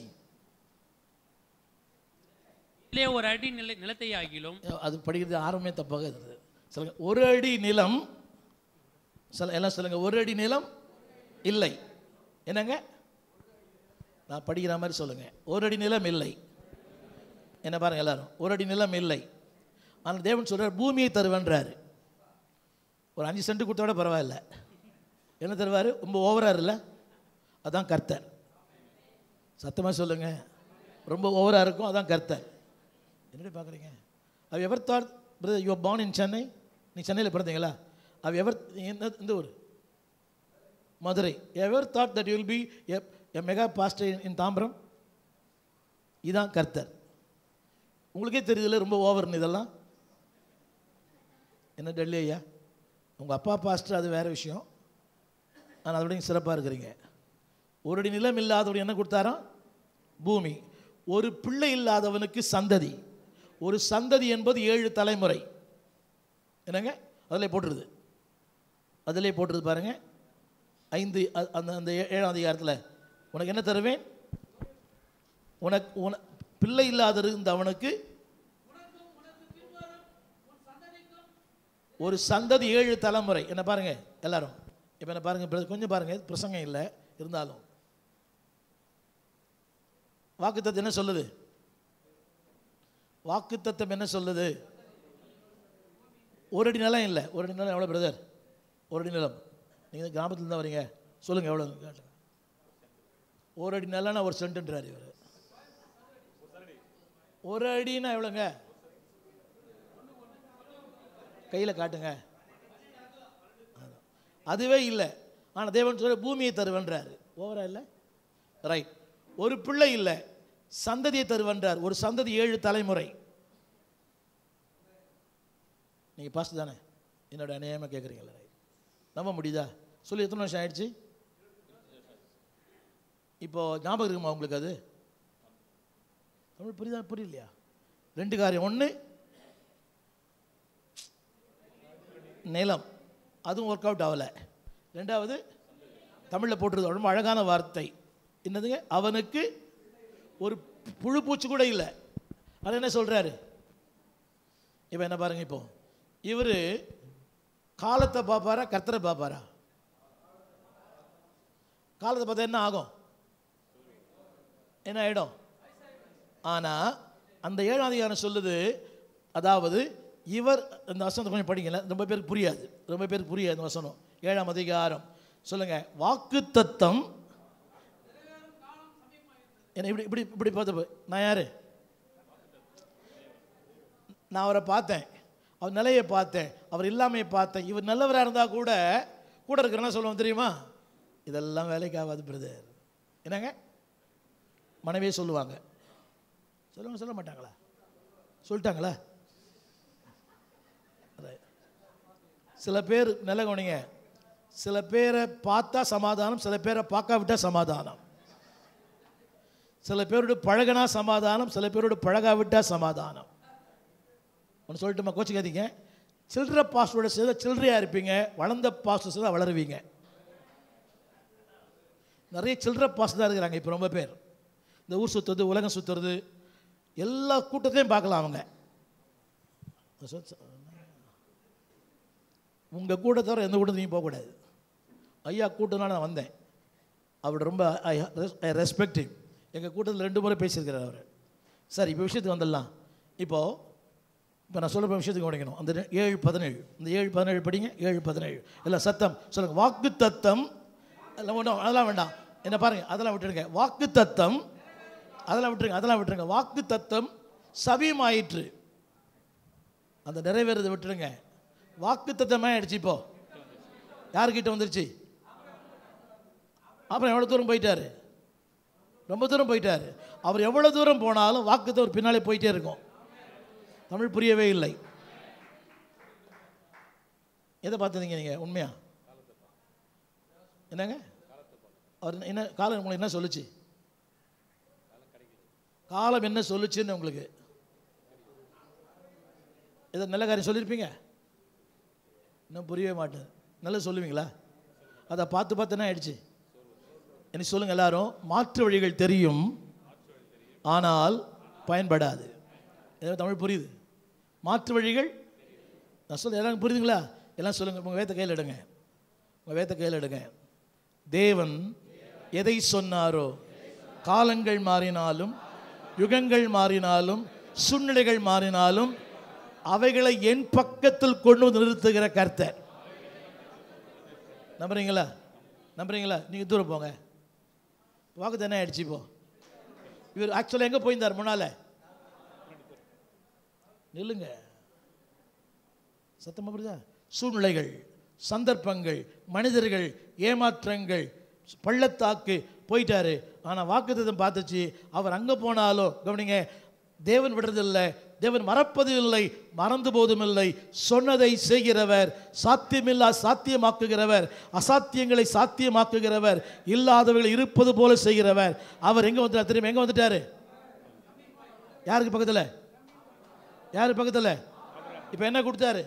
இல்லே ஒரு அடி நில நிலத்தை ஆகிலும் அது படிக்கிறது ஆரம்பமே தப்பாக இருக்குது சொல்லுங்க ஒரு அடி நிலம் சொல்ல எல்லாம் சொல்லுங்க ஒரு அடி நிலம் இல்லை என்னங்க நான் படிக்கிற மாதிரி சொல்லுங்க ஒரு அடி நிலம் இல்லை என்ன பாருங்க எல்லாரும் ஒரு அடி நிலம் இல்லை ஆனால் தேவன் சொல்றார் பூமியை தருவேன்றாரு ஒரு அஞ்சு சென்ட் கொடுத்தா விட பரவாயில்ல என்ன தருவார் ரொம்ப ஓவராக இல்லை அதான் கர்த்தர் சத்தமாக சொல்லுங்க ரொம்ப ஓவராக இருக்கும் அதான் கர்த்தர் என்னடி பார்க்குறீங்க have ever thought brother you born in Chennai நீ சென்னையில் பிறந்தீங்களா அவ் எவர் என்ன இந்த ஊர் Madurai ever thought that will be a mega pastor in Tambaram இதான் கர்த்தர் உங்களுக்கே தெரியுதுல ரொம்ப ஓவர்னு இதெல்லாம் என்ன டெல்லி ஐயா உங்கள் அப்பா பாஸ்டர் அது வேறு விஷயம் ஆனால் அதோட சிறப்பாக இருக்கிறீங்க ஒரு அடி நிலம் இல்லாதவர் என்ன கொடுத்தாராம் பூமி ஒரு பிள்ளை இல்லாதவனுக்கு சந்ததி ஒரு சந்ததி என்பது ஏழு தலைமுறை என்னங்க அதிலே போட்டுருது அதிலே போட்டுருது பாருங்க ஐந்து அ- அந்த அந்த ஏ- ஏழாம் அதிகாரத்தில் உனக்கு என்ன தருவேன் உனக்கு உன பிள்ளை இல்லாத இருந்த அவனுக்கு ஒரு சந்ததி ஏழு தலைமுறை என்ன பாருங்க எல்லாரும் இப்போ என்ன பாருங்க இப்ப கொஞ்சம் பாருங்க பிரசங்கம் இல்லை இருந்தாலும் வாக்குத்தத்தம் என்ன சொல்லுது வாக்குத்தத்தம் என்ன சொல்லுது ஒரு அடி நிலம் இல்லை ஒரு அடி நிலம் எவ்வளோ பிரதர் ஒரு அடி நிலம் நீங்கள் கிராமத்துல தான் வரீங்க சொல்லுங்கள் எவ்வளோ கேட்டேன் ஒரு அடி நிலம்னா ஒரு சென்ட்டுன்றார் இவர் ஒரு அடின்னா எவ்வளோங்க கையில் காட்டுங்க அதான். அதுவே இல்லை ஆனால் தேவன் சொல்ல பூமியை தருவன்றார் ஓவரா இல்லை ரைட் ஒரு பிள்ளை இல்லை சந்ததியை தருவன்றார் ஒரு சந்ததி ஏழு தலைமுறை நீங்கள் பாஸ்ட் தானே என்னோட அநியாயமாக கேட்குறீங்களா ரைட் நம்ப முடியுதா சொல்லி எத்தனை வருஷம் ஆயிடுச்சு இப்போ ஞாபகம் இருக்குமா உங்களுக்கு அது தமிழ் புரியுதா புரியலையா ரெண்டு காரியம் ஒன்று நிலம் அதுவும் ஒர்க் அவுட் ஆகலை ரெண்டாவது தமிழில் போட்டிருது ரொம்ப அழகான வார்த்தை என்னதுங்க அவனுக்கு ஒரு புழு பூச்சி கூட இல்லை அது என்ன சொல்கிறாரு இப்போ என்ன பாருங்க இப்போ இவர் காலத்தை பார்ப்பாரா கர்த்தரை பார்ப்பாரா காலத்தை பார்த்தா என்ன ஆகும் என்ன ஆகிடும் ஆனால் அந்த ஏழாம் அதிகாரம் சொல்லுது அதாவது இவர் இந்த வசனத்தை கொஞ்சம் படிக்கல ரொம்ப பேருக்கு புரியாது ரொம்ப பேருக்கு புரியாது இந்த வசனம் ஏழாம் அதிகாரம் சொல்லுங்க வாக்கு தத்தம் என்ன இப்படி இப்படி இப்படி பார்த்து நான் யாரு நான் அவரை பார்த்தேன் அவர் நிலையை பார்த்தேன் அவர் இல்லாமையை பார்த்தேன் இவர் நல்லவராக இருந்தால் கூட கூட இருக்கிறனா சொல்லுவோம் தெரியுமா இதெல்லாம் வேலைக்கு ஆகாது பிரதர் என்னங்க மனைவியே சொல்லுவாங்க சொல்லுவாங்க சொல்ல மாட்டாங்களா சொல்லிட்டாங்களா Right. சில பேர் நல்ல கவனிங்க சில பேரை பார்த்தா சமாதானம் சில பேரை பார்க்காவிட்டா சமாதானம் சில பேரோட பழகினா சமாதானம் சில பேரோட பழகாவிட்டா சமாதானம் ஒன்று சொல்லட்டுமா கோச்சிக்காதீங்க சில்லற பாஸ்டரோட சேர்ந்த சில்லறையாக இருப்பீங்க வளர்ந்த பாஸ்டர் சேர்ந்தா வளருவீங்க நிறைய சில்லற பாஸ்டர் தான் இருக்கிறாங்க இப்போ ரொம்ப பேர் இந்த ஊர் சுற்றுறது உலகம் சுற்றுறது எல்லா கூட்டத்தையும் பார்க்கலாம் அவங்க உங்கள் கூட தவிர எந்த கூட்டத்தையும் போகக்கூடாது ஐயா கூட்டம்னால நான் வந்தேன் அவர் ரொம்ப ஐ ரெஸ்பெக்ட் எங்கள் கூட்டத்தில் ரெண்டு முறை பேசியிருக்கிறார் அவர் சரி இப்போ விஷயத்துக்கு வந்துடலாம் இப்போது இப்போ நான் சொல்ல போகிற விஷயத்துக்கு கவனிக்கணும் அந்த ரெ- ஏழு பதினேழு இந்த ஏழு பதினேழு படிங்க ஏழு பதினேழு இல்லை சத்தம் சொல்லுங்கள் வாக்கு தத்தம் எல்லாம் ஒன்றும் அதெல்லாம் வேண்டாம் என்ன பாருங்கள் அதெல்லாம் விட்டுடுங்க வாக்கு தத்தம் அதெல்லாம் விட்டுருங்க அதெல்லாம் விட்டுருங்க வாக்கு தத்தம் சபியமாயிற்று அந்த நிறைவேறதை விட்டுருங்க வாக்கு தத்தமே ஆயிடுச்சு இப்போ யார்கிட்ட வந்துருச்சு அப்புறம் எவ்வளோ தூரம் போயிட்டாரு ரொம்ப தூரம் போயிட்டாரு அவர் எவ்வளோ தூரம் போனாலும் வாக்குத்த ஒரு பின்னாலே போயிட்டே இருக்கும் தமிழ் புரியவே இல்லை எதை பார்த்துருந்தீங்க நீங்கள் உண்மையா என்னங்க அவர் என்ன காலம் உங்களுக்கு என்ன சொல்லுச்சு காலம் என்ன சொல்லுச்சுன்னு உங்களுக்கு ஏதோ நல்ல காரியம் சொல்லியிருப்பீங்க இன்னும் புரியவே மாட்டேன் நல்லா சொல்லுவீங்களா அதை பார்த்து பார்த்து என்ன ஆயிடுச்சு எனக்கு சொல்லுங்க எல்லாரும் மாற்று வழிகள் தெரியும் ஆனால் பயன்படாது ஏதோ தமிழ் புரியுது மாற்று வழிகள் நான் சொல்ல எல்லாம் புரியுதுங்களா எல்லாம் சொல்லுங்க உங்கள் வேத்த கையில் எடுங்க உங்கள் வேத்த கையில் எடுங்க தேவன் எதை சொன்னாரோ காலங்கள் மாறினாலும் யுகங்கள் மாறினாலும் சூழ்நிலைகள் மாறினாலும் அவைகளை என் பக்கத்தில் கொண்டு வந்து நிறுத்துகிற கர்த்தர் நம்புறீங்களா நம்புறீங்களா நீங்கள் தூரம் போங்க வாக்கு என்ன ஆயிடுச்சு இப்போ இவர் ஆக்சுவலாக எங்கே போயிருந்தார் முன்னால நில்லுங்க சத்தமா புரியுதா சூழ்நிலைகள் சந்தர்ப்பங்கள் மனிதர்கள் ஏமாற்றங்கள் பள்ளத்தாக்கு போயிட்டாரு ஆனால் வாக்குத்தத்தம் பார்த்துச்சு அவர் அங்கே போனாலும் கவனிங்க தேவன் விடுறதில்லை தேவன் மறப்பதும் இல்லை மறந்து போதும் இல்லை சொன்னதை செய்கிறவர் சாத்தியமில்லா சாத்தியமாக்குகிறவர் அசாத்தியங்களை சாத்தியமாக்குகிறவர் இல்லாதவர்கள் இருப்பது போல செய்கிறவர் அவர் எங்கே வந்துட்டார் தெரியுமா எங்கே வந்துட்டாரு யாருக்கு பக்கத்தில் யார் பக்கத்தில் இப்போ என்ன கொடுத்தாரு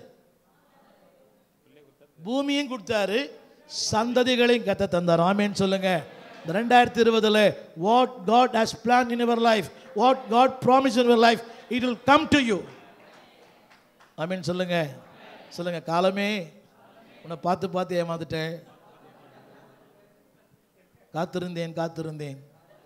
பூமியும் கொடுத்தாரு சந்ததிகளையும் கத்த தந்தார் ஆமேன்னு சொல்லுங்க இந்த ரெண்டாயிரத்தி இருபதுல what God has plan in your life what God promise in your life it will come to you ஆமேன்னு சொல்லுங்க சொல்லுங்க காலமே உன்னை பார்த்து பார்த்து ஏமாந்துட்டேன் காத்திருந்தேன் காத்திருந்தேன்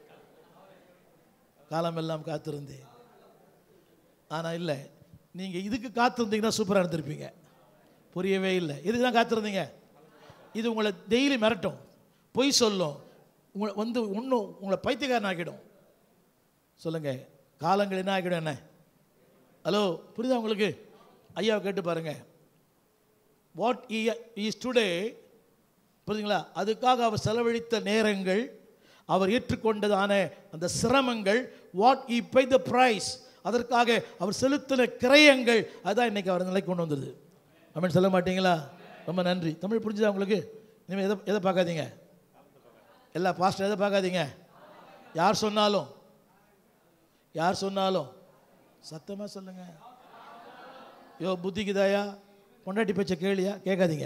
காலமெல்லாம் காத்திருந்தேன் ஆனால் இல்லை நீங்கள் இதுக்கு காத்திருந்தீங்கன்னா சூப்பராக இருந்திருப்பீங்க புரியவே இல்லை இதுக்கு தான் காத்திருந்தீங்க இது உங்களை டெய்லி மிரட்டும் பொய் சொல்லும் உங்களை வந்து இன்னும் உங்களை பைத்தியக்காரன் ஆக்கிடும் சொல்லுங்க காலங்கள் என்ன ஆக்கிடும் என்ன ஹலோ புரியுதா உங்களுக்கு ஐயாவை கேட்டு பாருங்க வாட் இஸ் டுடே புரியுதுங்களா அதுக்காக அவர் செலவழித்த நேரங்கள் அவர் ஏற்றுக்கொண்டதான அந்த சிரமங்கள் what he pay the price அதற்காக அவர் செலுத்தின கிரயங்கள் அதான் இன்னைக்கு அவர் நிலை கொண்டு வந்தது அப்படின்னு சொல்ல மாட்டீங்களா ரொம்ப நன்றி தமிழ் புரிஞ்சுதா உங்களுக்கு இனிமேல் எதை எதை பார்க்காதீங்க எல்லா பாஸ்டர் எதை பார்க்காதீங்க யார் சொன்னாலும் யார் சொன்னாலும் சத்தமாக சொல்லுங்க யோ புத்திக்குதாயா பொண்டாட்டி பேச்ச கேளியா கேட்காதீங்க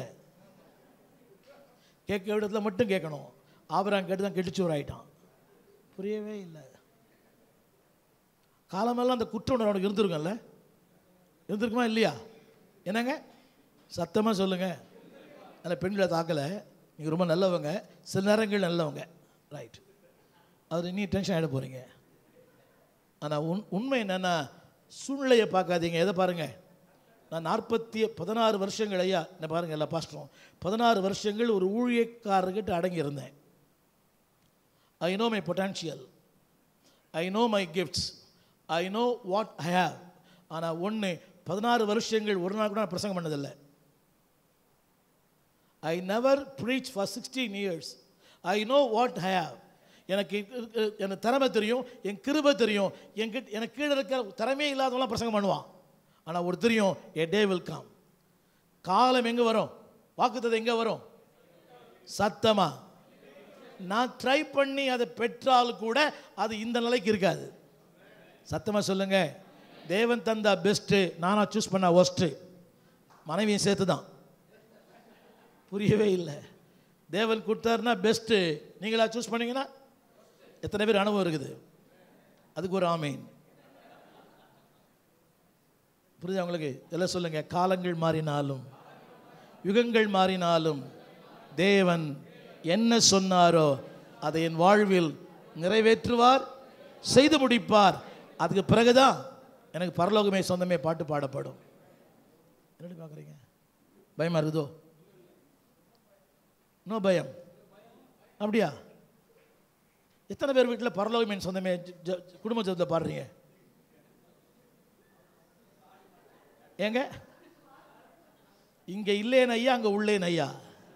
கேட்க இடத்துல மட்டும் கேட்கணும் ஆபரான் கேட்டு தான் கெட்டிச்சோர் ஆயிட்டான் புரியவே இல்லை காலமெல்லாம் அந்த குற்ற உணர்வு அவனுக்கு இருந்திருக்கும்ல இருந்திருக்குமா இல்லையா என்னங்க சத்தமாக சொல்லுங்க அதில் பெண்களை தாக்கலை நீங்கள் ரொம்ப நல்லவங்க சில நேரங்கள் நல்லவங்க ரைட் அது நீ டென்ஷன் ஆகிட போகிறீங்க ஆனால் உண் உண்மை என்னென்னா சூழ்நிலையை பார்க்காதீங்க எதை பாருங்கள் நான் நாற்பத்தி பதினாறு வருஷங்கள் ஐயா என்ன பாருங்கள் எல்லா பாஸ்டரும் பதினாறு வருஷங்கள் ஒரு ஊழியக்காரர்கிட்ட அடங்கி இருந்தேன் I know my potential I know my gifts I know what I have ஆனால் ஒன்று பதினாறு வருஷங்கள் ஒரு நாள் கூட நான் பிரசங்கம் பண்ணதில்லை I never preach for sixteen years I know what I have எனக்கு இருக்கு- எனக்கு திறமை தெரியும் என் கிருபை தெரியும் என்கிட்ட எனக்கு கீழே இருக்கிற திறமையே இல்லாதவங்களாம் பிரசங்கம் பண்ணுவான் ஆனால் ஒரு தெரியும் எ டே வில் கம் காலம் எங்கே வரும் வாக்குத்தது எங்கே வரும் சத்தமா நான் ட்ரை பண்ணி அதை பெற்றால் கூட அது இந்த நிலைக்கு இருக்காது சத்தமா சொல்லுங்க தேவன் தந்தா பெஸ்ட்டு நானா சூஸ் பண்ண ஒஸ்ட்டு மனைவியும் சேர்த்து தான் புரியவே இல்லை தேவன் கொடுத்தாருன்னா பெஸ்ட்டு நீங்களா சூஸ் பண்ணீங்கன்னா எத்தனை பேர் அனுபவம் இருக்குது அதுக்கு ஒரு ஆமீன் புரியுதா உங்களுக்கு எல்லாம் சொல்லுங்க காலங்கள் மாறினாலும் யுகங்கள் மாறினாலும் தேவன் என்ன சொன்னாரோ அதை என் வாழ்வில் நிறைவேற்றுவார் செய்து முடிப்பார் அதுக்கு பிறகுதான் எனக்கு பரலோகமே சொந்தமே பாட்டு பாடப்படும் என்னடி பார்க்குறீங்க பயமா இருக்குதோ நோ பயம் அப்படியா எத்தனை பேர் வீட்டில் பரலோகமே சொந்தமே ஜ- ஜ- குடும்ப ஜபத்தில் பாடுறீங்க ஏங்க இங்க இல்லேன் ஐயா அங்க உள்ளேன் ஐயா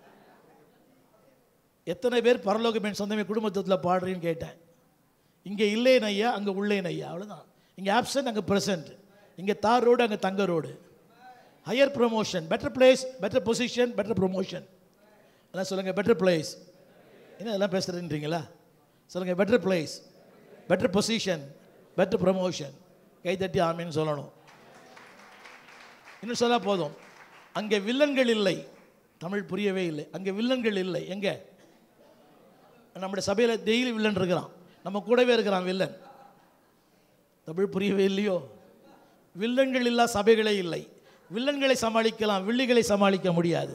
எத்தனை பேர் பரலோகமே சொந்தமே குடும்பத்தில் பாடுறீன்னு கேட்டேன் இங்க இல்லேன் ஐயா அங்க உள்ளேன் ஐயா அவ்வளவுதான் இங்க ஆப்சன்ட் அங்க பிரசன்ட் இங்க தார் ரோடு அங்க தங்க road higher promotion better place better position better promotion அதான் சொல்லுங்க பெட்டர் பிளேஸ் என்ன இதெல்லாம் பேசுறீங்களா சொல்லுங்க better place better position better promotion கை தட்டி ஆமீன்னு சொல்லணும் இன்னும் சொல்ல போதும் அங்கே வில்லன்கள் இல்லை தமிழ் புரியவே இல்லை அங்கே வில்லன்கள் இல்லை எங்கே நம்முடைய சபையில் டெய்லி வில்லன் இருக்கிறான் நம்ம கூடவே இருக்கிறான் வில்லன் தமிழ் புரியவே இல்லையோ வில்லன்கள் இல்லா சபைகளே இல்லை வில்லன்களை சமாளிக்கலாம் வில்லிகளை சமாளிக்க முடியாது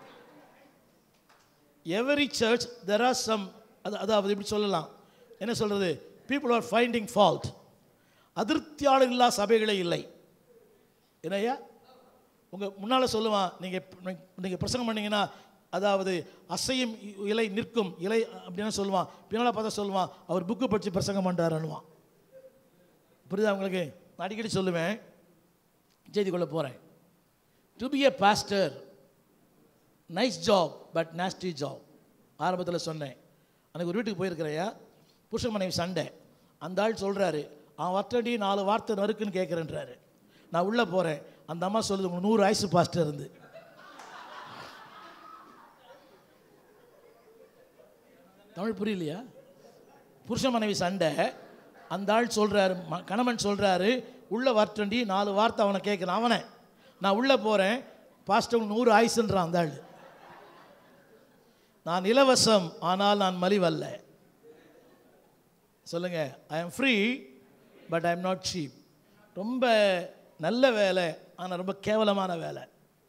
every church there are some அது அதாவது இப்படி சொல்லலாம் என்ன சொல்றது பீப்புள் ஆர் ஃபைண்டிங் ஃபால்ட் அதிருப்தியாளர் இல்லா சபைகளே இல்லை என்னய்யா உங்கள் முன்னால் சொல்லுவான் நீங்கள் நீங்கள் பிரசங்கம் பண்ணீங்கன்னா அதாவது அசையும் இ- இலை நிற்கும் இலை அப்படின்னு சொல்லுவான் பின்னால் பார்த்தா சொல்லுவான் அவர் புக்கு படித்து பிரசங்கம் பண்ணுறாருன்னுவான் புரியுதா உங்களுக்கு நான் அடிக்கடி சொல்லுவேன் செய்திக்குள்ளே போகிறேன் to be a pastor nice job but nasty job ஆரம்பத்தில் சொன்னேன் அன்னைக்கு ஒரு வீட்டுக்கு போயிருக்கிறையா புருஷன் மனைவி சண்டை அந்த ஆள் சொல்கிறாரு அவன் வட்டடி நாலு வார்த்தை நறுக்குன்னு கேட்குறேன்றாரு நான் உள்ளே போகிறேன் அந்த அம்மா சொல்லுது உங்களுக்கு நூறு ஆயுசு பாஸ்டர் இருந்து தமிழ் புரியலையா புருஷ மனைவி சண்டை அந்த ஆள் சொல்கிறாரு கணவன் சொல்கிறாரு உள்ளே வரட்டண்டி நாலு வார்த்தை அவனை கேட்குறான் அவனை நான் உள்ளே போகிறேன் பாஸ்டர் நூறு ஆயுசுன்றான் அந்த ஆள் நான் இலவசம் ஆனால் நான் மலிவல்ல சொல்லுங்க I am free but I am not cheap ரொம்ப நல்ல வேலை ஆனால் ரொம்ப கேவலமான வேலை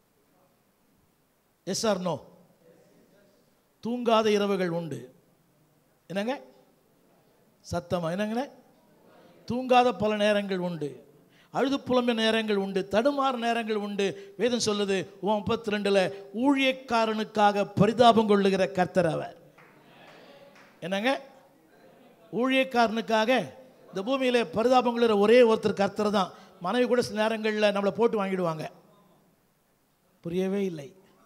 எஸ் ஆர் நோ தூங்காத இரவுகள் உண்டு என்னங்க சத்தமா என்னங்கண்ணே தூங்காத பல நேரங்கள் உண்டு அழுது புலம்பிய நேரங்கள் உண்டு தடுமாறு நேரங்கள் உண்டு வேதம் சொல்லுது முப்பத்தி ரெண்டில் ஊழியக்காரனுக்காக பரிதாபம் கொள்ளுகிற கர்த்தர் அவர் என்னங்க ஊழியக்காரனுக்காக இந்த பூமியில பரிதாபம் கொள்ளுகிற ஒரே ஒருத்தர் கர்த்தர் தான் மனைவி கூட சில நேரங்களில் நம்மளை போட்டு வாங்கிடுவாங்க புரியவே இல்லை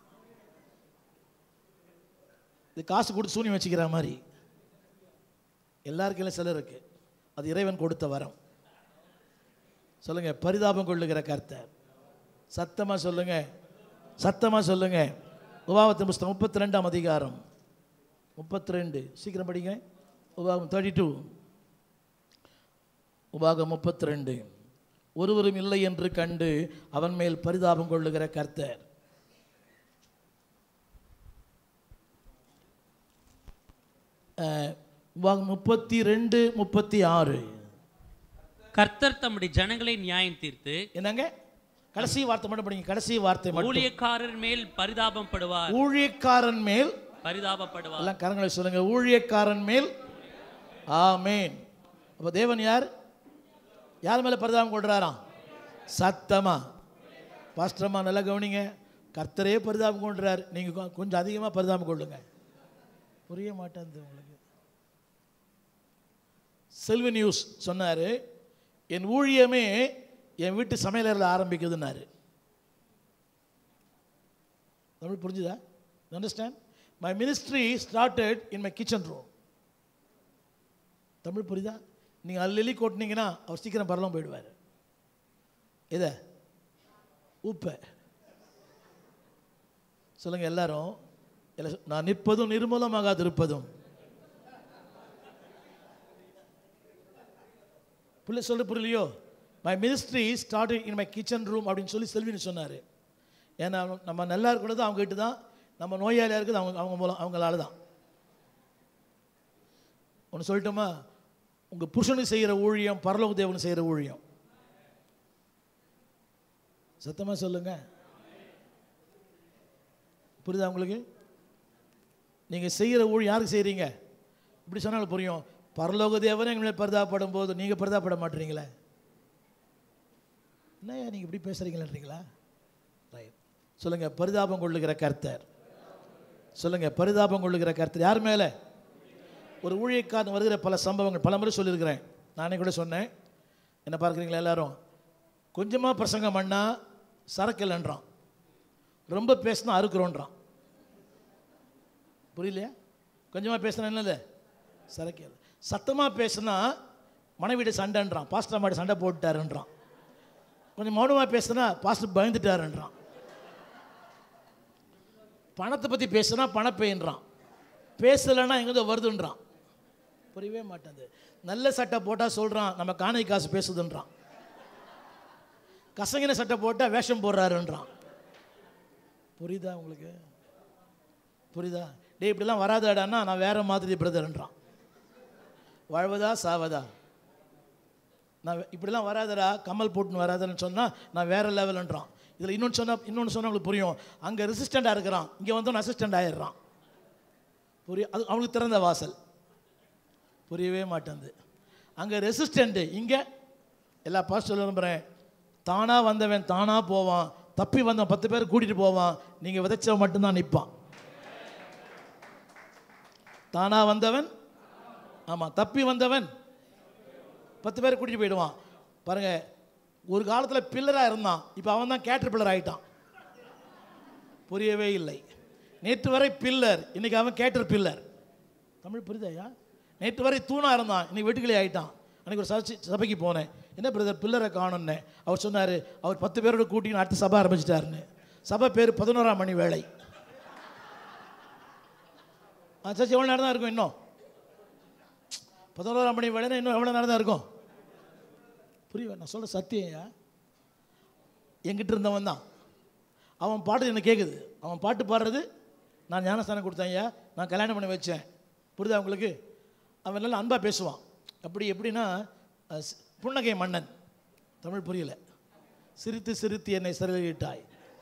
இது காசு கொடுத்து சூனி வச்சுக்கிற மாதிரி எல்லாருக்கும் இல்லை சிலருக்கு அது இறைவன் கொடுத்த வரம் சொல்லுங்க பரிதாபம் கொள்ளுகிற கர்த்தர் சத்தமா சொல்லுங்க சத்தமா சொல்லுங்க உபாவத்தின் புஸ்தகம் முப்பத்தி ரெண்டாம் அதிகாரம் முப்பத்தி ரெண்டு சீக்கிரம் படிங்க உபாகம் தேர்ட்டி டூ உபாகம் முப்பத்தி ரெண்டு ஒருவரும் இல்லை என்று கண்டு அவன் மேல் பரிதாபம் கொள்ளுகிற கர்த்தர் அஹ், உபாகம் முப்பத்தி ரெண்டு முப்பத்தி ஆறு கர்த்தர் தம்முடைய ஜனங்களை நியாயம் தீர்த்து என்னங்க கடைசி வார்த்தை மட்டும் படிங்க கடைசி வார்த்தை மட்டும் ஊழியக்காரர் மேல் பரிதாபம் படுவார் ஊழியக்காரன் மேல் பரிதாபப்படுவார் எல்லாம் கரங்களை சொல்லுங்க ஊழியக்காரன் மேல் ஆமேன் அப்போ தேவன் யார் யார் மேலே பரிதாபம் கொள்றாராம் சத்தமா பாஸ்டரம்மா நல்லா கவனிங்க கர்த்தரே பரிதாபம் கொள்றார் நீங்கள் கொஞ்சம் அதிகமாக பரிதாபம் கொள்ளுங்க புரிய மாட்டேங்குது உங்களுக்கு செல்வி நியூஸ் சொன்னார் என் ஊழியமே என் வீட்டு சமையலறையில் ஆரம்பிக்குதுன்னாரு தமிழ் புரிஞ்சுதா understand my ministry started in my kitchen room Tamil புரியுதா நீங்கள் அல்லி கொட்டினீங்கன்னா அவர் சீக்கிரம் பரலாம் போயிடுவார் இதை உப்பை சொல்லுங்க எல்லாரும் இல்ல, நான் நிற்பதும் நிர்மூலமாகாது இருப்பதும் புள்ள சொல்ல புரியலையோ my ministry start in my kitchen room அப்படின்னு சொல்லி செல்வின்னு சொன்னார் ஏன்னா நம்ம நல்லா இருக்கிறது அவங்க கிட்ட தான் நம்ம நோயாளியாக இருக்குது அவங்க அவங்க மூலம் அவங்களால தான் ஒன்று சொல்லட்டுமா உங்கள் புருஷனுக்கு செய்கிற ஊழியம் பரலோக தேவனுக்கு செய்கிற ஊழியம் சத்தமாக சொல்லுங்க புரியுதா உங்களுக்கு நீங்கள் செய்கிற ஊழியம் யாருக்கு செய்கிறீங்க இப்படி சொன்னாலும் புரியும் பரலோக தேவனே எங்களை பரிதாபப்படும் போது நீங்கள் பரிதாபப்பட மாட்டீங்களே என்னய்யா நீங்கள் இப்படி பேசுகிறீங்களா ரைட் சொல்லுங்கள் பரிதாபம் கொள்ளுகிற கர்த்தர் சொல்லுங்கள் பரிதாபம் கொள்ளுகிற கர்த்தர் யார் மேலே ஒரு ஊழியக்காரன் வருகிற பல சம்பவங்கள் பல முறை சொல்லியிருக்கிறேன் நானே கூட சொன்னேன் என்ன பார்க்குறீங்களா எல்லாரும் கொஞ்சமாக பிரசங்கம் பண்ணால் சரக்கில்லைன்றான் ரொம்ப பேசினா அறுக்கிறோன்றான் புரியலையா கொஞ்சமாக பேசினா என்னது சரக்கு சத்தமாக பேசினா மனைவிட சண்டைன்றான் பாஸ்டர் மாடி சண்டை போட்டுட்டாருன்றான் கொஞ்சம் மௌனமாக பேசினா பாஸ்டர் பயந்துட்டாருன்றான் பணத்தை பற்றி பேசுனா பணப்பெயின்றான் பேசலைன்னா எங்கேதோ வருதுன்றான் புரியவே மாட்டேங்குது நல்ல சட்டை போட்டால் சொல்கிறான் நம்ம காணை காசு பேசுதுன்றான் கசங்கின சட்டை போட்டால் வேஷம் போடுறாருன்றான் புரியுதா உங்களுக்கு புரியுதா டேய் இப்படிலாம் வராதாடான்னா நான் வேற மாதிரி பிரதர்ன்றான் வாழ்வதா சாவதா நான் வே- இப்படிலாம் வராதடா கமல் போட்டுன்னு வராதுன்னு சொன்னால் நான் வேற லெவல்ன்றான் இதில் இன்னொன்று சொன்னால் இன்னொன்று சொன்னா உங்களுக்கு புரியும் அங்கே ரெசிஸ்டண்டாக இருக்கிறான் இங்கே வந்தவன் அசிஸ்டண்ட் ஆயிடுறான் புரிய அது அவனுக்கு திறந்த வாசல் புரியவே மாட்டேங்குது அங்கே ரெசிஸ்டண்ட்டு இங்கே எல்லா பாஸ்டர் நம்புகிறேன் தானாக வந்தவன் தானாக போவான் தப்பி வந்தவன் பத்து பேர் கூட்டிகிட்டு போவான் நீங்கள் விதைச்சவன் மட்டும்தான் நிற்பான் தானாக வந்தவன் ஆமாம் தப்பி வந்தவன் பத்து பேர் கூட்டிகிட்டு போயிடுவான் பாருங்க ஒரு காலத்தில் பில்லராக இருந்தான் இப்போ அவன் தான் கேட்டர் பில்லர் ஆயிட்டான் புரியவே இல்லை நேற்று வரை பில்லர் இன்னைக்கு அவன் கேட்டர் பில்லர் தமிழ் புரியுதாயா நேற்று வரை தூணா இருந்தான் இன்னைக்கு வெட்டுக்கிளி ஆயிட்டான் அன்னைக்கு ஒரு சர்ச்சை சபைக்கு போனேன் என்ன பிரதர் பில்லரை காணும்னு அவர் சொன்னார் அவர் பத்து பேரோட கூட்டின்னு அடுத்த சபை ஆரம்பிச்சிட்டாருன்னு சபை பேர் பதினோராம் மணி வேலை ஆ சர்ச்சை எவ்வளோ நேரம் தான் இருக்கும் இன்னும் பதினோராம் மணி வேலைன்னா இன்னும் எவ்வளோ நேரம் தான் இருக்கும் புரியல நான் சொல்ற சத்தியம்யா என்கிட்ட இருந்தவன் தான் அவன் பாட்டு எனக்கு கேட்குது அவன் பாட்டு பாடுறது நான் ஞானஸ்தானம் கொடுத்தேன் ஐயா நான் கல்யாணம் பண்ணி வச்சேன் புரியுதா உங்களுக்கு அவன் நல்லா அன்பாக பேசுவான் அப்படி எப்படின்னா அஹ், சி- புன்னகை மன்னன் தமிழ் புரியல சிரித்து சிரித்து என்னை சிறையிட்டாய்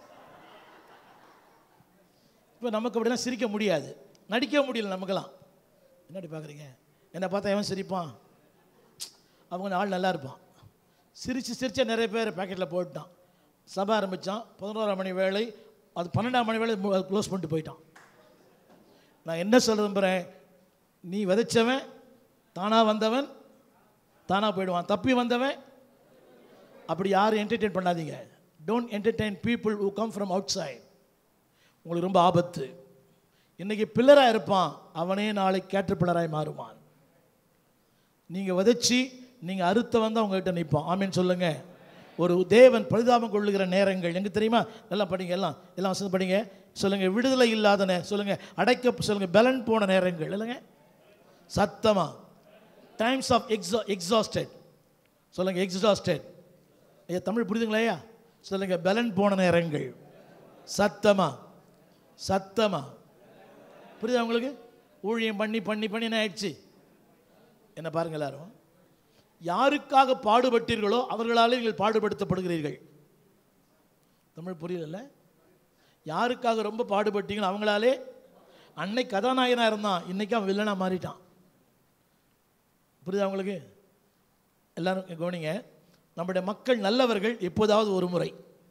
இப்போ நமக்கு அப்படிலாம் சிரிக்க முடியாது நடிக்க முடியல நமக்கெல்லாம் என்னடி பார்க்குறீங்க என்னை பார்த்தா எவன் சிரிப்பான் அவங்க ஆள் நல்லா இருப்பான் சிரித்து சிரிச்ச நிறைய பேர் பேக்கெட்டில் போட்டான் சபை ஆரம்பித்தான் பதினோராம் மணி வேலை அது பன்னெண்டாம் மணி வேலை க்ளோஸ் பண்ணிட்டு போயிட்டான் நான் என்ன சொல்ல விரும்புகிறேன் நீ விதைச்சவன் தானாக வந்தவன் தானாக போயிடுவான் தப்பி வந்தவன் அப்படி யாரும் என்டர்டெயின் பண்ணாதீங்க don't entertain people who come from outside உங்களுக்கு ரொம்ப ஆபத்து இன்னைக்கு பில்லராக இருப்பான் அவனே நாளைக்கு கேட்டர் பில்லராய் மாறுவான் நீங்கள் விதைச்சி நீங்கள் அறுத்த வந்து அவங்ககிட்ட நிற்பான் ஆமீன் சொல்லுங்க ஒரு தேவன் பரிதாபம் கொள்ளுகிற நேரங்கள் எங்க தெரியுமா நல்லா படிங்க எல்லாம் எல்லாம் வசதி படிங்க சொல்லுங்க விடுதலை இல்லாத நே சொல்லுங்க அடைக்க சொல்லுங்க பலன் போன நேரங்கள் இல்லைங்க சத்தமா டைம்ஸ் ஆஃப் எக்ஸா எக்ஸாஸ்டட் சொல்லுங்க எக்ஸாஸ்டட் ஐயா தமிழ் புரியுதுங்களா ஐயா சொல்லுங்க பலன் போன நேரங்கள் சத்தமா சத்தமா புரியுதா உங்களுக்கு ஊழியம் பண்ணி பண்ணி பண்ணி என்ன ஆயிடுச்சு என்ன பாருங்க எல்லாரும் யாருக்காக பாடுபட்டீர்களோ அவர்களாலே நீங்கள் பாடுபடுத்தப்படுகிறீர்கள் தமிழ் புரியல யாருக்காக ரொம்ப பாடுபட்டீங்களோ அவங்களாலே அன்னைக்கு கதாநாயகனா இருந்தான் இன்னைக்கு அவன் வில்லனா மாறிட்டான் புரியுதா உங்களுக்கு எல்லாரும் கவனிங்க நம்முடைய மக்கள் நல்லவர்கள் எப்போதாவது ஒரு முறை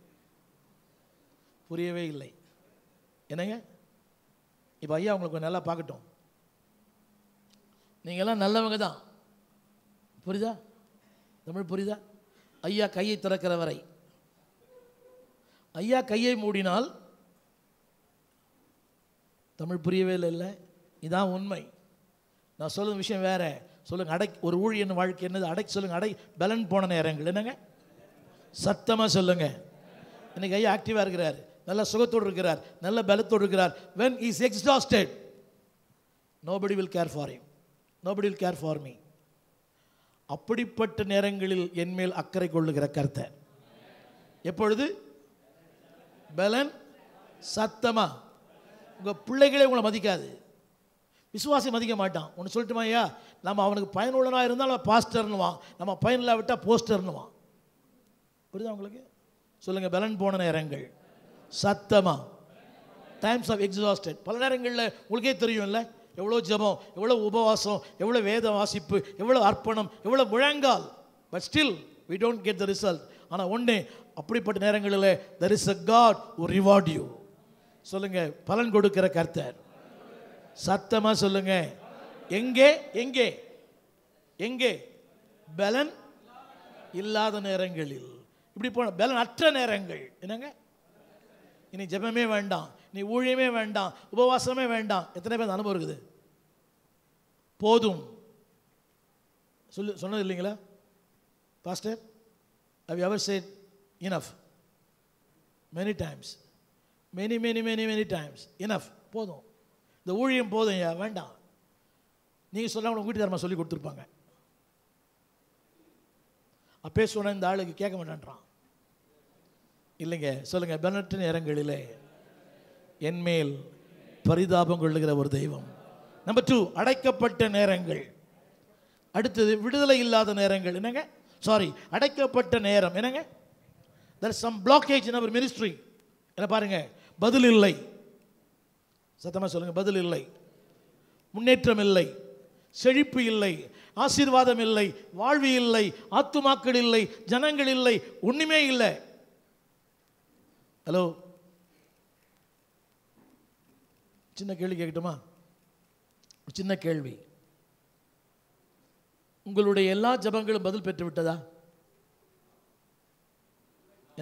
புரியவே இல்லை என்னங்க இப்போ ஐயா உங்களுக்கு கொஞ்சம் நல்லா பார்க்கட்டும் நீங்கள்லாம் நல்லவங்க தான் புரியுதா தமிழ் புரியுதா ஐயா கையை திறக்கிற வரை ஐயா கையை மூடினால் தமிழ் புரியவே இல்லை இல்லை இதான் உண்மை நான் சொல்லும் விஷயம் வேற சொல்லுங்க அடை ஒரு ஊழியன் வாழ்க்கை என்னது அடை சொல்லுங்க அடை பலன் போன நேரங்கள் என்னங்க சத்தமா சொல்லுங்க இன்னைக்கு ஐயா ஆக்டிவா இருக்கிறார் நல்ல சுகத்தோடு இருக்கிறார் நல்ல பலத்தோடு இருக்கிறார் when he is exhausted nobody will care for him nobody will care for me அப்படிப்பட்ட நேரங்களில் என்மேல் அக்கறை கொள்ளுகிற கர்த்தர் எப்பொழுது பலன் சத்தமா உங்க பிள்ளைகளே உங்களை மதிக்காது விசுவாசி மதிக்க மாட்டான் ஒன்று சொல்லட்டுமா ஐயா நம்ம அவனுக்கு பயனுள்ளனாக இருந்தால் நம்ம பாஸ்டர்னுவான் நம்ம பயனில்லா விட்டால் போஸ்டர்னுவான் புரியுதா உங்களுக்கு சொல்லுங்க பலன் போன நேரங்கள் சத்தமா டைம்ஸ் ஆஃப் எக்ஸாஸ்டட் பல நேரங்களில் உங்களுக்கே தெரியும்ல எவ்வளோ ஜெபம் எவ்வளோ உபவாசம் எவ்வளோ வேத வாசிப்பு எவ்வளோ அர்ப்பணம் எவ்வளோ முழங்கால் but still we don't get the result ஆனால் ஒன்று அப்படிப்பட்ட நேரங்களில் there is a God who reward you சொல்லுங்க பலன் கொடுக்கிற கர்த்தர் சத்தமா சொல்லுங்க எங்கே எங்கே எங்கே பலன் இல்லாத நேரங்களில் இப்படி போன பலன் அற்ற நேரங்கள் என்னங்க இனி ஜெபமே வேண்டாம் நீ ஊழியமே வேண்டாம் உபவாசமே வேண்டாம் எத்தனை பேர் அந்த அனுபவம் இருக்குது போதும் சொல்லு சொன்னது இல்லைங்களா pastor have you ever said enough many times many many many many times enough போதும் இந்த ஊழியம் போதும் ஐயா வேண்டாம் நீங்கள் சொல்லாம உங்கள் வீட்டுக்காரமா சொல்லி கொடுத்துருப்பாங்க அப்பே சொன்ன இந்த ஆளுக்கு கேட்க மாட்டேன்றான் இல்லைங்க சொல்லுங்க பெனற்ற நேரங்களிலே என்மேல் பரிதாபம் கொள்ளுகிற ஒரு தெய்வம் நம்பர் டூ அடைக்கப்பட்ட நேரங்கள் அடுத்தது விடுதலை இல்லாத நேரங்கள் என்னங்க சாரி அடைக்கப்பட்ட நேரம் என்னங்க there is some blockage in our ministry என்ன பாருங்க பதில் இல்லை சத்தமா சொல்லுங்க பதில் இல்லை முன்னேற்றம் இல்லை செழிப்பு இல்லை ஆசீர்வாதம் இல்லை வாழ்வு இல்லை ஆத்துமாக்கள் இல்லை ஜனங்கள் இல்லை ஒண்ணுமே இல்லை ஹலோ சின்ன கேள்வி கேட்கட்டுமா ஒரு சின்ன கேள்வி உங்களுடைய எல்லா ஜபங்களும் பதில் பெற்று விட்டதா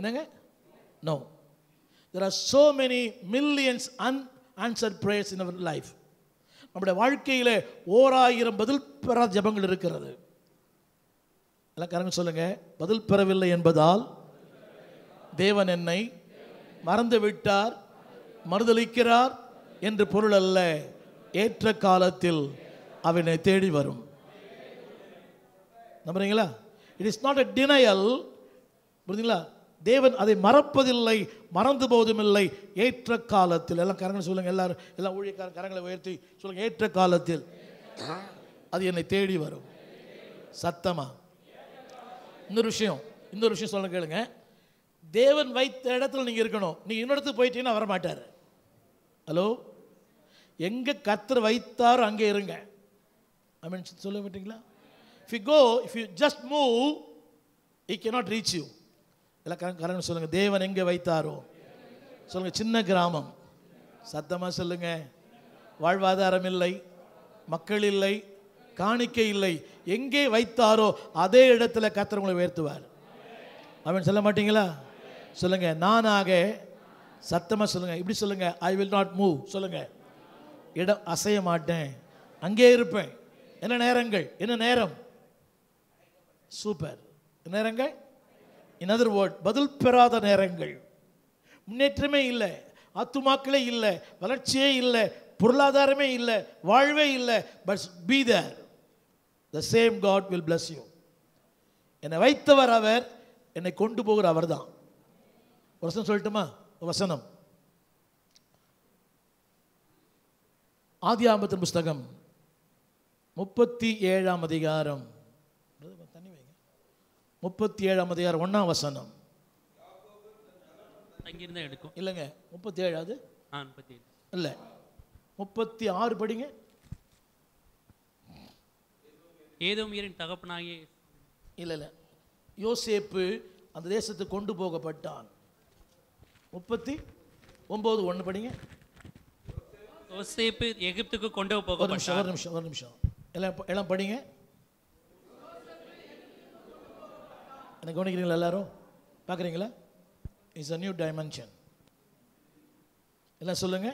என்னங்க no there are so many millions unanswered prayers in our life நம்முடைய வாழ்க்கையிலே ஓராயிரம் பதில் பெறாத ஜெபங்கள் இருக்கிறது எல்லாம் கரங்க சொல்லுங்க பதில் பெறவில்லை என்பதால் தேவன் என்னை மறந்து விட்டார் மறுதலிக்கிறார் என்று பொருள் அல்ல ஏற்ற காலத்தில் அவனை தேடி வரும் நம்புறீங்களா it is not a denial புரியுதுங்களா தேவன் அதை மறப்பதில்லை மறந்து போவதுமில்லை ஏற்ற காலத்தில் எல்லாம் கரங்களை சொல்லுங்க எல்லாரும் எல்லாம் ஊழியக்காரன் கரங்களை உயர்த்தி சொல்லுங்க ஏற்ற காலத்தில் அது என்னை தேடி வரும் சத்தமா இன்னொரு விஷயம் இன்னொரு விஷயம் சொல்ல கேளுங்க தேவன் வைத்த இடத்துல நீங்க இருக்கணும் நீங்க இன்னொருத்துக்கு போயிட்டீங்கன்னா வர மாட்டார் ஹலோ எங்க கத்தர் வைத்தாரோ அங்கே இருங்க ஐ மீன் சொல்ல மாட்டீங்களா if you go if you just move he cannot reach you எல்லாம் கரங்க கரங்க சொல்லுங்க தேவன் எங்கே வைத்தாரோ சொல்லுங்க சின்ன கிராமம் சத்தமா சொல்லுங்க வாழ்வாதாரம் இல்லை மக்கள் இல்லை காணிக்கை இல்லை எங்கே வைத்தாரோ அதே இடத்துல கர்த்தர் உங்களை உயர்த்துவார் அவன் சொல்ல மாட்டீங்களா சொல்லுங்க நானாக சத்தமா சொல்லுங்க இப்படி சொல்லுங்க ஐ வில் நாட் மூவ் சொல்லுங்க இடம் அசைய மாட்டேன் அங்கே இருப்பேன் என்ன நேரங்கள் என்ன நேரம் சூப்பர் என்ன நேரங்கள் இன் அதர் வேர்ட் பதில் பெறாத நேரங்கள் முன்னேற்றமே இல்லை ஆத்துமாக்களே இல்லை வளர்ச்சியே இல்லை பொருளாதாரமே இல்லை வாழ்வே இல்லை but be there the same God will bless you என்னை வைத்தவர் அவர் என்னை கொண்டு போகிற அவர்தான் ஒரு வசனம் சொல்லட்டுமா ஒரு வசனம் ஆதியாமத்தின் புஸ்தகம் முப்பத்தி ஏழாம் அதிகாரம் தண்ணி வைங்க முப்பத்தி ஏழாம் அதிகாரம் ஒண்ணாம் வசனம் அங்கிருந்தா எடுக்கும் இல்லைங்க முப்பத்தி ஏழாவது ஆ முப்பத்தி ஏழு இல்லை முப்பத்தி ஆறு படிங்க ஏதோ மீறின் தகப்பனாகிய இல்லை இல்லை யோசேப்பு அந்த தேசத்துக்கு கொண்டு போகப்பட்டான் முப்பத்தி ஒன்பது ஒன்று படிங்க யோசேப்பு எகிப்துக்கு கொண்டு ஒரு நிமிஷம் போகப்பட்டார் ஒரு நிமிஷம் ஒரு நிமிஷம் எல்லாம் ப- எல்லாம் படிங்க என்ன கவனிக்கிறீங்களா எல்லாரும் பார்க்குறீங்களா இட்ஸ் அ நியூ டைமென்ஷன் எல்லாம் சொல்லுங்க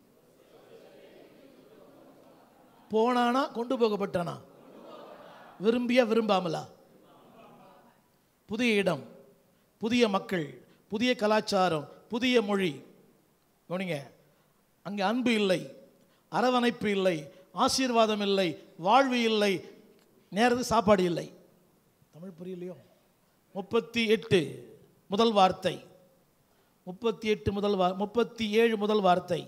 போனானா கொண்டு போகப்பட்டானா விரும்பியா விரும்பாமலா புதிய இடம் புதிய மக்கள் புதிய கலாச்சாரம் புதிய மொழி கவனிங்க அங்கே அன்பு இல்லை அரவணைப்பு இல்லை ஆசீர்வாதம் இல்லை வாழ்வு இல்லை நேரத்துக்கு சாப்பாடு இல்லை தமிழ் புரியலையோ முப்பத்தி எட்டு முதல் வார்த்தை முப்பத்தி எட்டு முதல் வா முப்பத்தி ஏழு முதல் வார்த்தை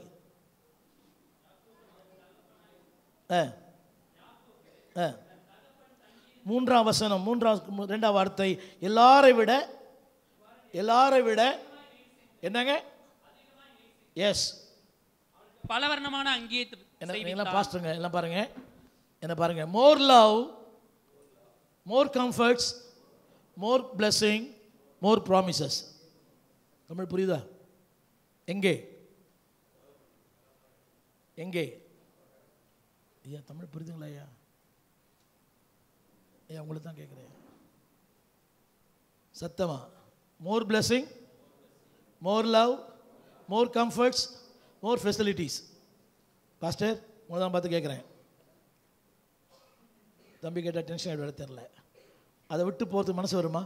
ஆ ஆ மூன்றாம் வசனம் மூன்றாம் மு- ரெண்டாம் வார்த்தை எல்லாரை விட எல்லாரை விட என்னங்க எஸ் பலவர்ணமான அங்கேயே என்ன நீங்களாம் பாஸ்டருங்க எல்லாம் பாருங்க என்ன பாருங்க more love more comforts more blessing more promises Tamil புரியுதா எங்கே எங்கே ஐயா தமிழ் புரியுதுங்களா ஐயா ஐயா உங்களுக்கு தான் கேட்குறேன் சத்தமா more blessing more love more comforts more facilities pastor உங்களை தான் பார்த்து கேட்குறேன் தம்பி கேட்டால் டென்ஷன் ஆகிடுவாரு தெரில அதை விட்டு போகிறதுக்கு மனசு வருமா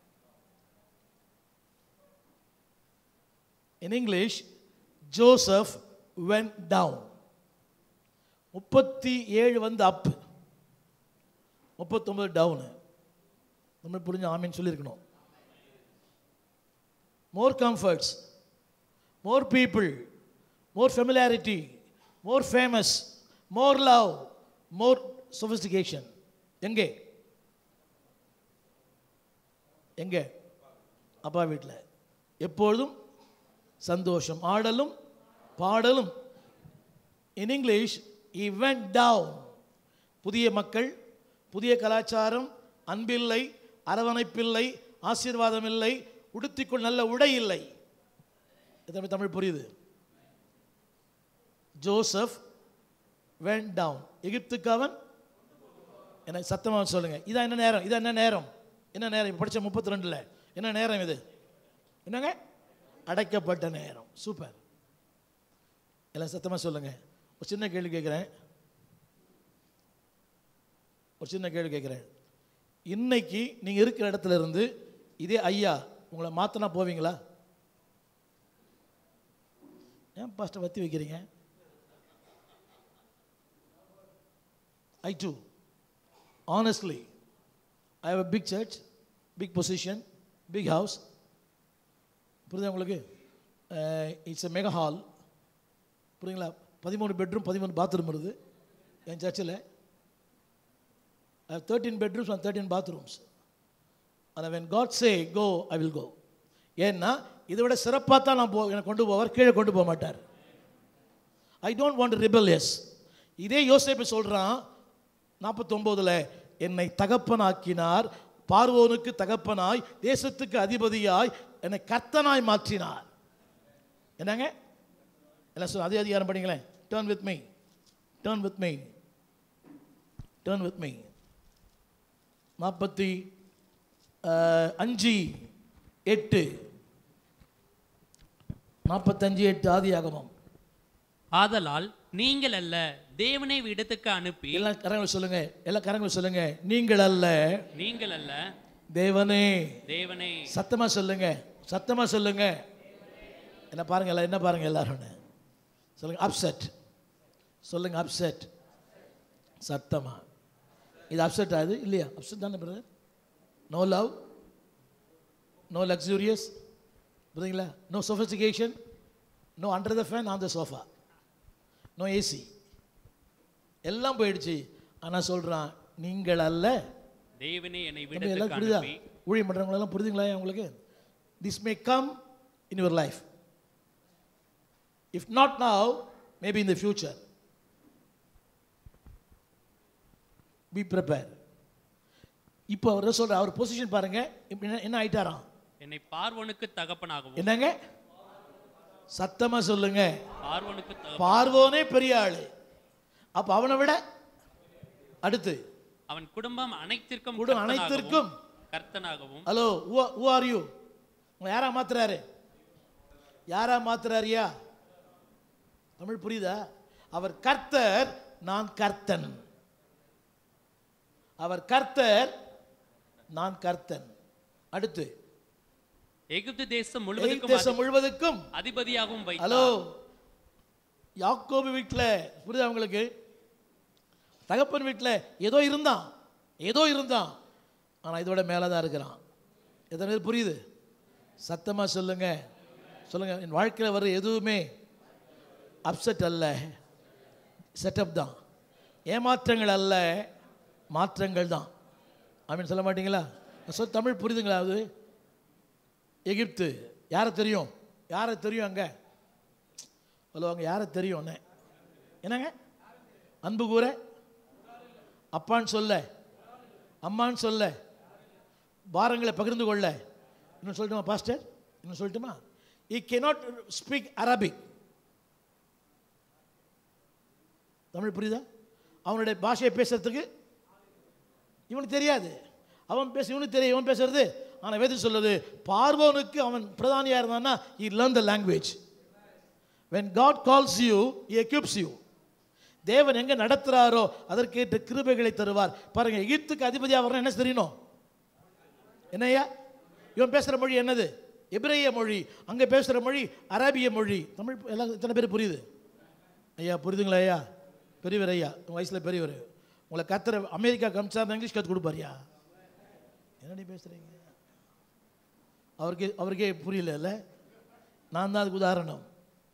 in English Joseph went down முப்பத்தி ஏழு வந்து அப்பு முப்பத்தொம்பது டவுனு நம்ம புரிஞ்ச ஆமின்னு சொல்லியிருக்கணும் more comforts more people more familiarity more famous more love more sophistication எங்கே எங்கே அப்பா வீட்டில் எப்பொழுதும் சந்தோஷம் ஆடலும் பாடலும் இன் இங்கிலீஷ் இவெண்ட் டவுன் புதிய மக்கள் புதிய கலாச்சாரம் அன்பில்லை அரவணைப்பில்லை ஆசீர்வாதம் இல்லை உடுத்திக்கொள் நல்ல உடை இல்லை எத்தனை தமிழ் புரியுது ஜோசப் வென் டவுன் எகிப்துக்கு அவன் எனக்கு சத்தமாக சொல்லுங்க இதான் என்ன நேரம் இதான் என்ன நேரம் என்ன நேரம் இப்போ படித்த முப்பத்தி ரெண்டில் என்ன நேரம் இது என்னங்க அடைக்கப்பட்ட நேரம் சூப்பர் எல்லாம் சத்தமா சொல்லுங்க ஒரு சின்ன கேள்வி கேட்குறேன் ஒரு சின்ன கேள்வி கேட்குறேன் இன்னைக்கு நீங்க இருக்கிற இடத்துல இருந்து இதே ஐயா உங்களை மாத்தினா போவீங்களா ஏன் பாஸ்டர் வத்தி வைக்கிறீங்க I do honestly I have a big church big position big house புரியுதா உங்களுக்கு இட்ஸ் எ மெகா ஹால் புரியுங்களா பதிமூணு பெட்ரூம் பதிமூணு பாத்ரூம் இருக்குது என் சர்ச்சில் I have thirteen bedrooms and thirteen bathrooms ஆனால் when God say go I will go ஏன்னா இதை விட சிறப்பாக தான் நான் போ எனக்கு கொண்டு போவார் கீழே கொண்டு போக மாட்டார் ஐ டோன்ட் வாண்ட் ரிபல்யஸ் இதே யோசேப்பு சொல்கிறான் நாற்பத்தொம்போதில் என்னை தகப்பனாக்கினார் பார்வோனுக்கு தகப்பனாய் தேசத்துக்கு அதிபதியாய் என்னை கர்த்தனாய் மாற்றினார் என்னங்க எல்லாம் சொல் அதே அதிகாரம் படிங்களேன் turn with me turn with me turn with me நாற்பத்தி அஹ், அஞ்சு எட்டு நாற்பத்தஞ்சு எட்டு ஆதி ஆகமம் ஆதலால் நீங்கள் அல்ல தேவனை இடத்துக்கு அனுப்பி எல்லா கரங்களும் சொல்லுங்க எல்லா கரங்களும் சொல்லுங்க நீங்கள் அல்ல நீங்கள் அல்ல தேவனே தேவனை சத்தமா சொல்லுங்க சத்தமா சொல்லுங்க என்ன பாருங்க எல்லாம் என்ன பாருங்க எல்லாரும் சொல்லுங்க அப்செட் சொல்லுங்க அப்செட் சத்தமா இது அப்செட் ஆகுது இல்லையா அப்செட் தானே brother no love no luxurious புரியுங்களா no sophistication no under the fan on the sofa no AC எல்லாம் போயிடுச்சு ஆனால் சொல்கிறான் நீங்கள் அல்ல தேவனே என்னை நம்ம எல்லாம் விடத்துக்கு புரியுதா அனுப்பி ஊழியம் பண்ணுறவங்களெல்லாம் புரியுதுங்களா உங்களுக்கு this may come in your life if not now maybe in the future be prepare இப்போ அவர் சொல்ற அவர் பொசிஷன் பாருங்க இப்போ என்ன என்ன ஆயிட்டாராம் என்னை பார்வனுக்கு தகப்பனாகவும் என்னங்க சத்தமா சொல்லுங்க பார்வனுக்கு தகப்ப- பார்வோனே பெரிய ஆளு அப்ப அவனை விட அடுத்து அவன் குடும்பம் அனைத்திற்கும் குடும்பம் கர்த்தனாகவும், அனைத்திற்கும் கர்த்தனாகவும் ஹலோ ஹூ ஆர் யூ உங்க யாரா மாத்துறாரு யாரா மாத்துறாரியா தமிழ் புரியுதா அவர் கர்த்தர் நான் கர்த்தன் அவர் கர்த்தர் நான் கர்த்தன் அடுத்து எகிப்து தேசம் எகிப்து முழுவதுக்கும் தேசம் முழுவதுக்கும் அதி- அதிபதியாகவும் வைத்தார் ஹலோ யாக்கோபு வீட்டில் புரியுதா உங்களுக்கு தகப்பன் வீட்டில் ஏதோ இருந்தான் ஏதோ இருந்தான் ஆனால் இதோட மேலே தான் இருக்கிறான் எத்தனை பேர் புரியுது சத்தமாக சொல்லுங்க சொல்லுங்க என் வாழ்க்கையில் வர எதுவுமே அப்செட் அல்ல செட்டப் தான் ஏமாற்றங்கள் அல்ல மாற்றங்கள் தான் அப்படின்னு சொல்ல மாட்டீங்களா நான் சொல் தமிழ் புரியுதுங்களா அது எகிப்து யாரை தெரியும் யாரை தெரியும் அங்கே ஹலோ அங்கே யாரை தெரியும் அண்ணே என்னங்க அன்பு கூற அப்பான்னு சொல்ல அம்மான்னு சொல்ல பாரங்களை பகிர்ந்து கொள்ள இன்னும் சொல்லட்டுமா பாஸ்டர் இன்னும் சொல்லட்டுமா I cannot speak Arabic Tamil புரியுதா அவனுடைய பாஷையை பேசுறதுக்கு இவனுக்கு தெரியாது அவன் பேச இவனுக்கு தெரியும் இவன் பேசுறது ஆனால் வேதம் சொல்லுது பார்வோனுக்கு அவன் பிரதானியாக இருந்தான்னா he learn the language when god calls you he equips you தேவன் எங்க நடத்துறாரோ அதற்கேற்ற கிருபைகளை தருவார் பாருங்க எகிப்துக்கு அதிபதியாக வரணும் என்ன தெரியணும் என்னய்யா இவன் பேசுகிற மொழி என்னது எபிரேய மொழி அங்கே பேசுகிற மொழி அரேபிய மொழி தமிழ் எல்லாம் இத்தனை பேர் புரியுது ஐயா புரியுதுங்களா ஐயா பெரியவர் ஐயா உங்கள் வயசில் பெரியவர் உங்களை கத்துற அமெரிக்கா கமிச்சா இங்கிலீஷ் கற்றுக் கொடுப்பாரியா என்னடி பேசுகிறீங்க அவருக்கு அவருக்கே புரியல இல்லை நான் தான் அதுக்கு உதாரணம்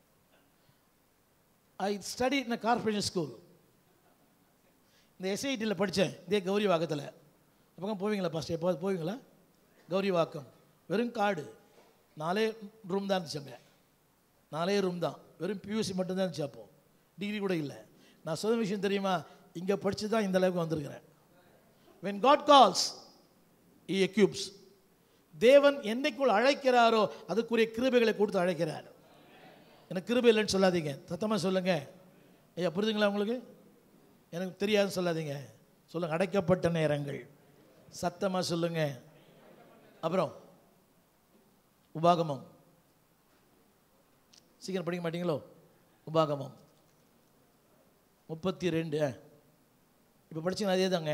I study in corporation school இந்த எஸ்ஐடியில் படித்தேன் இதே கௌரி வாக்கத்தில் பக்கம் போவீங்களா ஃபஸ்ட் எப்போது போவீங்களா கௌரி வாக்கம் வெறும் காடு நாலே ரூம் தான் இருந்துச்சு அங்கே நாலே ரூம் தான் வெறும் பியூசி மட்டும்தான் இருந்துச்சு அப்போ டிகிரி கூட இல்லை நான் சொல்ல விஷயம் தெரியுமா இங்கே படித்து தான் இந்த அளவுக்கு வந்திருக்கிறேன் when God calls he equips தேவன் என்னைக்குள் அழைக்கிறாரோ அதுக்குரிய கிருபைகளை கொடுத்து அழைக்கிறார் எனக்கு கிருபை இல்லைன்னு சொல்லாதீங்க சத்தமாக சொல்லுங்க ஐயா புரியுதுங்களா உங்களுக்கு எனக்கு தெரியாதுன்னு சொல்லாதீங்க சொல்லுங்க அடைக்கப்பட்ட நேரங்கள் சத்தமாக சொல்லுங்க அப்புறம் உபாகமம் சீக்கிரம் படிக்க மாட்டீங்களோ உபாகமம் முப்பத்தி ரெண்டு இப்போ படிச்சீங்கன்னா அதே தாங்க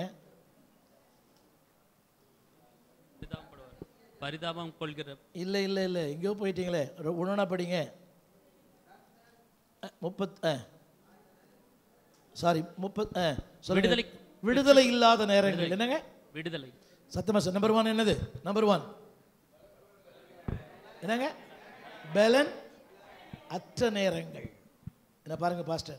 பரிதாபப்படுவார். பரிதாபம் கொள்கிற இல்லை இல்லை இல்லை எங்கேயோ போயிட்டீங்களே ஒன்றா படிங்க அஹ், முப்பத் ஆ சாரி முப்பத் ஆ சொல்லுங்க விடுதலை- விடுதலை இல்லாத நேரங்கள் என்னங்க விடுதலை சத்தமா சார் நம்பர் ஒன் என்னது நம்பர் ஒன் என்னங்க பலன் அற்ற நேரங்கள் என்ன பாருங்க பாஸ்டர்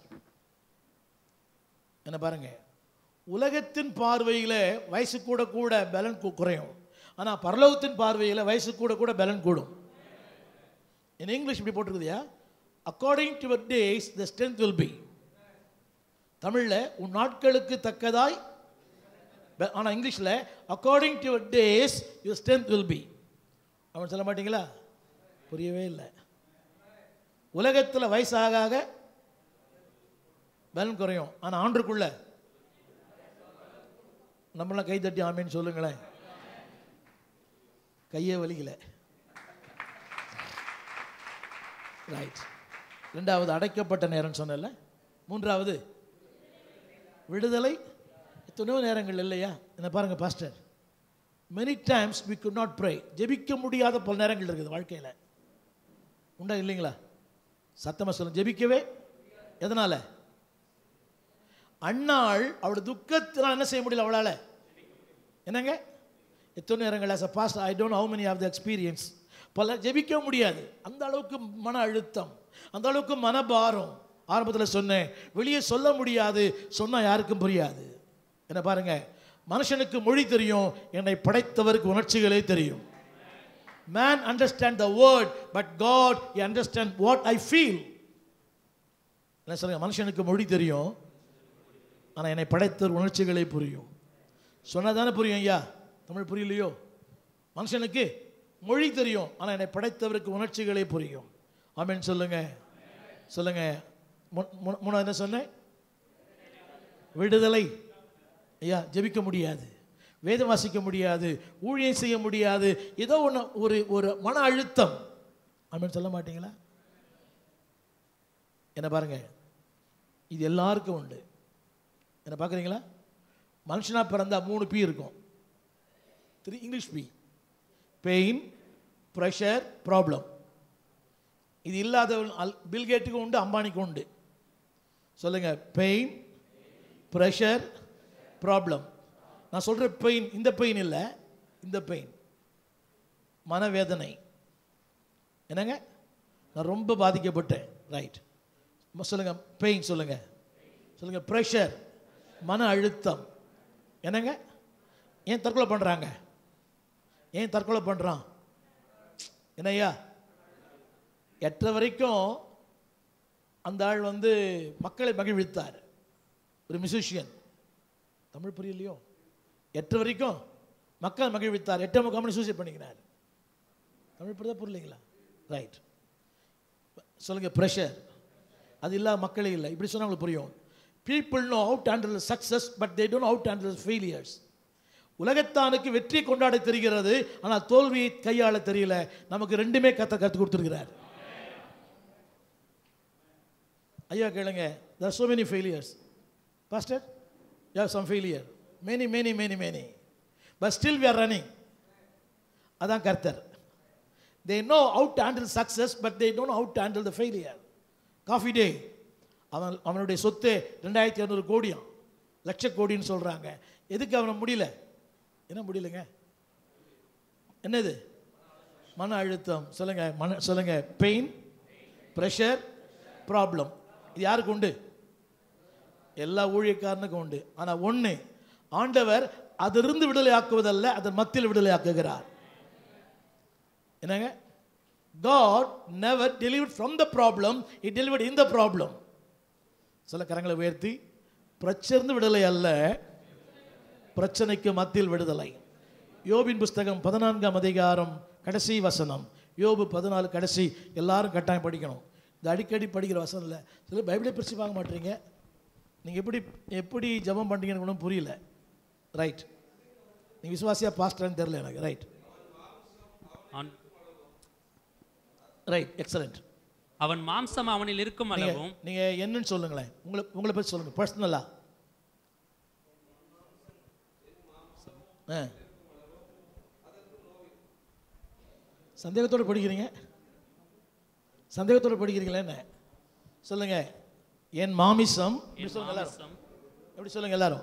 என்ன பாருங்க உலகத்தின் பார்வையில் வயசு கூட கூட பலன் கு- குறையும் ஆனால் பரலோகத்தின் பார்வையில் வயசு கூட கூட பலன் கூடும் in இங்கிலீஷ் இப்படி போட்டிருக்குதுயா according to your days the strength will be தமிழில் உன் நாட்களுக்கு தக்கதாய் ப- ஆனா இங்கிலீஷில் according to your days your strength will be அவன் சொல்ல மாட்டீங்களா புரியவே இல்லை உலகத்தில் வயசாக ஆக பலன் குறையும் ஆனால் ஆண்டுக்குள்ள நம்மளாம் கை தட்டி ஆமேன்னு சொல்லுங்களேன் கையே வலிக்கல ரைட் ரெண்டாவது அடைக்கப்பட்ட நேரம் சொன்னல மூன்றாவது விடுதலை எத்தனையோ நேரங்கள் இல்லையா என்ன பாருங்க pastor many times we could not pray ஜெபிக்க முடியாத பல நேரங்கள் இருக்குது வாழ்க்கையில் உண்டா இல்லைங்களா சத்தமா சொல்லுங்க ஜெபிக்கவே எதனால அண்ணாள் அவளோட துக்கத்தினால் என்ன செய்ய முடியல அவளால என்னங்க எத்தனை நேரங்கள் as a pastor I don't how many have the experience பல ஜெபிக்க முடியாது அந்த அளவுக்கு மன அழுத்தம் அந்த அளவுக்கு மனபாரம் ஆரம்பத்தில் சொன்னேன் வெளியே சொல்ல முடியாது சொன்னா யாருக்கும் புரியாது என்ன பாருங்க மனுஷனுக்கு மொழி தெரியும் என்னை படைத்தவருக்கு உணர்ச்சிகளே தெரியும் man understand the word but God understand what I feel என்ன சொல்லுங்க மனுஷனுக்கு மொழி தெரியும் ஆனால் என்னை படைத்தவர் உணர்ச்சிகளே புரியும் சொன்னால் தானே புரியும் ஐயா தமிழ் புரியலையோ மனுஷனுக்கு மொழி தெரியும் ஆனால் என்னை படைத்தவருக்கு உணர்ச்சிகளே புரியும் ஆமென் சொல்லுங்க சொல்லுங்க மூ- மூ- மூணாவது என்ன சொன்னேன் விடுதலை ஐயா ஜெபிக்க முடியாது வேதம் வாசிக்க முடியாது ஊழியம் செய்ய முடியாது ஏதோ ஒன்று ஒரு ஒரு மன அழுத்தம் ஆமென் சொல்ல மாட்டீங்களா என்ன பாருங்க இது எல்லாருக்கும் உண்டு என்ன பார்க்குறீங்களா மனுஷனா பிறந்தா மூணு பி இருக்கும் three English B pain pressure problem இது இல்லாத பில்கேட்டுக்கும் உண்டு அம்பானிக்கும் உண்டு சொல்லுங்க பெயின் ப்ரெஷர் ப்ராப்ளம் நான் சொல்கிற பெயின் இந்த பெயின் இல்லை இந்த பெயின் மனவேதனை என்னங்க நான் ரொம்ப பாதிக்கப்பட்டேன் ரைட் சொல்லுங்க பெயின் சொல்லுங்க சொல்லுங்க ப்ரெஷர் மன அழுத்தம் என்னங்க ஏன் தற்கொலை பண்ணுறாங்க ஏன் தற்கொலை பண்ணுறான் என்னய்யா எட்ட வரைக்கும் அந்த ஆள் வந்து மக்களை மகிழ்வித்தார் ஒரு மியூசிஷியன் தமிழ் புரியலையோ எட்டு வரைக்கும் மக்கள் மகிழ்வித்தார் எட்டு முக்காமணி சூசைட் பண்ணிக்கிறார் தமிழ் புரியுதா புரியலைங்களா ரைட் சொல்லுங்க ப்ரெஷர் அது இல்லாத மக்களே இல்லை இப்படி சொன்னா உங்களுக்கு புரியும் people know how to handle success but they don't how to handle failures உலகத்தானுக்கு வெற்றி கொண்டாட தெரிகிறது ஆனால் தோல்வியை கையாள தெரியல நமக்கு ரெண்டுமே கத்த கற்றுக் கொடுத்துருக்கிறார் ஐயா கேளுங்க there are so many failures pastor you have some failure many many many many but still we are running அதான் கர்த்தர் they know how to handle success but they don't know how to handle the failure coffee day அவன் அவனுடைய சொத்து ரெண்டாயிரத்தி இரநூறு கோடியாம் லட்ச கோடின்னு சொல்றாங்க எதுக்கு அவனை முடியல என்ன முடியலங்க என்னது மன அழுத்தம் சொல்லுங்க மன சொல்லுங்க பெயின் ப்ரெஷர் ப்ராப்ளம் இது யாருக்கு உண்டு எல்லா ஊழியக்காரனுக்கும் உண்டு ஆனால் ஒன்று ஆண்டவர் அதிலிருந்து விடுதலை ஆக்குவதல்ல அதன் மத்தியில் விடுதலை ஆக்குகிறார் என்னங்க God never delivered from the problem, He delivered in the problem. சில கரங்களை உயர்த்தி பிரச்சனை விடுதலை அல்ல பிரச்சனைக்கு மத்தியில் விடுதலை யோபின் புஸ்தகம் பதினான்காம் அதிகாரம் கடைசி வசனம் யோபு பதினாலு கடைசி எல்லாரும் கட்டாயம் படிக்கணும் இது அடிக்கடி படிக்கிற வசனம் இல்லை சில பைபிளே பிரித்து பார்க்க மாட்டீங்க நீங்கள் எப்படி எப்படி ஜெபம் பண்ணுறீங்கன்னு ஒன்றும் புரியல ரைட் நீங்கள் விசுவாசியா பாஸ்டர்னு தெரில எனக்கு ரைட் ஆண் ரைட் எக்ஸலண்ட் அவன் மாம்சம் அவனில் இருக்கும் அளவும் நீங்க என்னன்னு சொல்லுங்களேன் உங்களை உங்களை பற்றி சொல்லுங்க பர்சனலா சந்தேகத்தோடு படிக்கிறீங்க சந்தேகத்தோடு படிக்கிறீங்களா என்ன சொல்லுங்க என் மாமிசம் இப்படி சொல்லுங்க எல்லாரும் மாம்சம் எப்படி சொல்லுங்க எல்லாரும்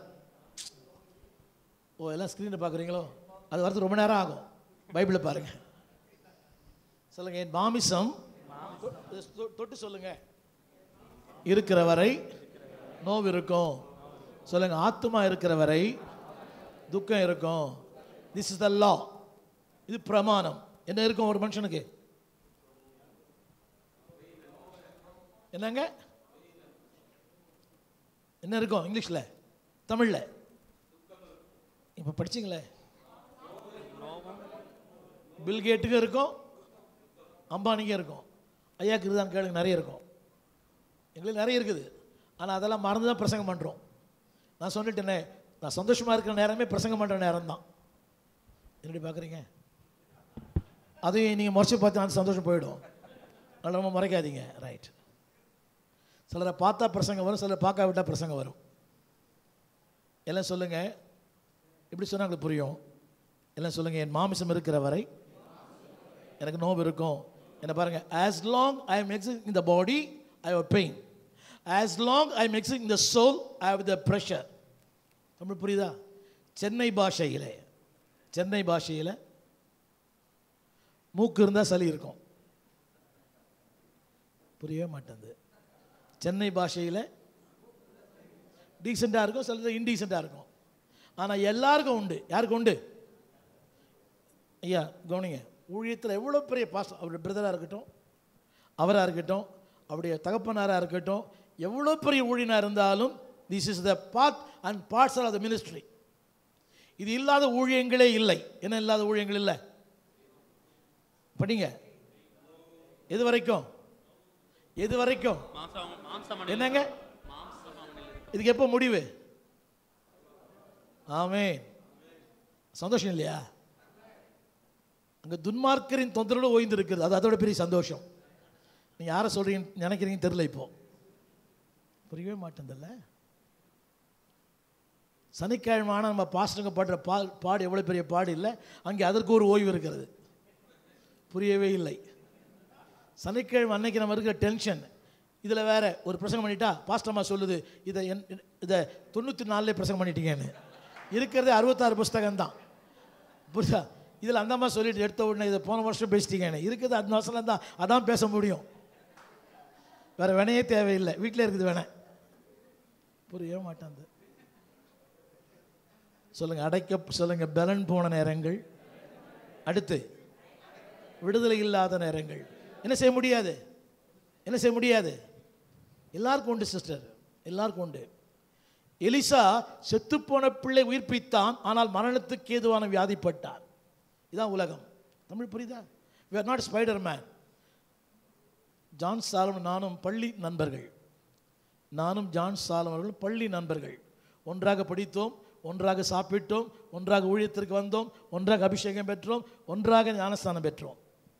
ஓ எல்லாம் ஸ்க்ரீனை பார்க்குறீங்களோ அது வரது ரொம்ப நேரம் ஆகும் பைபிளை பாருங்க சொல்லுங்க என் மாமிசம் தொ- தொட்டு சொல்லுங்க இருக்கிற வரை நோவு இருக்கும் சொல்லுங்க ஆத்துமா இருக்கிற வரை துக்கம் இருக்கும் திஸ் இஸ் த லா இது பிரமாணம் என்ன இருக்கும் ஒரு மனுஷனுக்கு என்னங்க என்ன இருக்கும் இங்கிலீஷ்ல தமிழ்ல இப்ப படிச்சீங்களே பில் கேட்டுக்கு இருக்கும் அம்பானிக்கு இருக்கும் ஐயாக்கு இருக்குதான் கேளுங்க நிறைய இருக்கும் எங்களுக்கு நிறைய இருக்குது ஆனால் அதெல்லாம் மறந்து தான் பிரசங்கம் பண்ணுறோம் நான் சொல்லிட்டேனே நான் சந்தோஷமாக இருக்கிற நேரமே பிரசங்கம் பண்ணுற நேரம் தான் என்னடி பார்க்குறீங்க அதையும் நீங்கள் முறைச்சி பார்த்து அந்த சந்தோஷம் போயிடும் அதனால ரொம்ப முறைக்காதீங்க ரைட் சிலரை பார்த்தா பிரசங்கம் வரும் சிலரை பார்க்க விட்டால் பிரசங்கம் வரும் எல்லாம் சொல்லுங்க இப்படி சொன்னா உங்களுக்கு புரியும் எல்லாம் சொல்லுங்க என் மாமிசம் இருக்கிற வரை எனக்கு நோவு இருக்கும் என்ன பாருங்க as long i am existing in the body i have pain as long i am existing in the soul i have the pressure Tamil புரியுதா சென்னை பாஷையில் சென்னை பாஷையில் மூக்கு இருந்தால் சளி இருக்கும் புரியவே மாட்டேங்குது சென்னை பாஷையில் டீசெண்டாக இருக்கும் சிலது இன்டீசெண்டாக இருக்கும் ஆனால் எல்லாருக்கும் உண்டு யாருக்கும் உண்டு ஐயா கவனிங்க ஊழியத்தில் எவ்வளோ பெரிய பாசம் அவருடைய பிரதராக இருக்கட்டும் அவராக இருக்கட்டும் அவருடைய தகப்பனாராக இருக்கட்டும் எவ்வளோ பெரிய ஊழியனாக இருந்தாலும் this is the part and parts of the ministry இது இல்லாத ஊழியங்களே இல்லை என்ன இல்லாத ஊழியங்கள் இல்லை படிங்க எது வரைக்கும் எது வரைக்கும் மாம்சம் மாம்சம் அவனில் என்னங்க மாம்சம் அவனில் இருக்கும் இதுக்கு எப்போ முடிவு ஆமே சந்தோஷம் இல்லையா அங்கே துன்மார்க்கரின் தொந்தரவு ஓய்ந்து இருக்குது அது அதோட பெரிய சந்தோஷம் நீ யாரை சொல்றீங்க நினைக்கிறீங்கன்னு தெரியல இப்போ புரியவே மாட்டேந்தில்ல சனிக்கிழமை ஆனால் நம்ம பாஸ்டருங்க பாடுற பா பாடு எவ்வளோ பெரிய பாடு இல்லை அங்கே அதற்கு ஒரு ஓய்வு இருக்கிறது புரியவே இல்லை சனிக்கிழமை அன்னைக்கு நம்ம இருக்கிற டென்ஷன் இதில் வேற ஒரு பிரசங்கம் பண்ணிட்டா பாஸ்டம்மா சொல்லுது இதை என் இதை தொண்ணூற்றி நாலுலேயே பிரசங்கம் பண்ணிட்டீங்கன்னு இருக்கிறதே அறுபத்தாறு புஸ்தகம் தான் புரியுதா இதில் அந்த அம்மா சொல்லிட்டு எடுத்த உடனே இதை போன வருஷம் பேசிட்டீங்கன்னு இருக்கிறது அந்த வருஷம் தான் அதான் பேச முடியும் வேற வினையே தேவையில்லை வீட்டில் இருக்குது வினை புரியவே மாட்டாந்து சொல்லுங்க அடைக்க சொல்லுங்க பலன் போன நேரங்கள் அடுத்து விடுதலை இல்லாத நேரங்கள் என்ன செய்ய முடியாது என்ன செய்ய முடியாது எல்லாருக்கும் உண்டு சிஸ்டர் எல்லாருக்கும் உண்டு எலிசா செத்துப்போன பிள்ளை உயிர்ப்பித்தான் ஆனால் மரணத்துக்கு ஏதுவான வியாதிப்பட்டார் இதான் உலகம் தமிழ் புரியுதா we are not Spider Man John சாலம் நானும் பள்ளி நண்பர்கள் நானும் ஜான் சாலம் அவர்களும் பள்ளி நண்பர்கள் ஒன்றாக படித்தோம் ஒன்றாக சாப்பிட்டோம் ஒன்றாக ஊழியத்திற்கு வந்தோம் ஒன்றாக அபிஷேகம் பெற்றோம் ஒன்றாக ஞானஸ்தானம் பெற்றோம்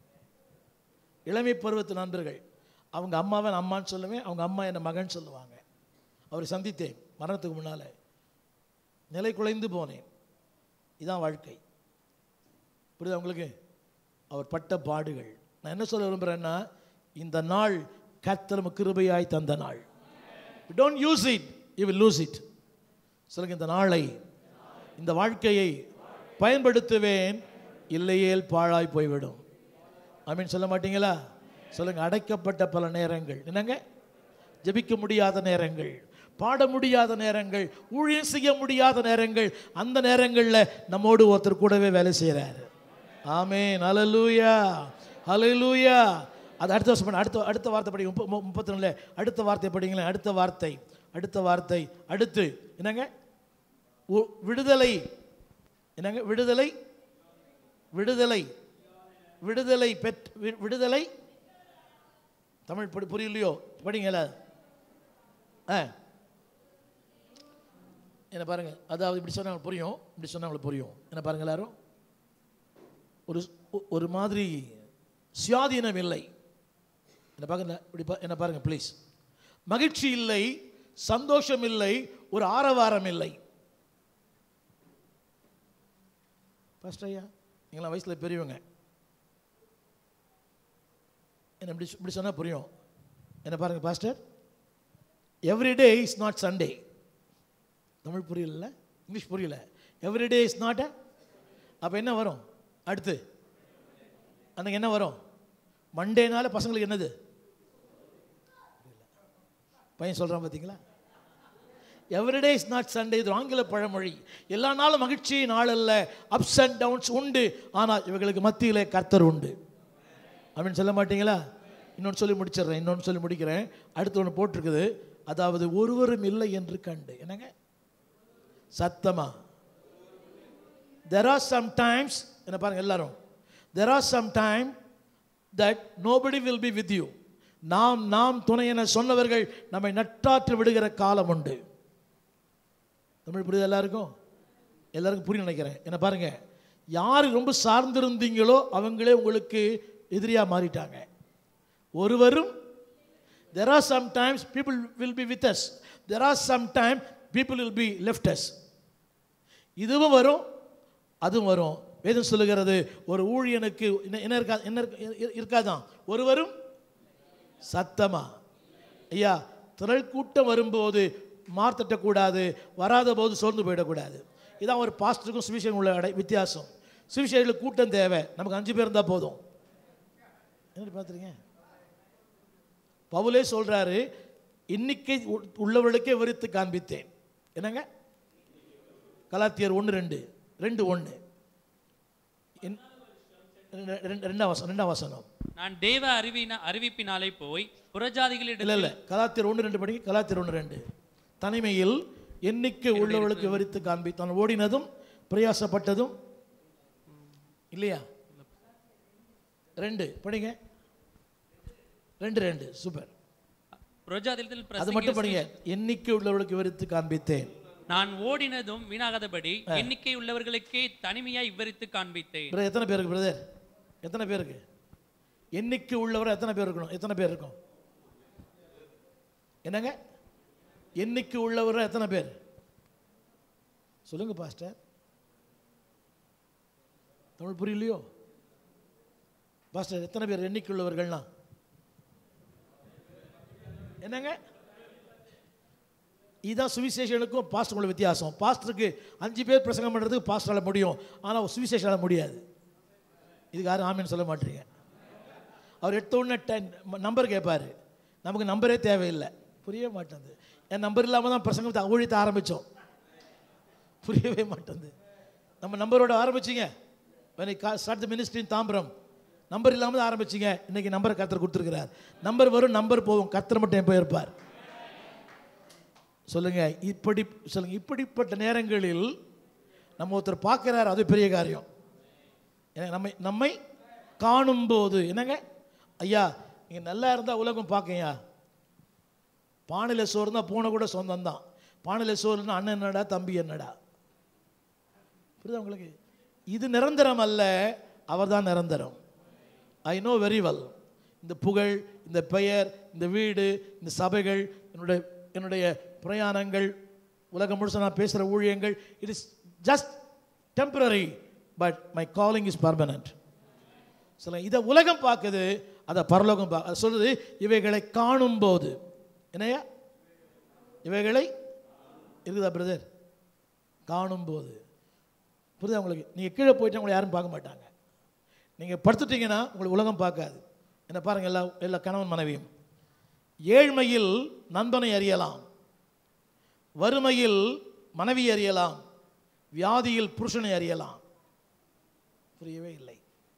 இளமை பருவத்து நண்பர்கள் அவங்க அம்மாவை நான் அம்மான்னு சொல்லுவேன் அவங்க அம்மா என்னை மகன் சொல்லுவாங்க அவரை சந்தித்தேன் மரணத்துக்கு முன்னால் நிலை குலைந்து போனேன் இதான் வாழ்க்கை புரியுதா உங்களுக்கு அவர் பட்ட பாடுகள் நான் என்ன சொல்ல விரும்புகிறேன்னா இந்த நாள் கர்த்தர் கிருபையாய் தந்த நாள் don't use it you will lose it சொல்லுங்க இந்த நாளை இந்த வாழ்க்கையை பயன்படுத்துவேன் இல்லையேல் பாழாய் போய்விடும் ஆமீன் சொல்ல மாட்டீங்களா சொல்லுங்க அடைக்கப்பட்ட பல நேரங்கள் என்னங்க ஜெபிக்க முடியாத நேரங்கள் பாட முடியாத நேரங்கள் ஊழியம் செய்ய முடியாத நேரங்கள் அந்த நேரங்களில் நம்மோடு ஒருத்தர் கூடவே வேலை செய்கிறாரு ஆமேன் ஹalleluya ஹalleluya அது அடுத்த வருஷம் பண்ண அடுத்த அடுத்த வார்த்தை படிங்க முப்ப- மு- முப்பத்தி நாலுல அடுத்த வார்த்தை படிங்களேன் அடுத்த வார்த்தை அடுத்த வார்த்தை அடுத்து என்னங்க உ- விடுதலை என்னங்க விடுதலை விடுதலை விடுதலை பெற் வி- விடுதலை தமிழ் படி புரியலையோ படிங்கள ஆ என்ன பாருங்க அதாவது இப்படி சொன்னா உங்களுக்கு புரியும் இப்படி சொன்னா உங்களுக்கு புரியும் என்ன பாருங்க எல்லாரும் ஒரு ஒ- ஒரு மாதிரி சுயாதீனம் இல்லை என்ன பாருங்க இப்படி பா என்ன பாருங்க ப்ளீஸ் மகிழ்ச்சி இல்லை சந்தோஷம் இல்லை ஒரு ஆரவாரம் இல்லை ஃபர்ஸ்ட் ஐயா நீங்களாம் வயசில் பெரியவங்க என்ன இப்படி இப்படி சொன்னால் புரியும் என்ன பாருங்க pastor everyday is not Sunday Tamil புரியல இங்கிலீஷ் புரியல எவ்ரிடே இஸ் நாட் அப்போ என்ன வரும் அடுத்து அன்னைக்கு என்ன வரும் மண்டேனால பசங்களுக்கு என்னது பையன் சொல்கிறான் பார்த்தீங்களா எவ்ரிடே இஸ் நாட் சண்டே இது ஆங்கில பழமொழி எல்லா நாளும் மகிழ்ச்சி நாள் அல்ல அப்ஸ் அண்ட் டவுன்ஸ் உண்டு ஆனால் இவர்களுக்கு மத்தியிலே கர்த்தர் உண்டு அப்படின்னு சொல்ல மாட்டீங்களா இன்னொன்று சொல்லி முடிச்சிடுறேன் இன்னொன்று சொல்லி முடிக்கிறேன் அடுத்து ஒன்று போட்டிருக்குது அதாவது ஒருவரும் இல்லை என்று கண்டு என்னங்க சத்தமா தெர் ஆர் சம் டைம்ஸ் என்ன பாருங்க எல்லாரும் there are some time that nobody will be with you நாம் நாம் துணை என சொன்னவர்கள் நம்மை நட்டாற்று விடுகிற காலம் உண்டு தமிழ் புரியுது எல்லாருக்கும் எல்லாருக்கும் புரிய நினைக்கிறேன் என்ன பாருங்க யார் ரொம்ப சார்ந்திருந்தீங்களோ அவங்களே உங்களுக்கு எதிரியாக மாறிட்டாங்க ஒருவரும் there are some times people will be with us there are some time people will be left us இதுவும் வரும் அதுவும் வரும் வேதம் சொல்லுகிறது ஒரு ஊழியனுக்கு என்ன என்ன இருக்கா என்ன இருக்க- இரு- இருக்காதான் ஒருவரும் சத்தமா ஐயா திரள் கூட்டம் வரும்போது மார்த்தட்டக்கூடாது வராத போது சோர்ந்து போயிடக்கூடாது இதான் ஒரு பாஸ்டருக்கும் சுவிசேஷம் உள்ள அடை வித்தியாசம் சுவிசேஷங்களுக்கு கூட்டம் தேவை நமக்கு அஞ்சு பேர் இருந்தால் போதும் என்ன பார்த்துறீங்க பவுலே சொல்றாரு இன்னைக்கு உ- உள்ளவர்களுக்கே விரித்து காண்பித்தேன் என்னங்க கலாத்தியர் ஒன்று ரெண்டு ரெண்டு ஒன்று ரெண்டாம் வசனம் ரெண்டாம் வசனம் நான் தேவ அறிவின அறிவிப்பினாலே போய் புறஜாதிகளிடம் இல்லை இல்லை கலாத்தியர் ஒன்று ரெண்டு படிக்க கலாத்தியர் ஒன்று ரெண்டு தனிமையில் எண்ணிக்கை உள்ளவர்களுக்கு விவரித்து காண்பித்தான் ஓடினதும் பிரயாசப்பட்டதும் இல்லையா ரெண்டு படிங்க ரெண்டு ரெண்டு சூப்பர் புறஜாதிகளிடத்தில் அது மட்டும் பிரசங்கிய படிங்க எண்ணிக்கை உள்ளவர்களுக்கு விவரித்து காண்பித்தேன் நான் ஓடினதும் வீணாகாதபடி எண்ணிக்கை உள்ளவர்களுக்கே தனிமையாய் விவரித்து காண்பித்தேன் பிரதர் எத்தனை பேருக்கு பிரதர் எத்தனை பேருக்கு எண்ணிக்கை உள்ளவர் எத்தனை பேர் இருக்கணும் எத்தனை பேர் இருக்கும் என்னங்க எண்ணிக்கை உள்ளவர் எத்தனை பேர் சொல்லுங்க பாஸ்டர் தமிழ் புரியலையோ பாஸ்டர் எத்தனை பேர் எண்ணிக்கை உள்ளவர்கள்னா என்னங்க இதுதான் சுவிசேஷனுக்கும் பாஸ்டருக்குள்ள வித்தியாசம் பாஸ்டருக்கு அஞ்சு பேர் பிரசங்கம் பண்ணுறதுக்கு பாஸ்டரால் முடியும் ஆனால் சுவிசேஷனால் முடியாது இதுக்கு யாரும் ஆமின்னு சொல்ல மாட்டீங்க அவர் எடுத்த உடனே டென் நம்பர் கேட்பாரு நமக்கு நம்பரே தேவையில்லை புரியவே மாட்டேங்குது என் நம்பர் இல்லாமல் தான் பிரசங்கத்தை ஊழியத்தை ஆரம்பித்தோம் புரியவே மாட்டேங்குது நம்ம நம்பரோட ஆரம்பிச்சிங்க when I start the ministry in Tambaram number இல்லாமல் தான் ஆரம்பிச்சிங்க இன்னைக்கு நம்பரை கர்த்தர் கொடுத்துருக்கிறார் நம்பர் வரும் நம்பர் போகும் கர்த்தர் மட்டும் என் போயிருப்பார் சொல்லுங்க இப்படி சொல்லுங்க இப்படிப்பட்ட நேரங்களில் நம்ம ஒருத்தர் பார்க்கிறார் அது பெரிய காரியம் ஏன்னா நம்மை நம்மை காணும்போது என்னங்க ஐயா நீங்கள் நல்லா இருந்தால் உலகம் பார்க்கையா பானையில் சோறு தான் பூனை கூட சொந்தம் தான் பானையில் சோறுனா அண்ணன் என்னடா தம்பி என்னடா புரியுதா உங்களுக்கு இது நிரந்தரம் அல்ல அவர்தான் நிரந்தரம் ஐ நோ வெரி வெல் இந்த புகழ் இந்த பெயர் இந்த வீடு இந்த சபைகள் என்னுடைய என்னுடைய பிரயாணங்கள் உலகம் முழுச நான் பேசுகிற ஊழியங்கள் it is just temporary but my calling is permanent சொல்ல இதை உலகம் பார்க்குது அதை பரலோகம் பா அது சொல்லுது இவைகளை காணும்போது என்னையா இவைகளை இருக்குதா பிரதர் காணும்போது புரியுதா உங்களுக்கு நீங்கள் கீழே போயிட்டு உங்களை யாரும் பார்க்க மாட்டாங்க நீங்கள் படுத்துட்டீங்கன்னா உங்களுக்கு உலகம் பார்க்காது என்ன பாருங்கள் எல்லா எல்லா கணவன் மனைவியும் ஏழ்மையில் நண்பனை அறியலாம் வறுமையில் மனைவி அறியலாம் வியாதியில் புருஷனை அறியலாம் புரியவே இல்லை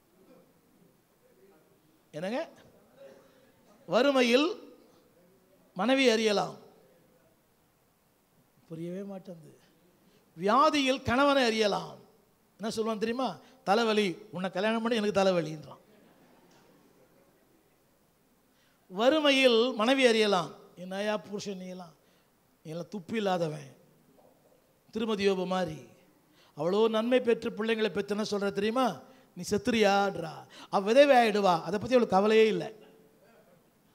என்னங்க வறுமையில் மனைவி அறியலாம் புரியவே மாட்டேங்குது வியாதியில் கணவனை அறியலாம் என்ன சொல்லுவான் தெரியுமா தலைவலி உன்னை கல்யாணம் பண்ணி எனக்கு தலைவலின்றான் வறுமையில் மனைவி அறியலாம் என்னையா புருஷன் நீலாம் நீ எல்லாம் துப்பி இல்லாதவன் திருமதி யோபு மாதிரி அவ்வளோ நன்மை பெற்று பிள்ளைங்களை பெற்று என்ன சொல்ற தெரியுமா நீ செத்துறியான்றா அவ விதவை ஆயிடுவா அதை பற்றி அவளுக்கு கவலையே இல்லை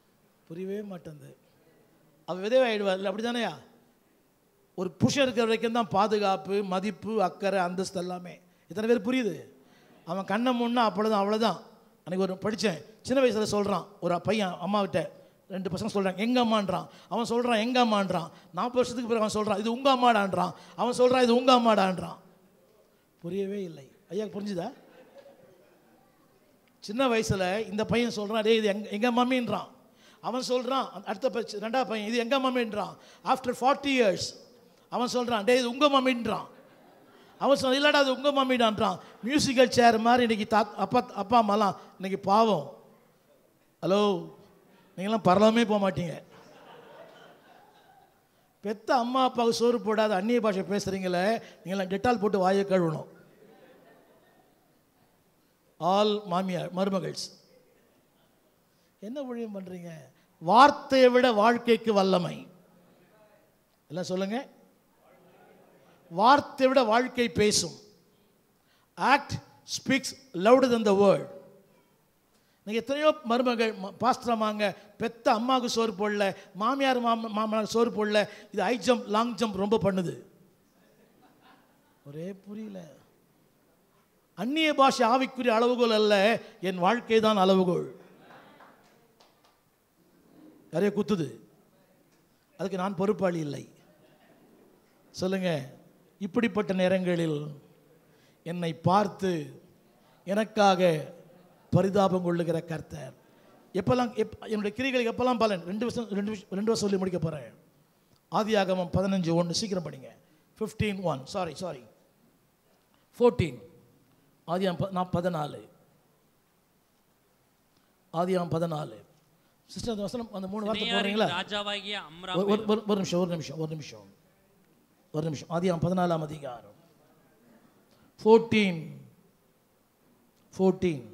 புரியவே மாட்டேங்குது அவள் விதவை ஆயிடுவா இல்லை அப்படி தானேயா ஒரு புருஷன் இருக்கிற வரைக்கும் தான் பாதுகாப்பு மதிப்பு அக்கறை அந்தஸ்து எல்லாமே இத்தனை பேர் புரியுது அவன் கண்ணை முன்னா அப்பொழுதும் அவ்வளோதான் அன்றைக்கி ஒரு படித்தேன் சின்ன வயசில் சொல்கிறான் ஒரு பையன் அம்மாவிட்ட ரெண்டு பசங்க சொல்கிறாங்க எங்கள் அம்மான்றான் அவன் சொல்கிறான் எங்கள் அம்மான்றான் நாற்பது வருஷத்துக்கு பிறகு அவன் சொல்கிறான் இது உங்கள் அம்மாடான்றான் அவன் சொல்கிறான் இது உங்கள் அம்மாடான்றான் புரியவே இல்லை ஐயா புரிஞ்சுதா சின்ன வயசில் இந்த பையன் சொல்கிறான் டேய் இது எங்க எங்கள் மம்மின்றான் அவன் சொல்கிறான் அடுத்த பச்ச- ரெண்டாவது பையன் இது எங்கள் மம்மின்றான் ஆஃப்டர் ஃபார்ட்டி இயர்ஸ் அவன் சொல்கிறான் டேய் இது உங்கள் மம்மின்றான் அவன் சொன்ன இல்லடா அது உங்கள் மம்மிடான்றான் மியூசிக்கல் சேர் மாதிரி இன்னைக்கு தா அப்பா அப்பா அம்மாலாம் இன்னைக்கு பாவம் ஹலோ நீங்களாம் பரலமே போக மாட்டீங்க பெத்த அம்மா அப்பாவுக்கு சோறு போடாத அந்நிய பாஷை பேசுகிறீங்களே நீங்களாம் டெட்டால் போட்டு வாயை கழுவணும் ஆல் மாமியார் மருமகள்ஸ் என்ன ஊழியம் பண்ணுறீங்க வார்த்தையை விட வாழ்க்கைக்கு வல்லமை எல்லாம் சொல்லுங்க வார்த்தையை விட வாழ்க்கை பேசும் act speaks louder than the word நீங்கள் எத்தனையோ மருமகள் பாஸ்டரமாங்க பெத்த அம்மாவுக்கு சோறு போடல மாமியார் மாம மாமனார் சோறு போடல இது ஹை ஜம்ப் லாங் ஜம்ப் ரொம்ப பண்ணுது ஒரே புரியல அந்நிய பாஷை ஆவிக்குரிய அளவுகோல் அல்ல என் வாழ்க்கை தான் அளவுகோல் நிறைய குத்துது அதுக்கு நான் பொறுப்பாளி இல்லை சொல்லுங்க இப்படிப்பட்ட நேரங்களில் என்னை பார்த்து எனக்காக பரிதாபம் கொள்ளுகிற கர்த்தர் எப்பெல்லாம் எப் என்னுடைய கிரிகளுக்கு எப்பெல்லாம் பலன் ரெண்டு வருஷம் ரெண்டு விஷயம் ரெண்டு வருஷம் சொல்லி முடிக்க போகிறேன் ஆதியாகமம் பதினஞ்சு ஒன்று சீக்கிரம் படிங்க fifteen one sorry sorry fourteen ஆதியாம் ப- நான் பதினாலு ஆதியாம் பதினாலு சிஸ்டர் அந்த வசனம் அந்த மூணு வார்த்தை சினையாரின் போடுறீங்களா ராஜாவாகிய ஒரு- அம்ராம் ஒரு ஒரு- ஒரு நிமிஷம் ஒரு நிமிஷம் ஒரு நிமிஷம் ஒரு நிமிஷம் ஆதியாம் பதினாலாம் அதிகாரம் fourteen fourteen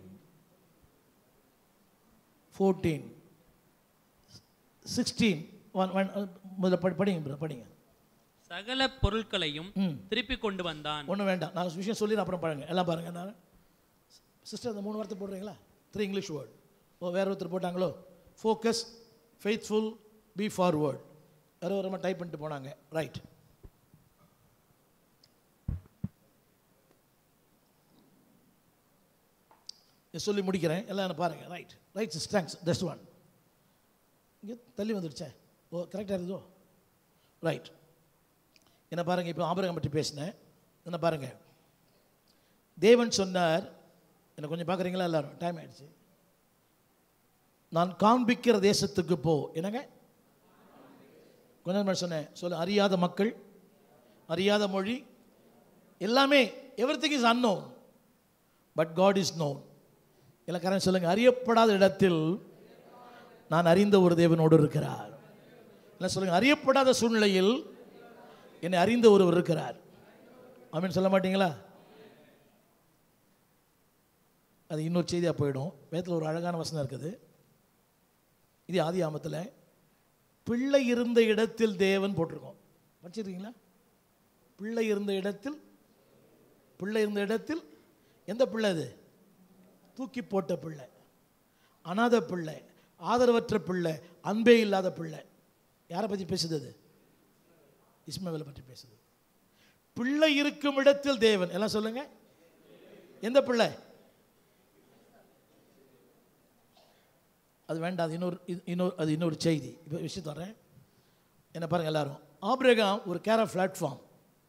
fourteen sixteen one one முதல்ல படி படிங்க brother, படிங்க சகல பொருட்களையும் ம். திருப்பி கொண்டு வந்தான் ஒன்றும் வேண்டாம் நான் விஷயம் சொல்லி அப்புறம் பாருங்க எல்லாம் பாருங்க நான் சிஸ்டர் அந்த மூணு வார்த்தை போடுறீங்களா த்ரீ இங்கிலீஷ் வேர்ட் ஓ வேற ஒருத்தர் போட்டாங்களோ ஃபோக்கஸ் ஃபெய்த்ஃபுல் பி ஃபார்வர்ட் வேற ஒரு டைப் பண்ணிட்டு போனாங்க ரைட் சொல்லி முடிக்கிறேன் எல்லாம் என்ன பாருங்க right right thanks that's one இங்கே தள்ளி வந்துடுச்சே ஓ கரெக்டாக இருக்குதோ ரைட் என்ன பாருங்க இப்போ ஆபரகம் பற்றி பேசினேன் என்ன பாருங்க தேவன் சொன்னார் என்ன கொஞ்சம் பார்க்குறீங்களா எல்லாரும் டைம் ஆயிடுச்சு நான் காண்பிக்கிற தேசத்துக்கு போ என்னங்க கொஞ்ச நேரம் சொன்னேன் சொல்ல அறியாத மக்கள் அறியாத மொழி எல்லாமே everything is unknown but God is known இலக்காரன் சொல்லுங்க அறியப்படாத இடத்தில் நான் அறிந்த ஒரு தேவனோடு இருக்கிறார் இல்லை சொல்லுங்க அறியப்படாத சூழ்நிலையில் என்னை அறிந்த ஒருவர் இருக்கிறார் ஆமீன் சொல்ல மாட்டீங்களா அது இன்னொரு செய்தியாக போயிடும் வேதத்தில் ஒரு அழகான வசனம் இருக்குது இது ஆதி ஆமத்தில் பிள்ளை இருந்த இடத்தில் தேவன் போட்டிருக்கோம் படிச்சிருக்கீங்களா பிள்ளை இருந்த இடத்தில் பிள்ளை இருந்த இடத்தில் எந்த பிள்ளை அது தூக்கி போட்ட பிள்ளை அனாதை பிள்ளை ஆதரவற்ற பிள்ளை அன்பே இல்லாத பிள்ளை யாரை பற்றி பேசுது அது இஸ்மவேலை பற்றி பேசுது பிள்ளை இருக்கும் இடத்தில் தேவன் எல்லாம் சொல்லுங்க எந்த பிள்ளை அது வேண்டாம் அது இன்னொரு இது- இன்னொரு அது இன்னொரு செய்தி இப்போ விஷயம் தரேன் என்ன பாருங்க எல்லாரும் ஆபிரகாம் ஒரு கேர பிளாட்ஃபார்ம்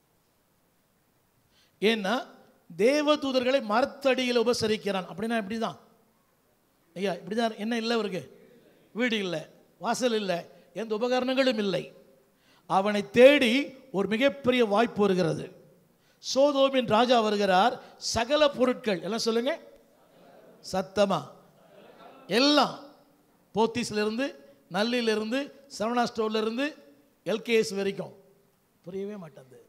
ஏன்னா தேவதூதர்களை மரத்தடியில் உபசரிக்கிறான் அப்படின்னா இப்படி தான் ஐயா இப்படி தான் என்ன இல்லை அவருக்கு வீடு இல்லை வாசல் இல்லை எந்த உபகரணங்களும் இல்லை அவனை தேடி ஒரு மிகப்பெரிய வாய்ப்பு வருகிறது சோதோமின் ராஜா வருகிறார் சகல பொருட்கள் எல்லாம் சொல்லுங்க சத்தமா எல்லாம் போத்தீஸ்ல இருந்து நல்லில இருந்து சரவணா ஸ்டோர்ல இருந்து எல்கேஎஸ் வரைக்கும் புரியவே மாட்டேங்குது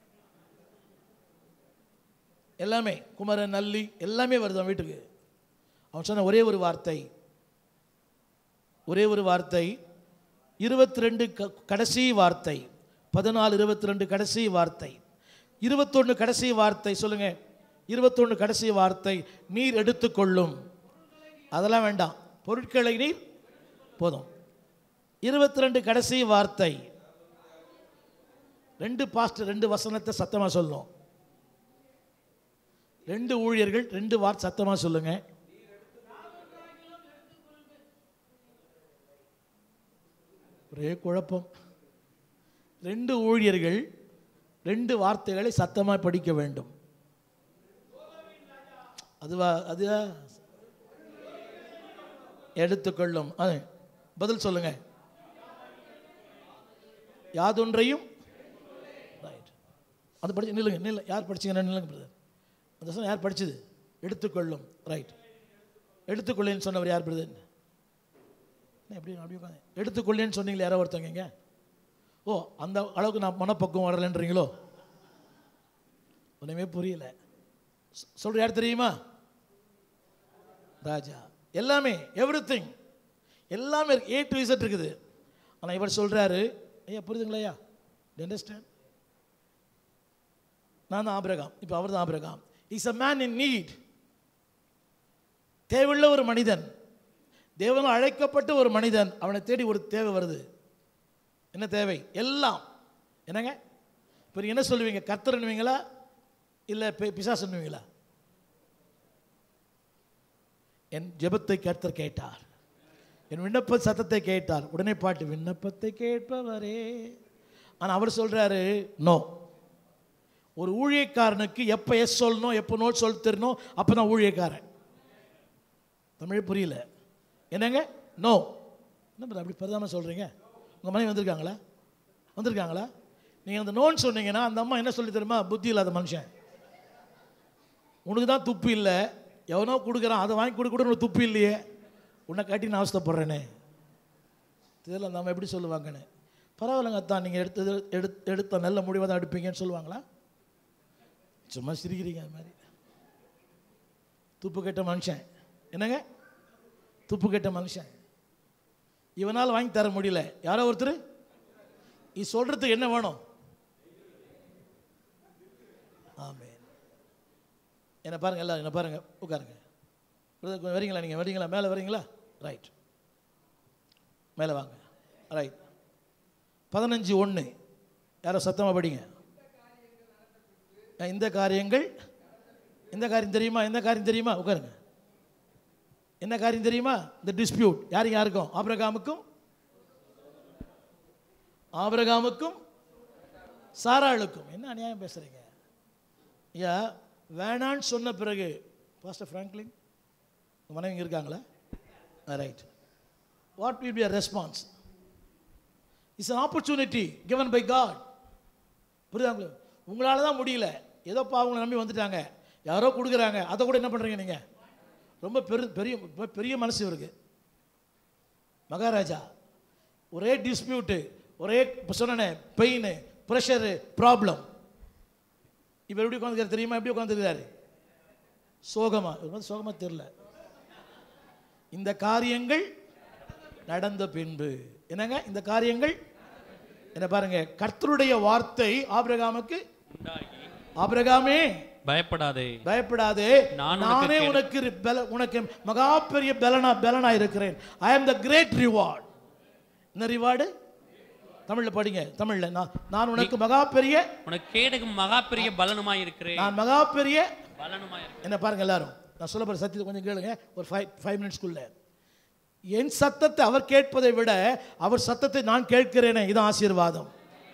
எல்லாமே குமரன் நல்லி எல்லாமே வருது அவன் வீட்டுக்கு அவன் சொன்ன ஒரே ஒரு வார்த்தை ஒரே ஒரு வார்த்தை இருபத்தி ரெண்டு கடைசி வார்த்தை பதினாலு இருபத்தி ரெண்டு கடைசி வார்த்தை இருபத்தொன்று கடைசி வார்த்தை சொல்லுங்க இருபத்தொன்று கடைசி வார்த்தை நீர் எடுத்துக்கொள்ளும் அதெல்லாம் வேண்டாம் பொருட்களை நீர் போதும் இருபத்தி ரெண்டு கடைசி வார்த்தை ரெண்டு பாஸ்ட் ரெண்டு வசனத்தை சத்தமா சொல்லணும் ரெண்டு ஊழியர்கள் ரெண்டு வார்த்தை சத்தமா சொல்லுங்க ஒரே குழப்பம் ரெண்டு ஊழியர்கள் ரெண்டு வார்த்தைகளை சத்தமா படிக்க வேண்டும் அதுவா அதுவா எடுத்துக்கொள்ளும் அது பதில் சொல்லுங்க யாதொன்றையும் ரைட் அது படிச்சு நில்லுங்க நில்ல யார் படிச்சீங்க நில்லுங்க பிரதர் அந்த சொன்ன யார் படிச்சது எடுத்துக்கொள்ளும் ரைட் எடுத்துக்கொள்ளேன்னு சொன்னவர் யார் பிரதர் என்ன எப்படி அப்படி உட்காந்து எடுத்துக்கொள்ளேன்னு சொன்னீங்களே யாரோ ஒருத்தங்க இங்க ஓ அந்த அளவுக்கு நான் மனப்பக்குவம் வரலன்றீங்களோ ஒன்றுமே புரியல சொ- சொல்ற யார் தெரியுமா ராஜா எல்லாமே எவ்ரி எல்லாமே ஏ டு இசட் இருக்குது ஆனால் இவர் சொல்றாரு ஐயா புரியுதுங்களா ஐயா அண்டர்ஸ்டாண்ட் நான் தான் ஆபிரகாம் இப்போ அவர் தான் Abraham is a man in need தேவையுள்ள ஒரு மனிதன் தேவனால் அழைக்கப்பட்ட ஒரு மனிதன் அவனை தேடி ஒரு தேவை வருது என்ன தேவை எல்லாம் என்னங்க இப்போ நீங்க என்ன சொல்லுவீங்க கர்த்தர்னுவீங்களா இல்லை பிசாசுன்னுவீங்களா என் ஜெபத்தை கர்த்தர் கேட்டார் என் விண்ணப்ப சத்தத்தை கேட்டார் உடனே பாட்டு விண்ணப்பத்தை கேட்பவரே ஆனால் அவர் சொல்றாரு நோ ஒரு ஊழியக்காரனுக்கு எப்போ எஸ் சொல்லணும் எப்போ நோ சொல்ல தெரியணும் அப்போ தான் ஊழியக்காரன் தமிழ் புரியல என்னங்க நோ என்ன brother அப்படி பரிதாம சொல்கிறீங்க உங்கள் மனைவி வந்திருக்காங்களா வந்திருக்காங்களா நீங்கள் அந்த நோன்னு சொன்னீங்கன்னா அந்த அம்மா என்ன சொல்லி தெரியுமா புத்தி இல்லாத மனுஷன் உனக்கு தான் துப்பு இல்லை எவனோ கொடுக்குறான் அதை வாங்கி கொடு கொடுன்னு துப்பு இல்லையே உன்னை காட்டி நான் அவஸ்தைப்படுறேனே தெரியல அந்த அம்மா எப்படி சொல்லுவாங்கன்னு பரவாயில்லைங்க அத்தான் நீங்கள் எடுத்தது எடுத்து எடுத்த நல்ல முடிவை தான் எடுப்பீங்கன்னு சொல்லுவாங்களா சும்மா சிரிக்கிறீங்க அது மாதிரி துப்பு கெட்ட மனுஷன் என்னங்க துப்பு கெட்ட மனுஷன் இவனால் வாங்கி தர முடியல யாரோ ஒருத்தர் இது சொல்றதுக்கு என்ன வேணும் ஆமென் என்ன பாருங்க எல்லாரும் என்ன பாருங்க உட்காருங்க பிரதர், கொஞ்சம் வரீங்களா நீங்கள் வரீங்களா மேலே வரீங்களா ரைட் மேலே வாங்க ரைட் பதினஞ்சு ஒன்று யாரோ சத்தமாக படிங்க அஹ், இந்த காரியங்கள் இந்த காரியம் தெரியுமா எந்த காரியம் தெரியுமா உட்காருங்க என்ன காரியம் தெரியுமா இந்த டிஸ்பியூட் யாருக்கு யாருக்கும் ஆபிரகாமுக்கும் ஆபிரகாமுக்கும் சாராளுக்கும் என்ன அநியாயம் பேசுறீங்க ஐயா வேணான்னு சொன்ன பிறகு பாஸ்டர் ஃப்ராங்க்லின் உங்க மனைவி இங்க இருக்காங்களா right what will be a response it's an opportunity given by God புரியுதா உங்களுக்கு உங்களால தான் முடியல ஏதோ பாவங்களை நம்பி வந்துட்டாங்க யாரோ கொடுக்குறாங்க அதை கூட என்ன பண்ணுறீங்க நீங்கள் ரொம்ப பெரு பெரிய பெரிய மனசு இவருக்கு மகாராஜா ஒரே டிஸ்பியூட்டு ஒரே இப்போ சொன்னனே பெயின் ப்ரெஷரு ப்ராப்ளம் இவர் எப்படி உட்காந்துருக்காரு தெரியுமா எப்படி உட்காந்துருக்காரு சோகமா இவர் வந்து சோகமா தெரியல இந்த காரியங்கள் நடந்த பின்பு என்னங்க இந்த காரியங்கள் என்ன பாருங்க கர்த்தருடைய வார்த்தை ஆபிரகாமுக்கு உண்டாகி ஆபிரகாமே பயப்படாதே பயப்படாதே நான் உனக்கு நானே கேடு- உனக்கு ரி- பல உனக்கு மகா பெரிய பலனா பலனா இருக்கிறேன் I am the great reward என்ன ரிவார்டு தமிழ்ல படிங்க தமிழ்ல நான் நான் உனக்கு மகா பெரிய உனக்கு கேடுக்கு மகா பெரிய பலனுமாய் இருக்கிறேன் நான் மகா பெரிய பலனுமாய் இருக்கிறேன் என்ன பாருங்க எல்லாரும் நான் சொல்ல போற சத்தியத்தை கொஞ்சம் கேளுங்க ஒரு ஃபைவ் ஃபைவ் மினிட்ஸ்க்குள்ள என் சத்தத்தை அவர் கேட்பதை விட அவர் சத்தத்தை நான் கேட்கிறேனே இதான் ஆசீர்வாதம்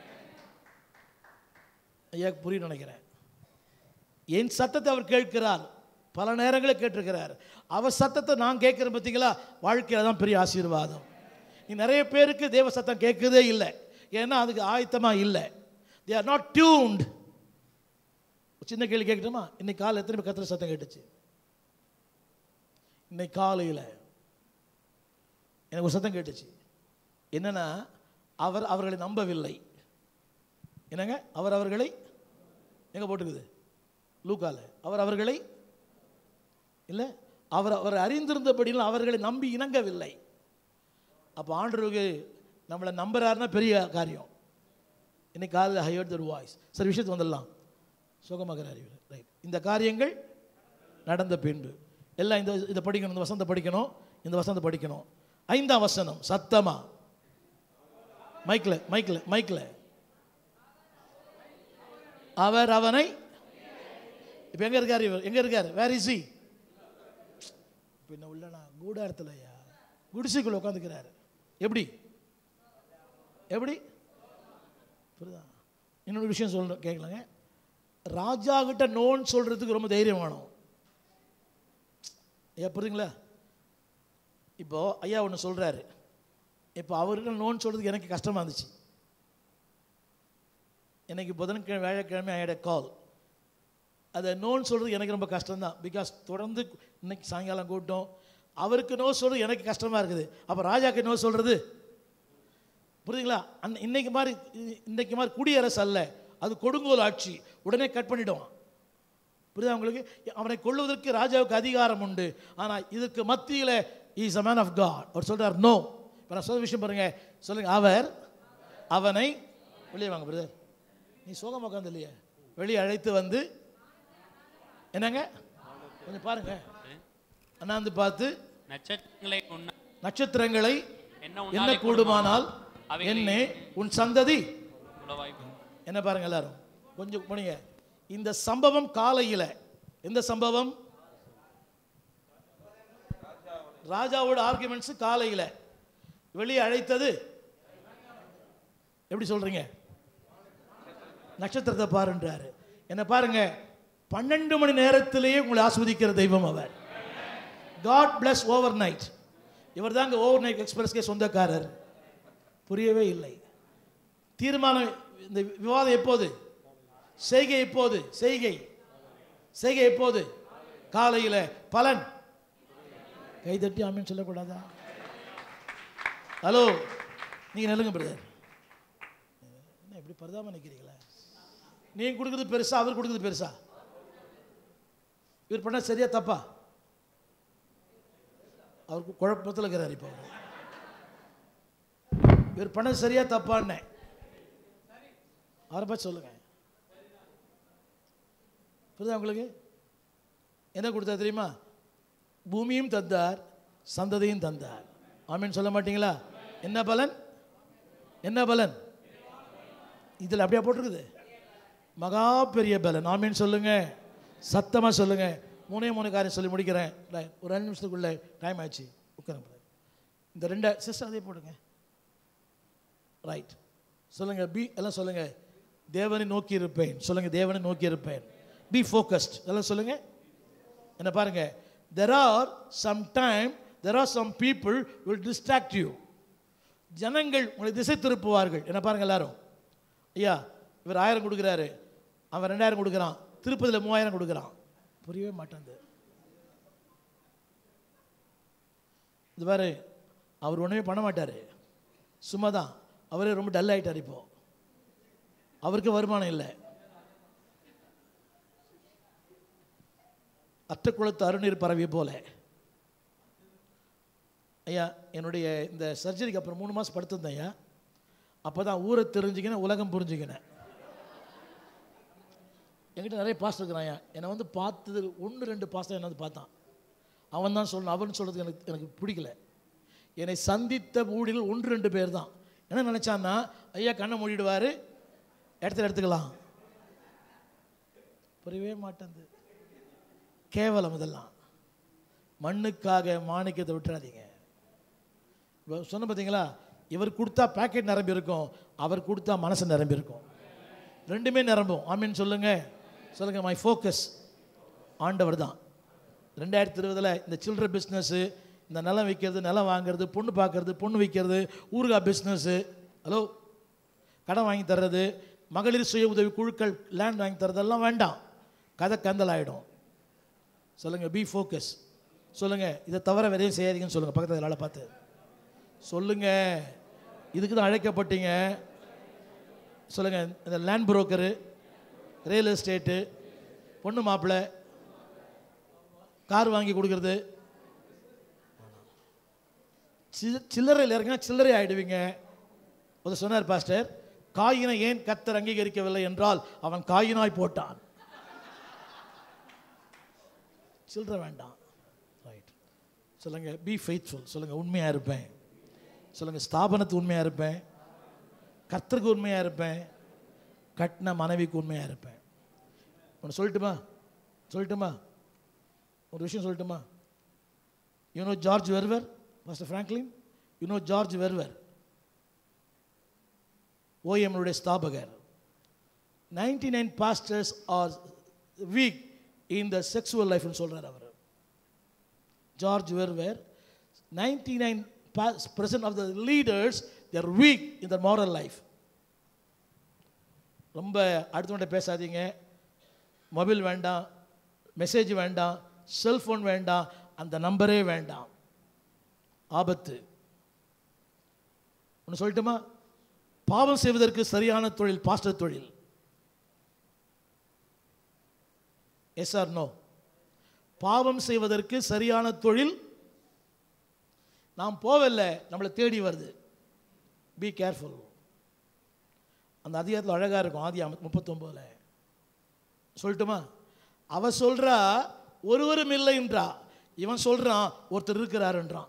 ஐயா புரியும் நினைக்கிறேன் என் சத்தத்தை அவர் கேட்கிறார் பல நேரங்களில் கேட்டிருக்கிறார் அவர் சத்தத்தை நான் கேட்கிறேன் பார்த்தீங்களா வாழ்க்கையில் தான் பெரிய ஆசீர்வாதம் நீ நிறைய பேருக்கு தேவ சத்தம் கேட்குறதே இல்லை ஏன்னா அதுக்கு ஆயத்தமாக இல்லை தே ஆர் நாட் டியூன்ட் சின்ன கேள்வி கேட்கட்டுமா இன்னைக்கு காலை எத்தனை பேர் கத்திர சத்தம் கேட்டுச்சு இன்னைக்கு காலையில் எனக்கு ஒரு சத்தம் கேட்டுச்சு என்னன்னா அவர் அவர்களை நம்பவில்லை என்னங்க அவர் அவர்களை எங்க போட்டுக்குது லூக்கால அவர் அவர்களை இல்லை அவர் அவர் அறிந்திருந்தபடியும் அவர்களை நம்பி இணங்கவில்லை அப்போ ஆண்டவருக்கு நம்மளை நம்புறாருன்னா பெரிய காரியம் இன்னைக்கு காலையில் ஹையர் தர் வாய்ஸ் சரி விஷயத்துக்கு வந்துடலாம் சுகமாகிறார் இவர் ரைட் இந்த காரியங்கள் நடந்த பின்பு எல்லாம் இந்த இதை படிக்கணும் இந்த வசனத்தை படிக்கணும் இந்த வசனத்தை படிக்கணும் ஐந்தாம் வசனம் சத்தமா மைக்கில் மைக்கில் மைக்கில் அவர் அவனை இப்போ எங்க இருக்காரு இவர் எங்க இருக்காரு வேர் இஸ் he பின்ன உள்ளனா கூடாரத்தில் ஐயா குடிசைக்குள்ள உட்காந்துக்கிறாரு எப்படி எப்படி புரியுதா இன்னொரு விஷயம் சொல்ற கேட்கலாங்க ராஜா கிட்ட நோன்னு சொல்றதுக்கு ரொம்ப தைரியம் வேணும் ஐயா புரியுதுங்களா இப்போ ஐயா ஒன்று சொல்றாரு இப்போ அவர்கிட்ட நோன்னு சொல்றதுக்கு எனக்கு கஷ்டமா இருந்துச்சு எனக்கு புதன்கிழமை வியாழக்கிழமை ஐயோட கால் அதை நோன்னு சொல்கிறது எனக்கு ரொம்ப கஷ்டம்தான் பிகாஸ் தொடர்ந்து இன்னைக்கு சாயங்காலம் கூட்டம் அவருக்கு நோ சொல்கிறது எனக்கு கஷ்டமாக இருக்குது அப்போ ராஜாக்கு நோ சொல்கிறது புரியுதுங்களா அன் இன்னைக்கு மாதிரி இ- இன்னைக்கு மாதிரி குடியரசு அல்ல அது கொடுங்கோல் ஆட்சி உடனே கட் பண்ணிடுவான் புரியுதா உங்களுக்கு அவனை கொள்வதற்கு ராஜாவுக்கு அதிகாரம் உண்டு ஆனால் இதுக்கு மத்தியில் is a man of God அவர் சொல்றார் நோ இப்போ நான் சொல்ல விஷயம் பாருங்க சொல்லுங்க அவர் அவனை வெளியே வாங்க பிரதர் நீ சோகமாக உட்காந்து இல்லையே வெளியே அழைத்து வந்து என்னங்க கொஞ்சம் பாருங்க அண்ணாந்து பார்த்து நட்சத்திரங்களை உண்ண நட்சத்திரங்களை என்ன என்ன உன்னாலே கூடுமானால் அவைகளை என்னே உன் சந்ததி உளவாய் என்ன பாருங்க எல்லாரும் கொஞ்சம் போனீங்க இந்த சம்பவம் காலையில் எந்த சம்பவம் ராஜாவோட ஆர்குமெண்ட்ஸ் காலையில் வெளியே அழைத்தது எப்படி சொல்றீங்க நட்சத்திரத்தை பாருன்றாரு என்ன பாருங்க பன்னெண்டு மணி நேரத்திலேயே உங்களை ஆஸ்வதிக்கிற தெய்வம் அவர் காட் bless ஓவர் நைட் இவர் தாங்க ஓவர் நைட் எக்ஸ்பிரஸ்க்கே சொந்தக்காரர் புரியவே இல்லை தீர்மானம் இந்த விவாதம் எப்போது செய்கை எப்போது செய்கை செய்கை எப்போது காலையில் பலன் கைதட்டி ஆமின்னு சொல்லக்கூடாதா ஹலோ நீங்கள் நெல்லுங்க பிரதர் என்ன இப்படி பரிதாபம் நிற்கிறீங்களா நீங்கள் கொடுக்குறது பெருசா அவர் கொடுக்குறது பெருசா இவர் பண்ண சரியா தப்பா அவருக்கு குழப்பத்தில் இருக்கிறார் இப்போ அவரு. இவர் பண்ணது சரியா தப்பான்னு அவரை பார்த்து சொல்லுங்க புரியுதா உங்களுக்கு என்ன கொடுத்தார் தெரியுமா பூமியும் தந்தார் சந்ததியும் தந்தார் ஆமீன் சொல்ல மாட்டீங்களா என்ன பலன் என்ன பலன் இதில் அப்படியே போட்டிருக்குது மகா பெரிய பலன் ஆமீன் சொல்லுங்க சத்தமா சொல்லுங்க மூணே மூணு காரியம் சொல்லி முடிக்கிறேன் Right. ஒரு அஞ்சு நிமிஷத்துக்குள்ள டைம் ஆச்சு உட்காருங்க brother. இந்த ரெண்டை சிஸ்டர் அதே போடுங்க ரைட் சொல்லுங்க பி எல்லாம் சொல்லுங்க தேவனை நோக்கி இருப்பேன் சொல்லுங்க தேவனை நோக்கி இருப்பேன் பி ஃபோக்கஸ்ட் எல்லாம் சொல்லுங்க என்ன பாருங்க there are some time there are some people will distract you ஜனங்கள் உங்களை திசை திருப்புவார்கள் என்ன பாருங்க எல்லாரும் ஐயா இவர் ஆயிரம் கொடுக்குறாரு அவன் ரெண்டாயிரம் கொடுக்குறான் திருப்பதியில் மூவாயிரம் கொடுக்குறான் புரியவே மாட்டேங்குது இது பாரு அவர் ஒன்றுமே பண்ண மாட்டார் சும்மா தான் அவரே ரொம்ப டல் ஆயிட்டார் இப்போ அவருக்கு வருமானம் இல்லை அட்டக்குளத்து அருநீர் பறவை போல ஐயா என்னுடைய இந்த சர்ஜரிக்கு அப்புறம் மூணு மாதம் படுத்திருந்தேன் ஐயா அப்போ தான் ஊரை தெரிஞ்சுக்கினேன் உலகம் புரிஞ்சுக்கினேன் என்கிட்ட நிறைய பாஸ்டர் இருக்கிறான் ஐயா என்னை வந்து பார்த்தது ஒன்று ரெண்டு பாஸ்டர் என்ன வந்து பார்த்தான் அவன் தான் சொல்லணும் அவன் சொல்கிறது எனக்கு எனக்கு பிடிக்கல என்னை சந்தித்த ஊழியர்கள் ஒன்று ரெண்டு பேர் தான் என்ன நினச்சான்னா ஐயா கண்ணை மூடிடுவார் இடத்துல எடுத்துக்கலாம் புரியவே மாட்டேங்குது கேவலம் இதெல்லாம் மண்ணுக்காக மாணிக்கத்தை விட்டுறாதீங்க இப்போ சொன்ன பார்த்தீங்களா இவர் கொடுத்தா பாக்கெட் நிரம்பி இருக்கும் அவர் கொடுத்தா மனசு நிரம்பி இருக்கும் ரெண்டுமே நிரம்பும் ஆமீன் சொல்லுங்க சொல்லுங்க மை ஃபோக்கஸ் ஆண்டவர் தான் ரெண்டாயிரத்தி இருபதில் இந்த சில்லற பிஸ்னஸ்ஸு இந்த நிலம் விற்கிறது நிலம் வாங்குறது பொண்ணு பார்க்கறது பொண்ணு விற்கிறது ஊறுகாய் பிஸ்னஸ்ஸு ஹலோ கடன் வாங்கி தர்றது மகளிர் சுய உதவி குழுக்கள் லேண்ட் வாங்கி தர்றதெல்லாம் வேண்டாம் கதை கந்தல் ஆகிடும் சொல்லுங்கள் பி ஃபோக்கஸ் சொல்லுங்கள் இதை தவிர வேற எதையும் செய்யாதீங்கன்னு சொல்லுங்கள் பக்கத்தில் வேலை பார்த்து சொல்லுங்கள் இதுக்கு தான் அழைக்கப்பட்டீங்க சொல்லுங்கள் இந்த லேண்ட் புரோக்கரு ரியல் எஸ்டேட்டு பொண்ணு மாப்பிள்ளை கார் வாங்கி கொடுக்கறது சி- சில்லறையில் இறங்கினா சில்லறை ஆயிடுவீங்க ஒரு சொன்னார் பாஸ்டர் காயினை ஏன் கத்தர் அங்கீகரிக்கவில்லை என்றால் அவன் காயினாய் போட்டான் சில்லறை வேண்டாம் ரைட் சொல்லுங்க பி ஃபெய்த்ஃபுல் சொல்லுங்க உண்மையா இருப்பேன் சொல்லுங்க ஸ்தாபனத்து உண்மையா இருப்பேன் கர்த்தருக்கு உண்மையாக இருப்பேன் கட்டின மனைவிக்கு உண்மையாக இருப்பேன் ஒன்று சொல்லட்டுமா சொல்லட்டுமா ஒரு விஷயம் சொல்லட்டுமா you know George Verwer master Franklin you know George Verwer ஓஎம்னுடைய ஸ்தாபகர் ninety nine pastors are weak in the sexual லைஃப்னு சொல்கிறார் அவர் George Verwer ninety nine percent of the leaders they're weak in the moral life ரொம்ப அடுத்தவன்ட்ட பேசாதீங்க மொபைல் வேண்டாம் message வேண்டாம் செல்ஃபோன் வேண்டாம் அந்த நம்பரே வேண்டாம் ஆபத்து ஒன்று சொல்லட்டுமா பாவம் செய்வதற்கு சரியான தொழில் பாஸ்டர் தொழில் எஸ் ஆர் நோ பாவம் செய்வதற்கு சரியான தொழில் நாம் போவல்ல நம்மளை தேடி வருது பி கேர்ஃபுல் அந்த அதிகாரத்தில் அழகாக இருக்கும் ஆதி முப்பத்தொம்போதில் சொல்லட்டுமா அவ சொல்றா ஒருவரும் இல்லைன்றா இவன் சொல்றான் ஒருத்தர் இருக்கிறாருன்றான்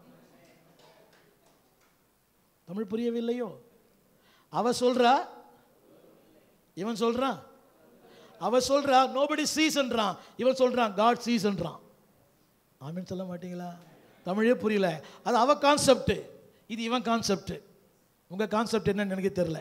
தமிழ் புரியவில்லையோ அவ சொல்றா இவன் சொல்றான் அவ சொல்றா நோபடி சீஸ்ன்றான் இவன் சொல்றான் காட் சீஸ்ன்றான் ஆமீன் சொல்ல மாட்டீங்களா தமிழே புரியல அது அவ கான்செப்ட் இது இவன் கான்செப்ட் உங்க கான்செப்ட் என்னன்னு எனக்கு தெரியல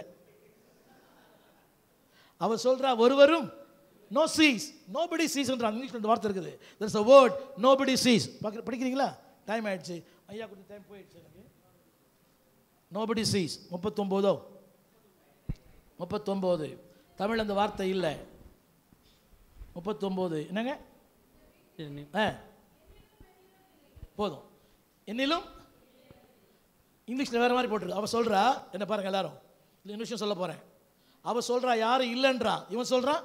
அவ சொல்றா ஒருவரும் நோ சீஸ் நோபடி சீஸ்ன்றான் இங்கிலீஷ்ல இந்த வார்த்தை இருக்குது there's a word nobody sees பார்க்க படிக்கிறீங்களா டைம் ஆயிடுச்சு ஐயா கொஞ்சம் டைம் போயிடுச்சு எனக்கு நோபடி சீஸ் முப்பத்தொம்போதோ முப்பத்தொம்போது தமிழ் அந்த வார்த்தை இல்லை முப்பத்தொம்போது என்னங்க ஆ போதும் என்னிலும் இங்கிலீஷில் வேற மாதிரி போட்டுருக்கு அவ சொல்றா என்ன பாருங்க எல்லாரும் இல்லை இன்னொரு விஷயம் சொல்ல போறேன் அவ சொல்றா யாரும் இல்லைன்றா இவன் சொல்றான்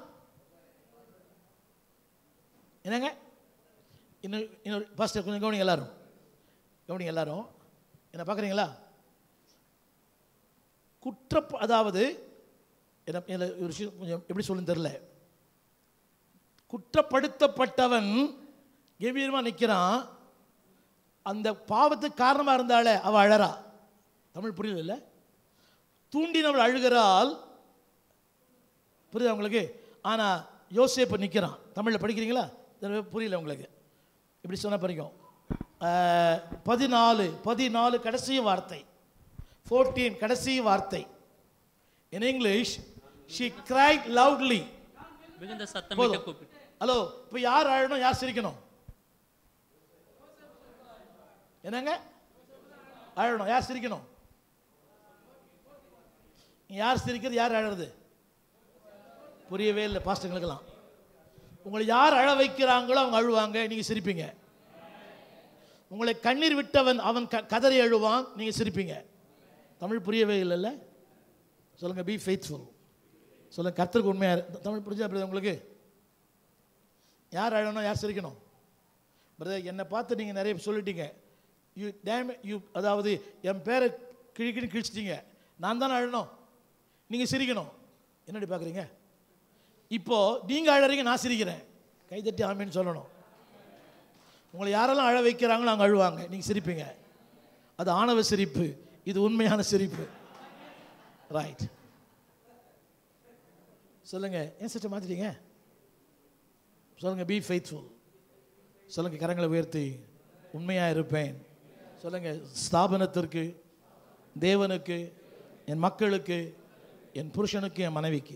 என்னங்க இன்னொரு இன்னொரு ஃபர்ஸ்ட் கொஞ்சம் கவனிங்க எல்லாரும் கவனிங்க எல்லாரும் என்ன பார்க்குறீங்களா குற்ற அதாவது என்ன என்ன ஒரு விஷயம் கொஞ்சம் எப்படி சொல்லுன்னு தெரில குற்றப்படுத்தப்பட்டவன் கம்பீரமாக நிற்கிறான் அந்த பாவத்துக்கு காரணமாக இருந்தாலே அவ அழறா தமிழ் புரியல இல்லை தூண்டினவள் அழுகிறாள் புரியுதா உங்களுக்கு ஆனால் யோசேப்பு நிற்கிறான் தமிழில் படிக்கிறீங்களா இது புரியல உங்களுக்கு இப்படி சொன்ன பிறகும் பதினாலு பதினாலு கடைசி வார்த்தை ஃபோர்டீன் கடைசி வார்த்தை in English she cried loudly மிகுந்த சத்தமிட்டு போதும் கூப்பிட்டு ஹலோ இப்போ யார் அழணும் யார் சிரிக்கணும் என்னங்க அழணும் யார் சிரிக்கணும் யார் சிரிக்கிறது யார் அழறது புரியவே இல்லை பாஸ்டங்களுக்கெல்லாம் உங்களை யார் அழ வைக்கிறாங்களோ அவங்க அழுவாங்க நீங்க சிரிப்பீங்க உங்களை கண்ணீர் விட்டவன் அவன் க கதறி அழுவான் நீங்க சிரிப்பீங்க தமிழ் புரியவே இல்லைல்ல சொல்லுங்க பி ஃபெய்த்ஃபுல் சொல்லுங்க கர்த்தருக்கு உண்மையா இரு- தமிழ் புரிஞ்சா புரியுதா உங்களுக்கு யார் அழணும் யார் சிரிக்கணும் பிரதர் என்னை பார்த்து நீங்கள் நிறைய சொல்லிட்டீங்க யூ டேம் யூ அதாவது என் பேரை கிழிக்கின்னு கிழிச்சிட்டீங்க நான் தானே அழணும் நீங்கள் சிரிக்கணும் என்னடி பார்க்குறீங்க இப்போ நீங்கள் அழறீங்க நான் சிரிக்கிறேன் கைதட்டி ஆமேன்னு சொல்லணும் உங்களை யாரெல்லாம் அழ வைக்கிறாங்களோ அவங்க அழுவாங்க நீங்கள் சிரிப்பீங்க அது ஆணவ சிரிப்பு இது உண்மையான சிரிப்பு ரைட் சொல்லுங்க ஏன் சற்று மாத்திட்டீங்க சொல்லுங்க பி ஃபெய்த்ஃபுல் சொல்லுங்க கரங்களை உயர்த்தி உண்மையா இருப்பேன் சொல்லுங்க ஸ்தாபனத்திற்கு தேவனுக்கு என் மக்களுக்கு என் புருஷனுக்கு என் மனைவிக்கு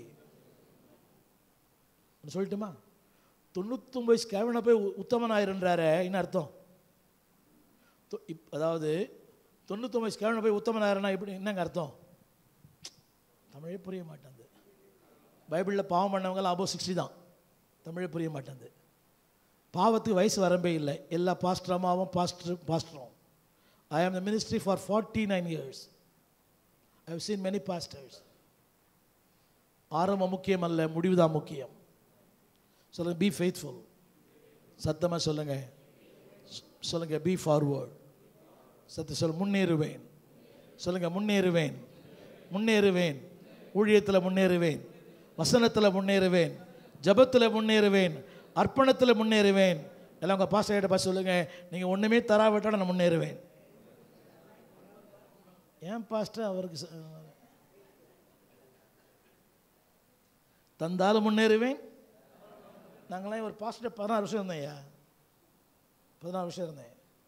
ஒண்ணு சொல்லட்டுமா தொண்ணூத்தொம்பது கேவனை போய் உ- உத்தமனாயிருன்றாரே என்ன அர்த்தம் தொ- இப்- அதாவது தொண்ணூத்தொம்பது கேவனை போய் உத்தமனாயிருன்னா எப்படி என்னங்க அர்த்தம் தமிழே புரிய மாட்டேங்குது பைபிளில் பாவம் பண்ணவங்கலாம் அபோ சிக்ஸ்டி தான் தமிழே புரிய மாட்டேங்குது பாவத்துக்கு வயசு வரம்பே இல்லை எல்லா பாஸ்டரமாவும் பாஸ்டர் பாஸ்டரும் I am the ministry for forty nine years I have seen many pastors ஆரம்பம் முக்கியம் அல்ல முடிவு தான் முக்கியம் சொல்லுங்க பி ஃபெய்த்ஃபுல் சத்தமாக சொல்லுங்க சொ- சொல்லுங்க பி ஃபார்வர்ட் சத்த சொல் முன்னேறுவேன் சொல்லுங்க முன்னேறுவேன் முன்னேறுவேன் ஊழியத்தில் முன்னேறுவேன் வசனத்தில் முன்னேறுவேன் ஜெபத்தில் முன்னேறுவேன் அர்ப்பணத்தில் முன்னேறுவேன் எல்லாம் உங்கள் பாஸ்டர்கிட்ட பார்த்து சொல்லுங்க நீங்கள் ஒன்றுமே தராவிட்டால் நான் முன்னேறுவேன் ஏன் பாஸ்டர் அவருக்கு ச- தந்தாலும் முன்னேறுவேன் நாங்களாம் ஒரு பாஸ்டர் பதினாறு வருஷம் இருந்தேன் ஐயா பதினாறு வருஷம் இருந்தேன்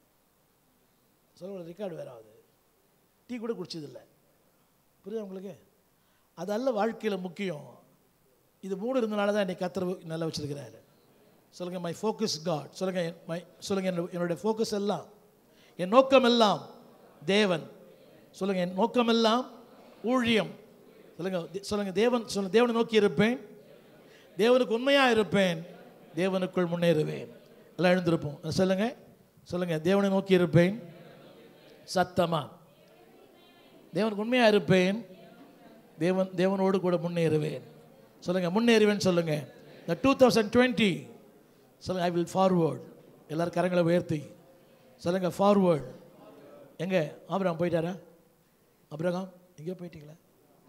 சொல்ல ரெக்கார்டு வேற ஆகுது டீ கூட குடிச்சதில்லை புரியுதா உங்களுக்கு அது அல்ல வாழ்க்கையில் முக்கியம் இது மூணு இருந்தனால தான் என்னை கத்தர் நல்லா வச்சிருக்கிறாரு சொல்லுங்க மை ஃபோக்கஸ் காட் சொல்லுங்க மை சொல்லுங்க என்னோட- என்னுடைய ஃபோக்கஸ் எல்லாம் என் நோக்கம் எல்லாம் தேவன் சொல்லுங்க என் நோக்கம் எல்லாம் ஊழியம் சொல்லுங்க தே- சொல்லுங்க தேவன் சொல்லுங்க தேவனை நோக்கி இருப்பேன் தேவனுக்கு உண்மையாக இருப்பேன் தேவனுக்குள் முன்னேறுவேன் எல்லாம் எழுந்திருப்போம் சொல்லுங்க சொல்லுங்க தேவனை நோக்கி இருப்பேன் சத்தமா தேவனுக்கு உண்மையாக இருப்பேன் தேவன் தேவனோடு கூட முன்னேறுவேன் சொல்லுங்க முன்னேறுவேன் சொல்லுங்க இந்த டூ தௌசண்ட் டுவெண்ட்டி சொல்லுங்க ஐ வில் ஃபார்வர்ட் எல்லாரும் கரங்களை உயர்த்தி சொல்லுங்க ஃபார்வர்ட் எங்க ஆபிரகாம் போயிட்டாரா அபிரகாம் எங்கேயோ போயிட்டீங்களா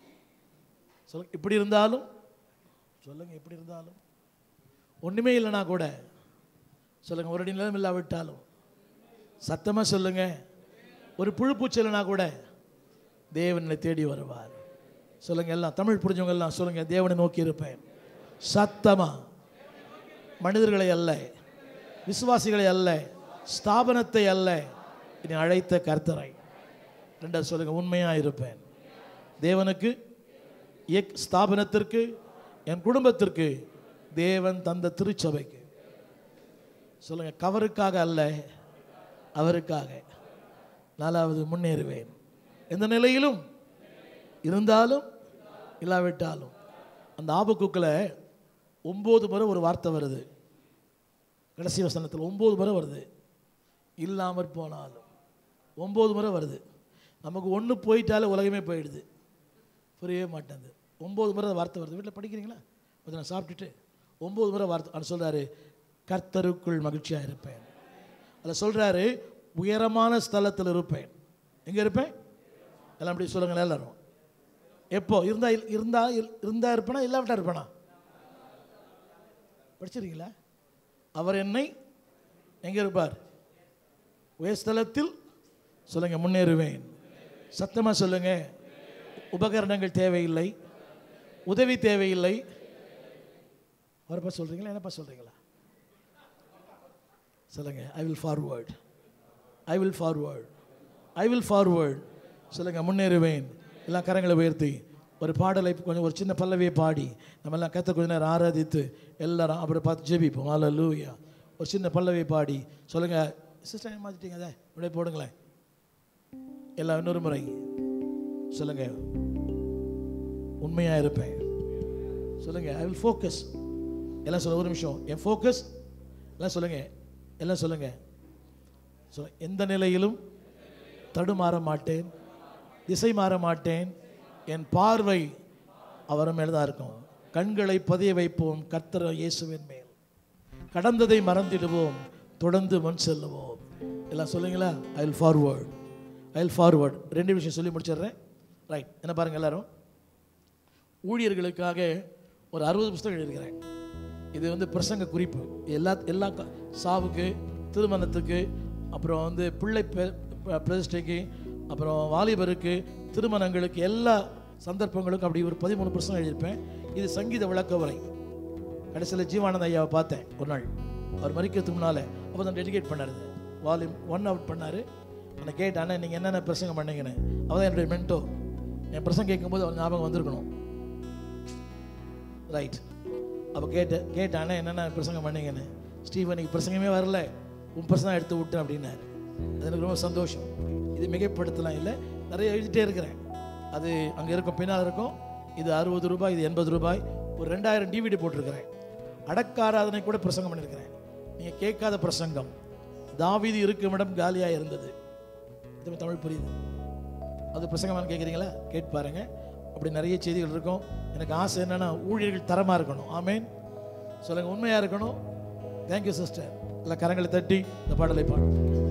சொல்லுங்க இப்படி இருந்தாலும் சொல்லுங்க எப்படி இருந்தாலும் ஒண்ணுமே இல்லைனா கூட சொல்லுங்க ஒரு அடி நிலம் இல்லாவிட்டாலும் சத்தமா சொல்லுங்க ஒரு புழு பூச்சி இல்லைனா கூட தேவனை தேடி வருவார் சொல்லுங்க எல்லாம் தமிழ் புரிஞ்சவங்க எல்லாம் சொல்லுங்க தேவனை நோக்கி இருப்பேன் சத்தமா மனிதர்களை அல்ல விசுவாசிகளை அல்ல ஸ்தாபனத்தை அல்ல இனி அழைத்த கர்த்தரை ரெண்டாவது சொல்லுங்க உண்மையா இருப்பேன் தேவனுக்கு இயக் ஸ்தாபனத்திற்கு என் குடும்பத்திற்கு தேவன் தந்த திருச்சபைக்கு சொல்லுங்க கவருக்காக அல்ல அவருக்காக நாலாவது முன்னேறுவேன் எந்த நிலையிலும் இருந்தாலும் இல்லாவிட்டாலும் அந்த ஆபக்குக்கில் ஒம்பது முறை ஒரு வார்த்தை வருது கடைசி வசனத்தில் ஒம்பது முறை வருது இல்லாமற் போனாலும் ஒம்பது முறை வருது நமக்கு ஒன்று போயிட்டாலே உலகமே போயிடுது புரியவே மாட்டேங்குது ஒம்பது முறை வார்த்தை வருது வீட்டில் படிக்கிறீங்களா கொஞ்சம் நான் சாப்பிட்டுட்டு ஒம்பது முறை வார்த்தை அவர் சொல்கிறாரு கர்த்தருக்குள் மகிழ்ச்சியாக இருப்பேன் அதில் சொல்கிறாரு உயரமான ஸ்தலத்தில் இருப்பேன் எங்கே இருப்பேன் எல்லாம் அப்படி சொல்லுங்களேன் எல்லாரும் எப்போ இருந்தா இல்- இருந்தா இல்- இருந்தா இருப்பேனா இல்லாவிட்டா இருப்பேனா படிச்சிருக்கீங்களா அவர் என்னை எங்கே இருப்பார் உயர்ஸ்தலத்தில் சொல்லுங்க முன்னேறுவேன் சத்தமா சொல்லுங்க உபகரணங்கள் தேவையில்லை உதவி தேவையில்லை வரப்பா சொல்றீங்களா என்னப்பா சொல்றீங்களா சொல்லுங்க I will forward I will forward I will forward சொல்லுங்க முன்னேறுவேன் எல்லாம் கரங்களை உயர்த்தி ஒரு பாடலை கொஞ்சம் ஒரு சின்ன பல்லவியை பாடி நம்ம எல்லாம் கத்த கொஞ்ச நேரம் ஆராதித்து எல்லாரும் அப்புறம் பார்த்து ஜெபிப்போம் அல்ல லூயா ஒரு சின்ன பல்லவியை பாடி சொல்லுங்க சிஸ்டர் மாற்றிட்டீங்க அதை இப்படியே போடுங்களேன் எல்லாம் இன்னொரு முறை சொல்லுங்க உண்மையாக இருப்பேன் சொல்லுங்க ஐ வில் ஃபோக்கஸ் எல்லாம் சொல்ல ஒரு நிமிஷம் என் ஃபோக்கஸ் எல்லாம் சொல்லுங்க எல்லாம் சொல்லுங்க சொல்ல எந்த நிலையிலும் தடுமாற மாட்டேன் திசை மாற மாட்டேன் என் பார்வை அவர் மேல் தான் இருக்கும் கண்களை பதிய வைப்போம் கர்த்தர் இயேசுவின் மேல் கடந்ததை மறந்திடுவோம் தொடர்ந்து முன் செல்லுவோம் எல்லாம் சொல்லுங்களா I will forward I will forward ரெண்டு விஷயம் சொல்லி முடிச்சிடுறேன் ரைட் என்ன பாருங்க எல்லாரும் ஊழியர்களுக்காக ஒரு அறுபது புஸ்தகம் எழுதியிருக்கிறேன் இது வந்து பிரசங்க குறிப்பு எல்லா எல்லா க- சாவுக்கு திருமணத்துக்கு அப்புறம் வந்து பிள்ளை பெ- ப- பிரதிஷ்டைக்கு அப்புறம் வாலிபருக்கு திருமணங்களுக்கு எல்லா சந்தர்ப்பங்களுக்கும் அப்படி ஒரு பதிமூணு புஸ்தகம் எழுதியிருப்பேன் இது சங்கீத விளக்க உரை கடைசியில் ஜீவானந்த ஐயாவை பார்த்தேன் ஒரு நாள் அவர் மறிக்கிறதுக்கு முன்னால அப்போ தான் டெடிகேட் பண்ணாரு வால்யூம் ஒன் அவுட் பண்ணார் என்னை கேட்டேன் அண்ணா நீங்கள் என்னென்ன பிரசங்கம் பண்ணீங்கன்னு அவன் தான் என்னுடைய மென்டோ என் பிரசங்கம் கேட்கும்போது அவர் ஞாபகம் வந்திருக்கணும் ரைட் அப்போ கேட்டு கேட்டேன் அண்ணா என்னென்ன பிரசங்கம் பண்ணீங்கன்னு ஸ்டீவன் நீ பிரசங்கமே வரல உன் பிரசங்கம் எடுத்து விட்டேன் அப்படின்னாரு அது எனக்கு ரொம்ப சந்தோஷம் இது மிகைப்படுத்தலாம் இல்லை நிறைய எழுதிட்டே இருக்கிறேன் அது அங்கே இருக்கும் பின்னால் இருக்கும் இது அறுபது ரூபாய் இது எண்பது ரூபாய் ஒரு ரெண்டாயிரம் டிவிடி போட்டிருக்கிறேன் அடக்க ஆராதனை கூட பிரசங்கம் பண்ணியிருக்கிறேன் நீங்கள் கேட்காத பிரசங்கம் தாவீது இருக்கும் இடம் காலியாக இருந்தது இது தமிழ் புரியுது அது பிரசங்கமானு கேட்குறீங்களா கேட்டு பாருங்க அப்படி நிறைய செய்திகள் இருக்கும் எனக்கு ஆசை என்னன்னா ஊழியர்கள் தரமாக இருக்கணும் ஆமேன் சொல்லுங்க உண்மையாக இருக்கணும் தேங்க்யூ சிஸ்டர் இல்லை கரங்களை தட்டி இந்த பாடலை பாடும்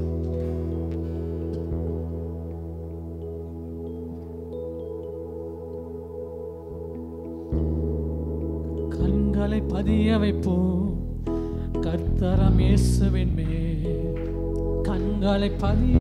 கண்களை பதிய வைப்போம் கர்த்தரம் இயேசுவின் மேல் கண்களை பதிய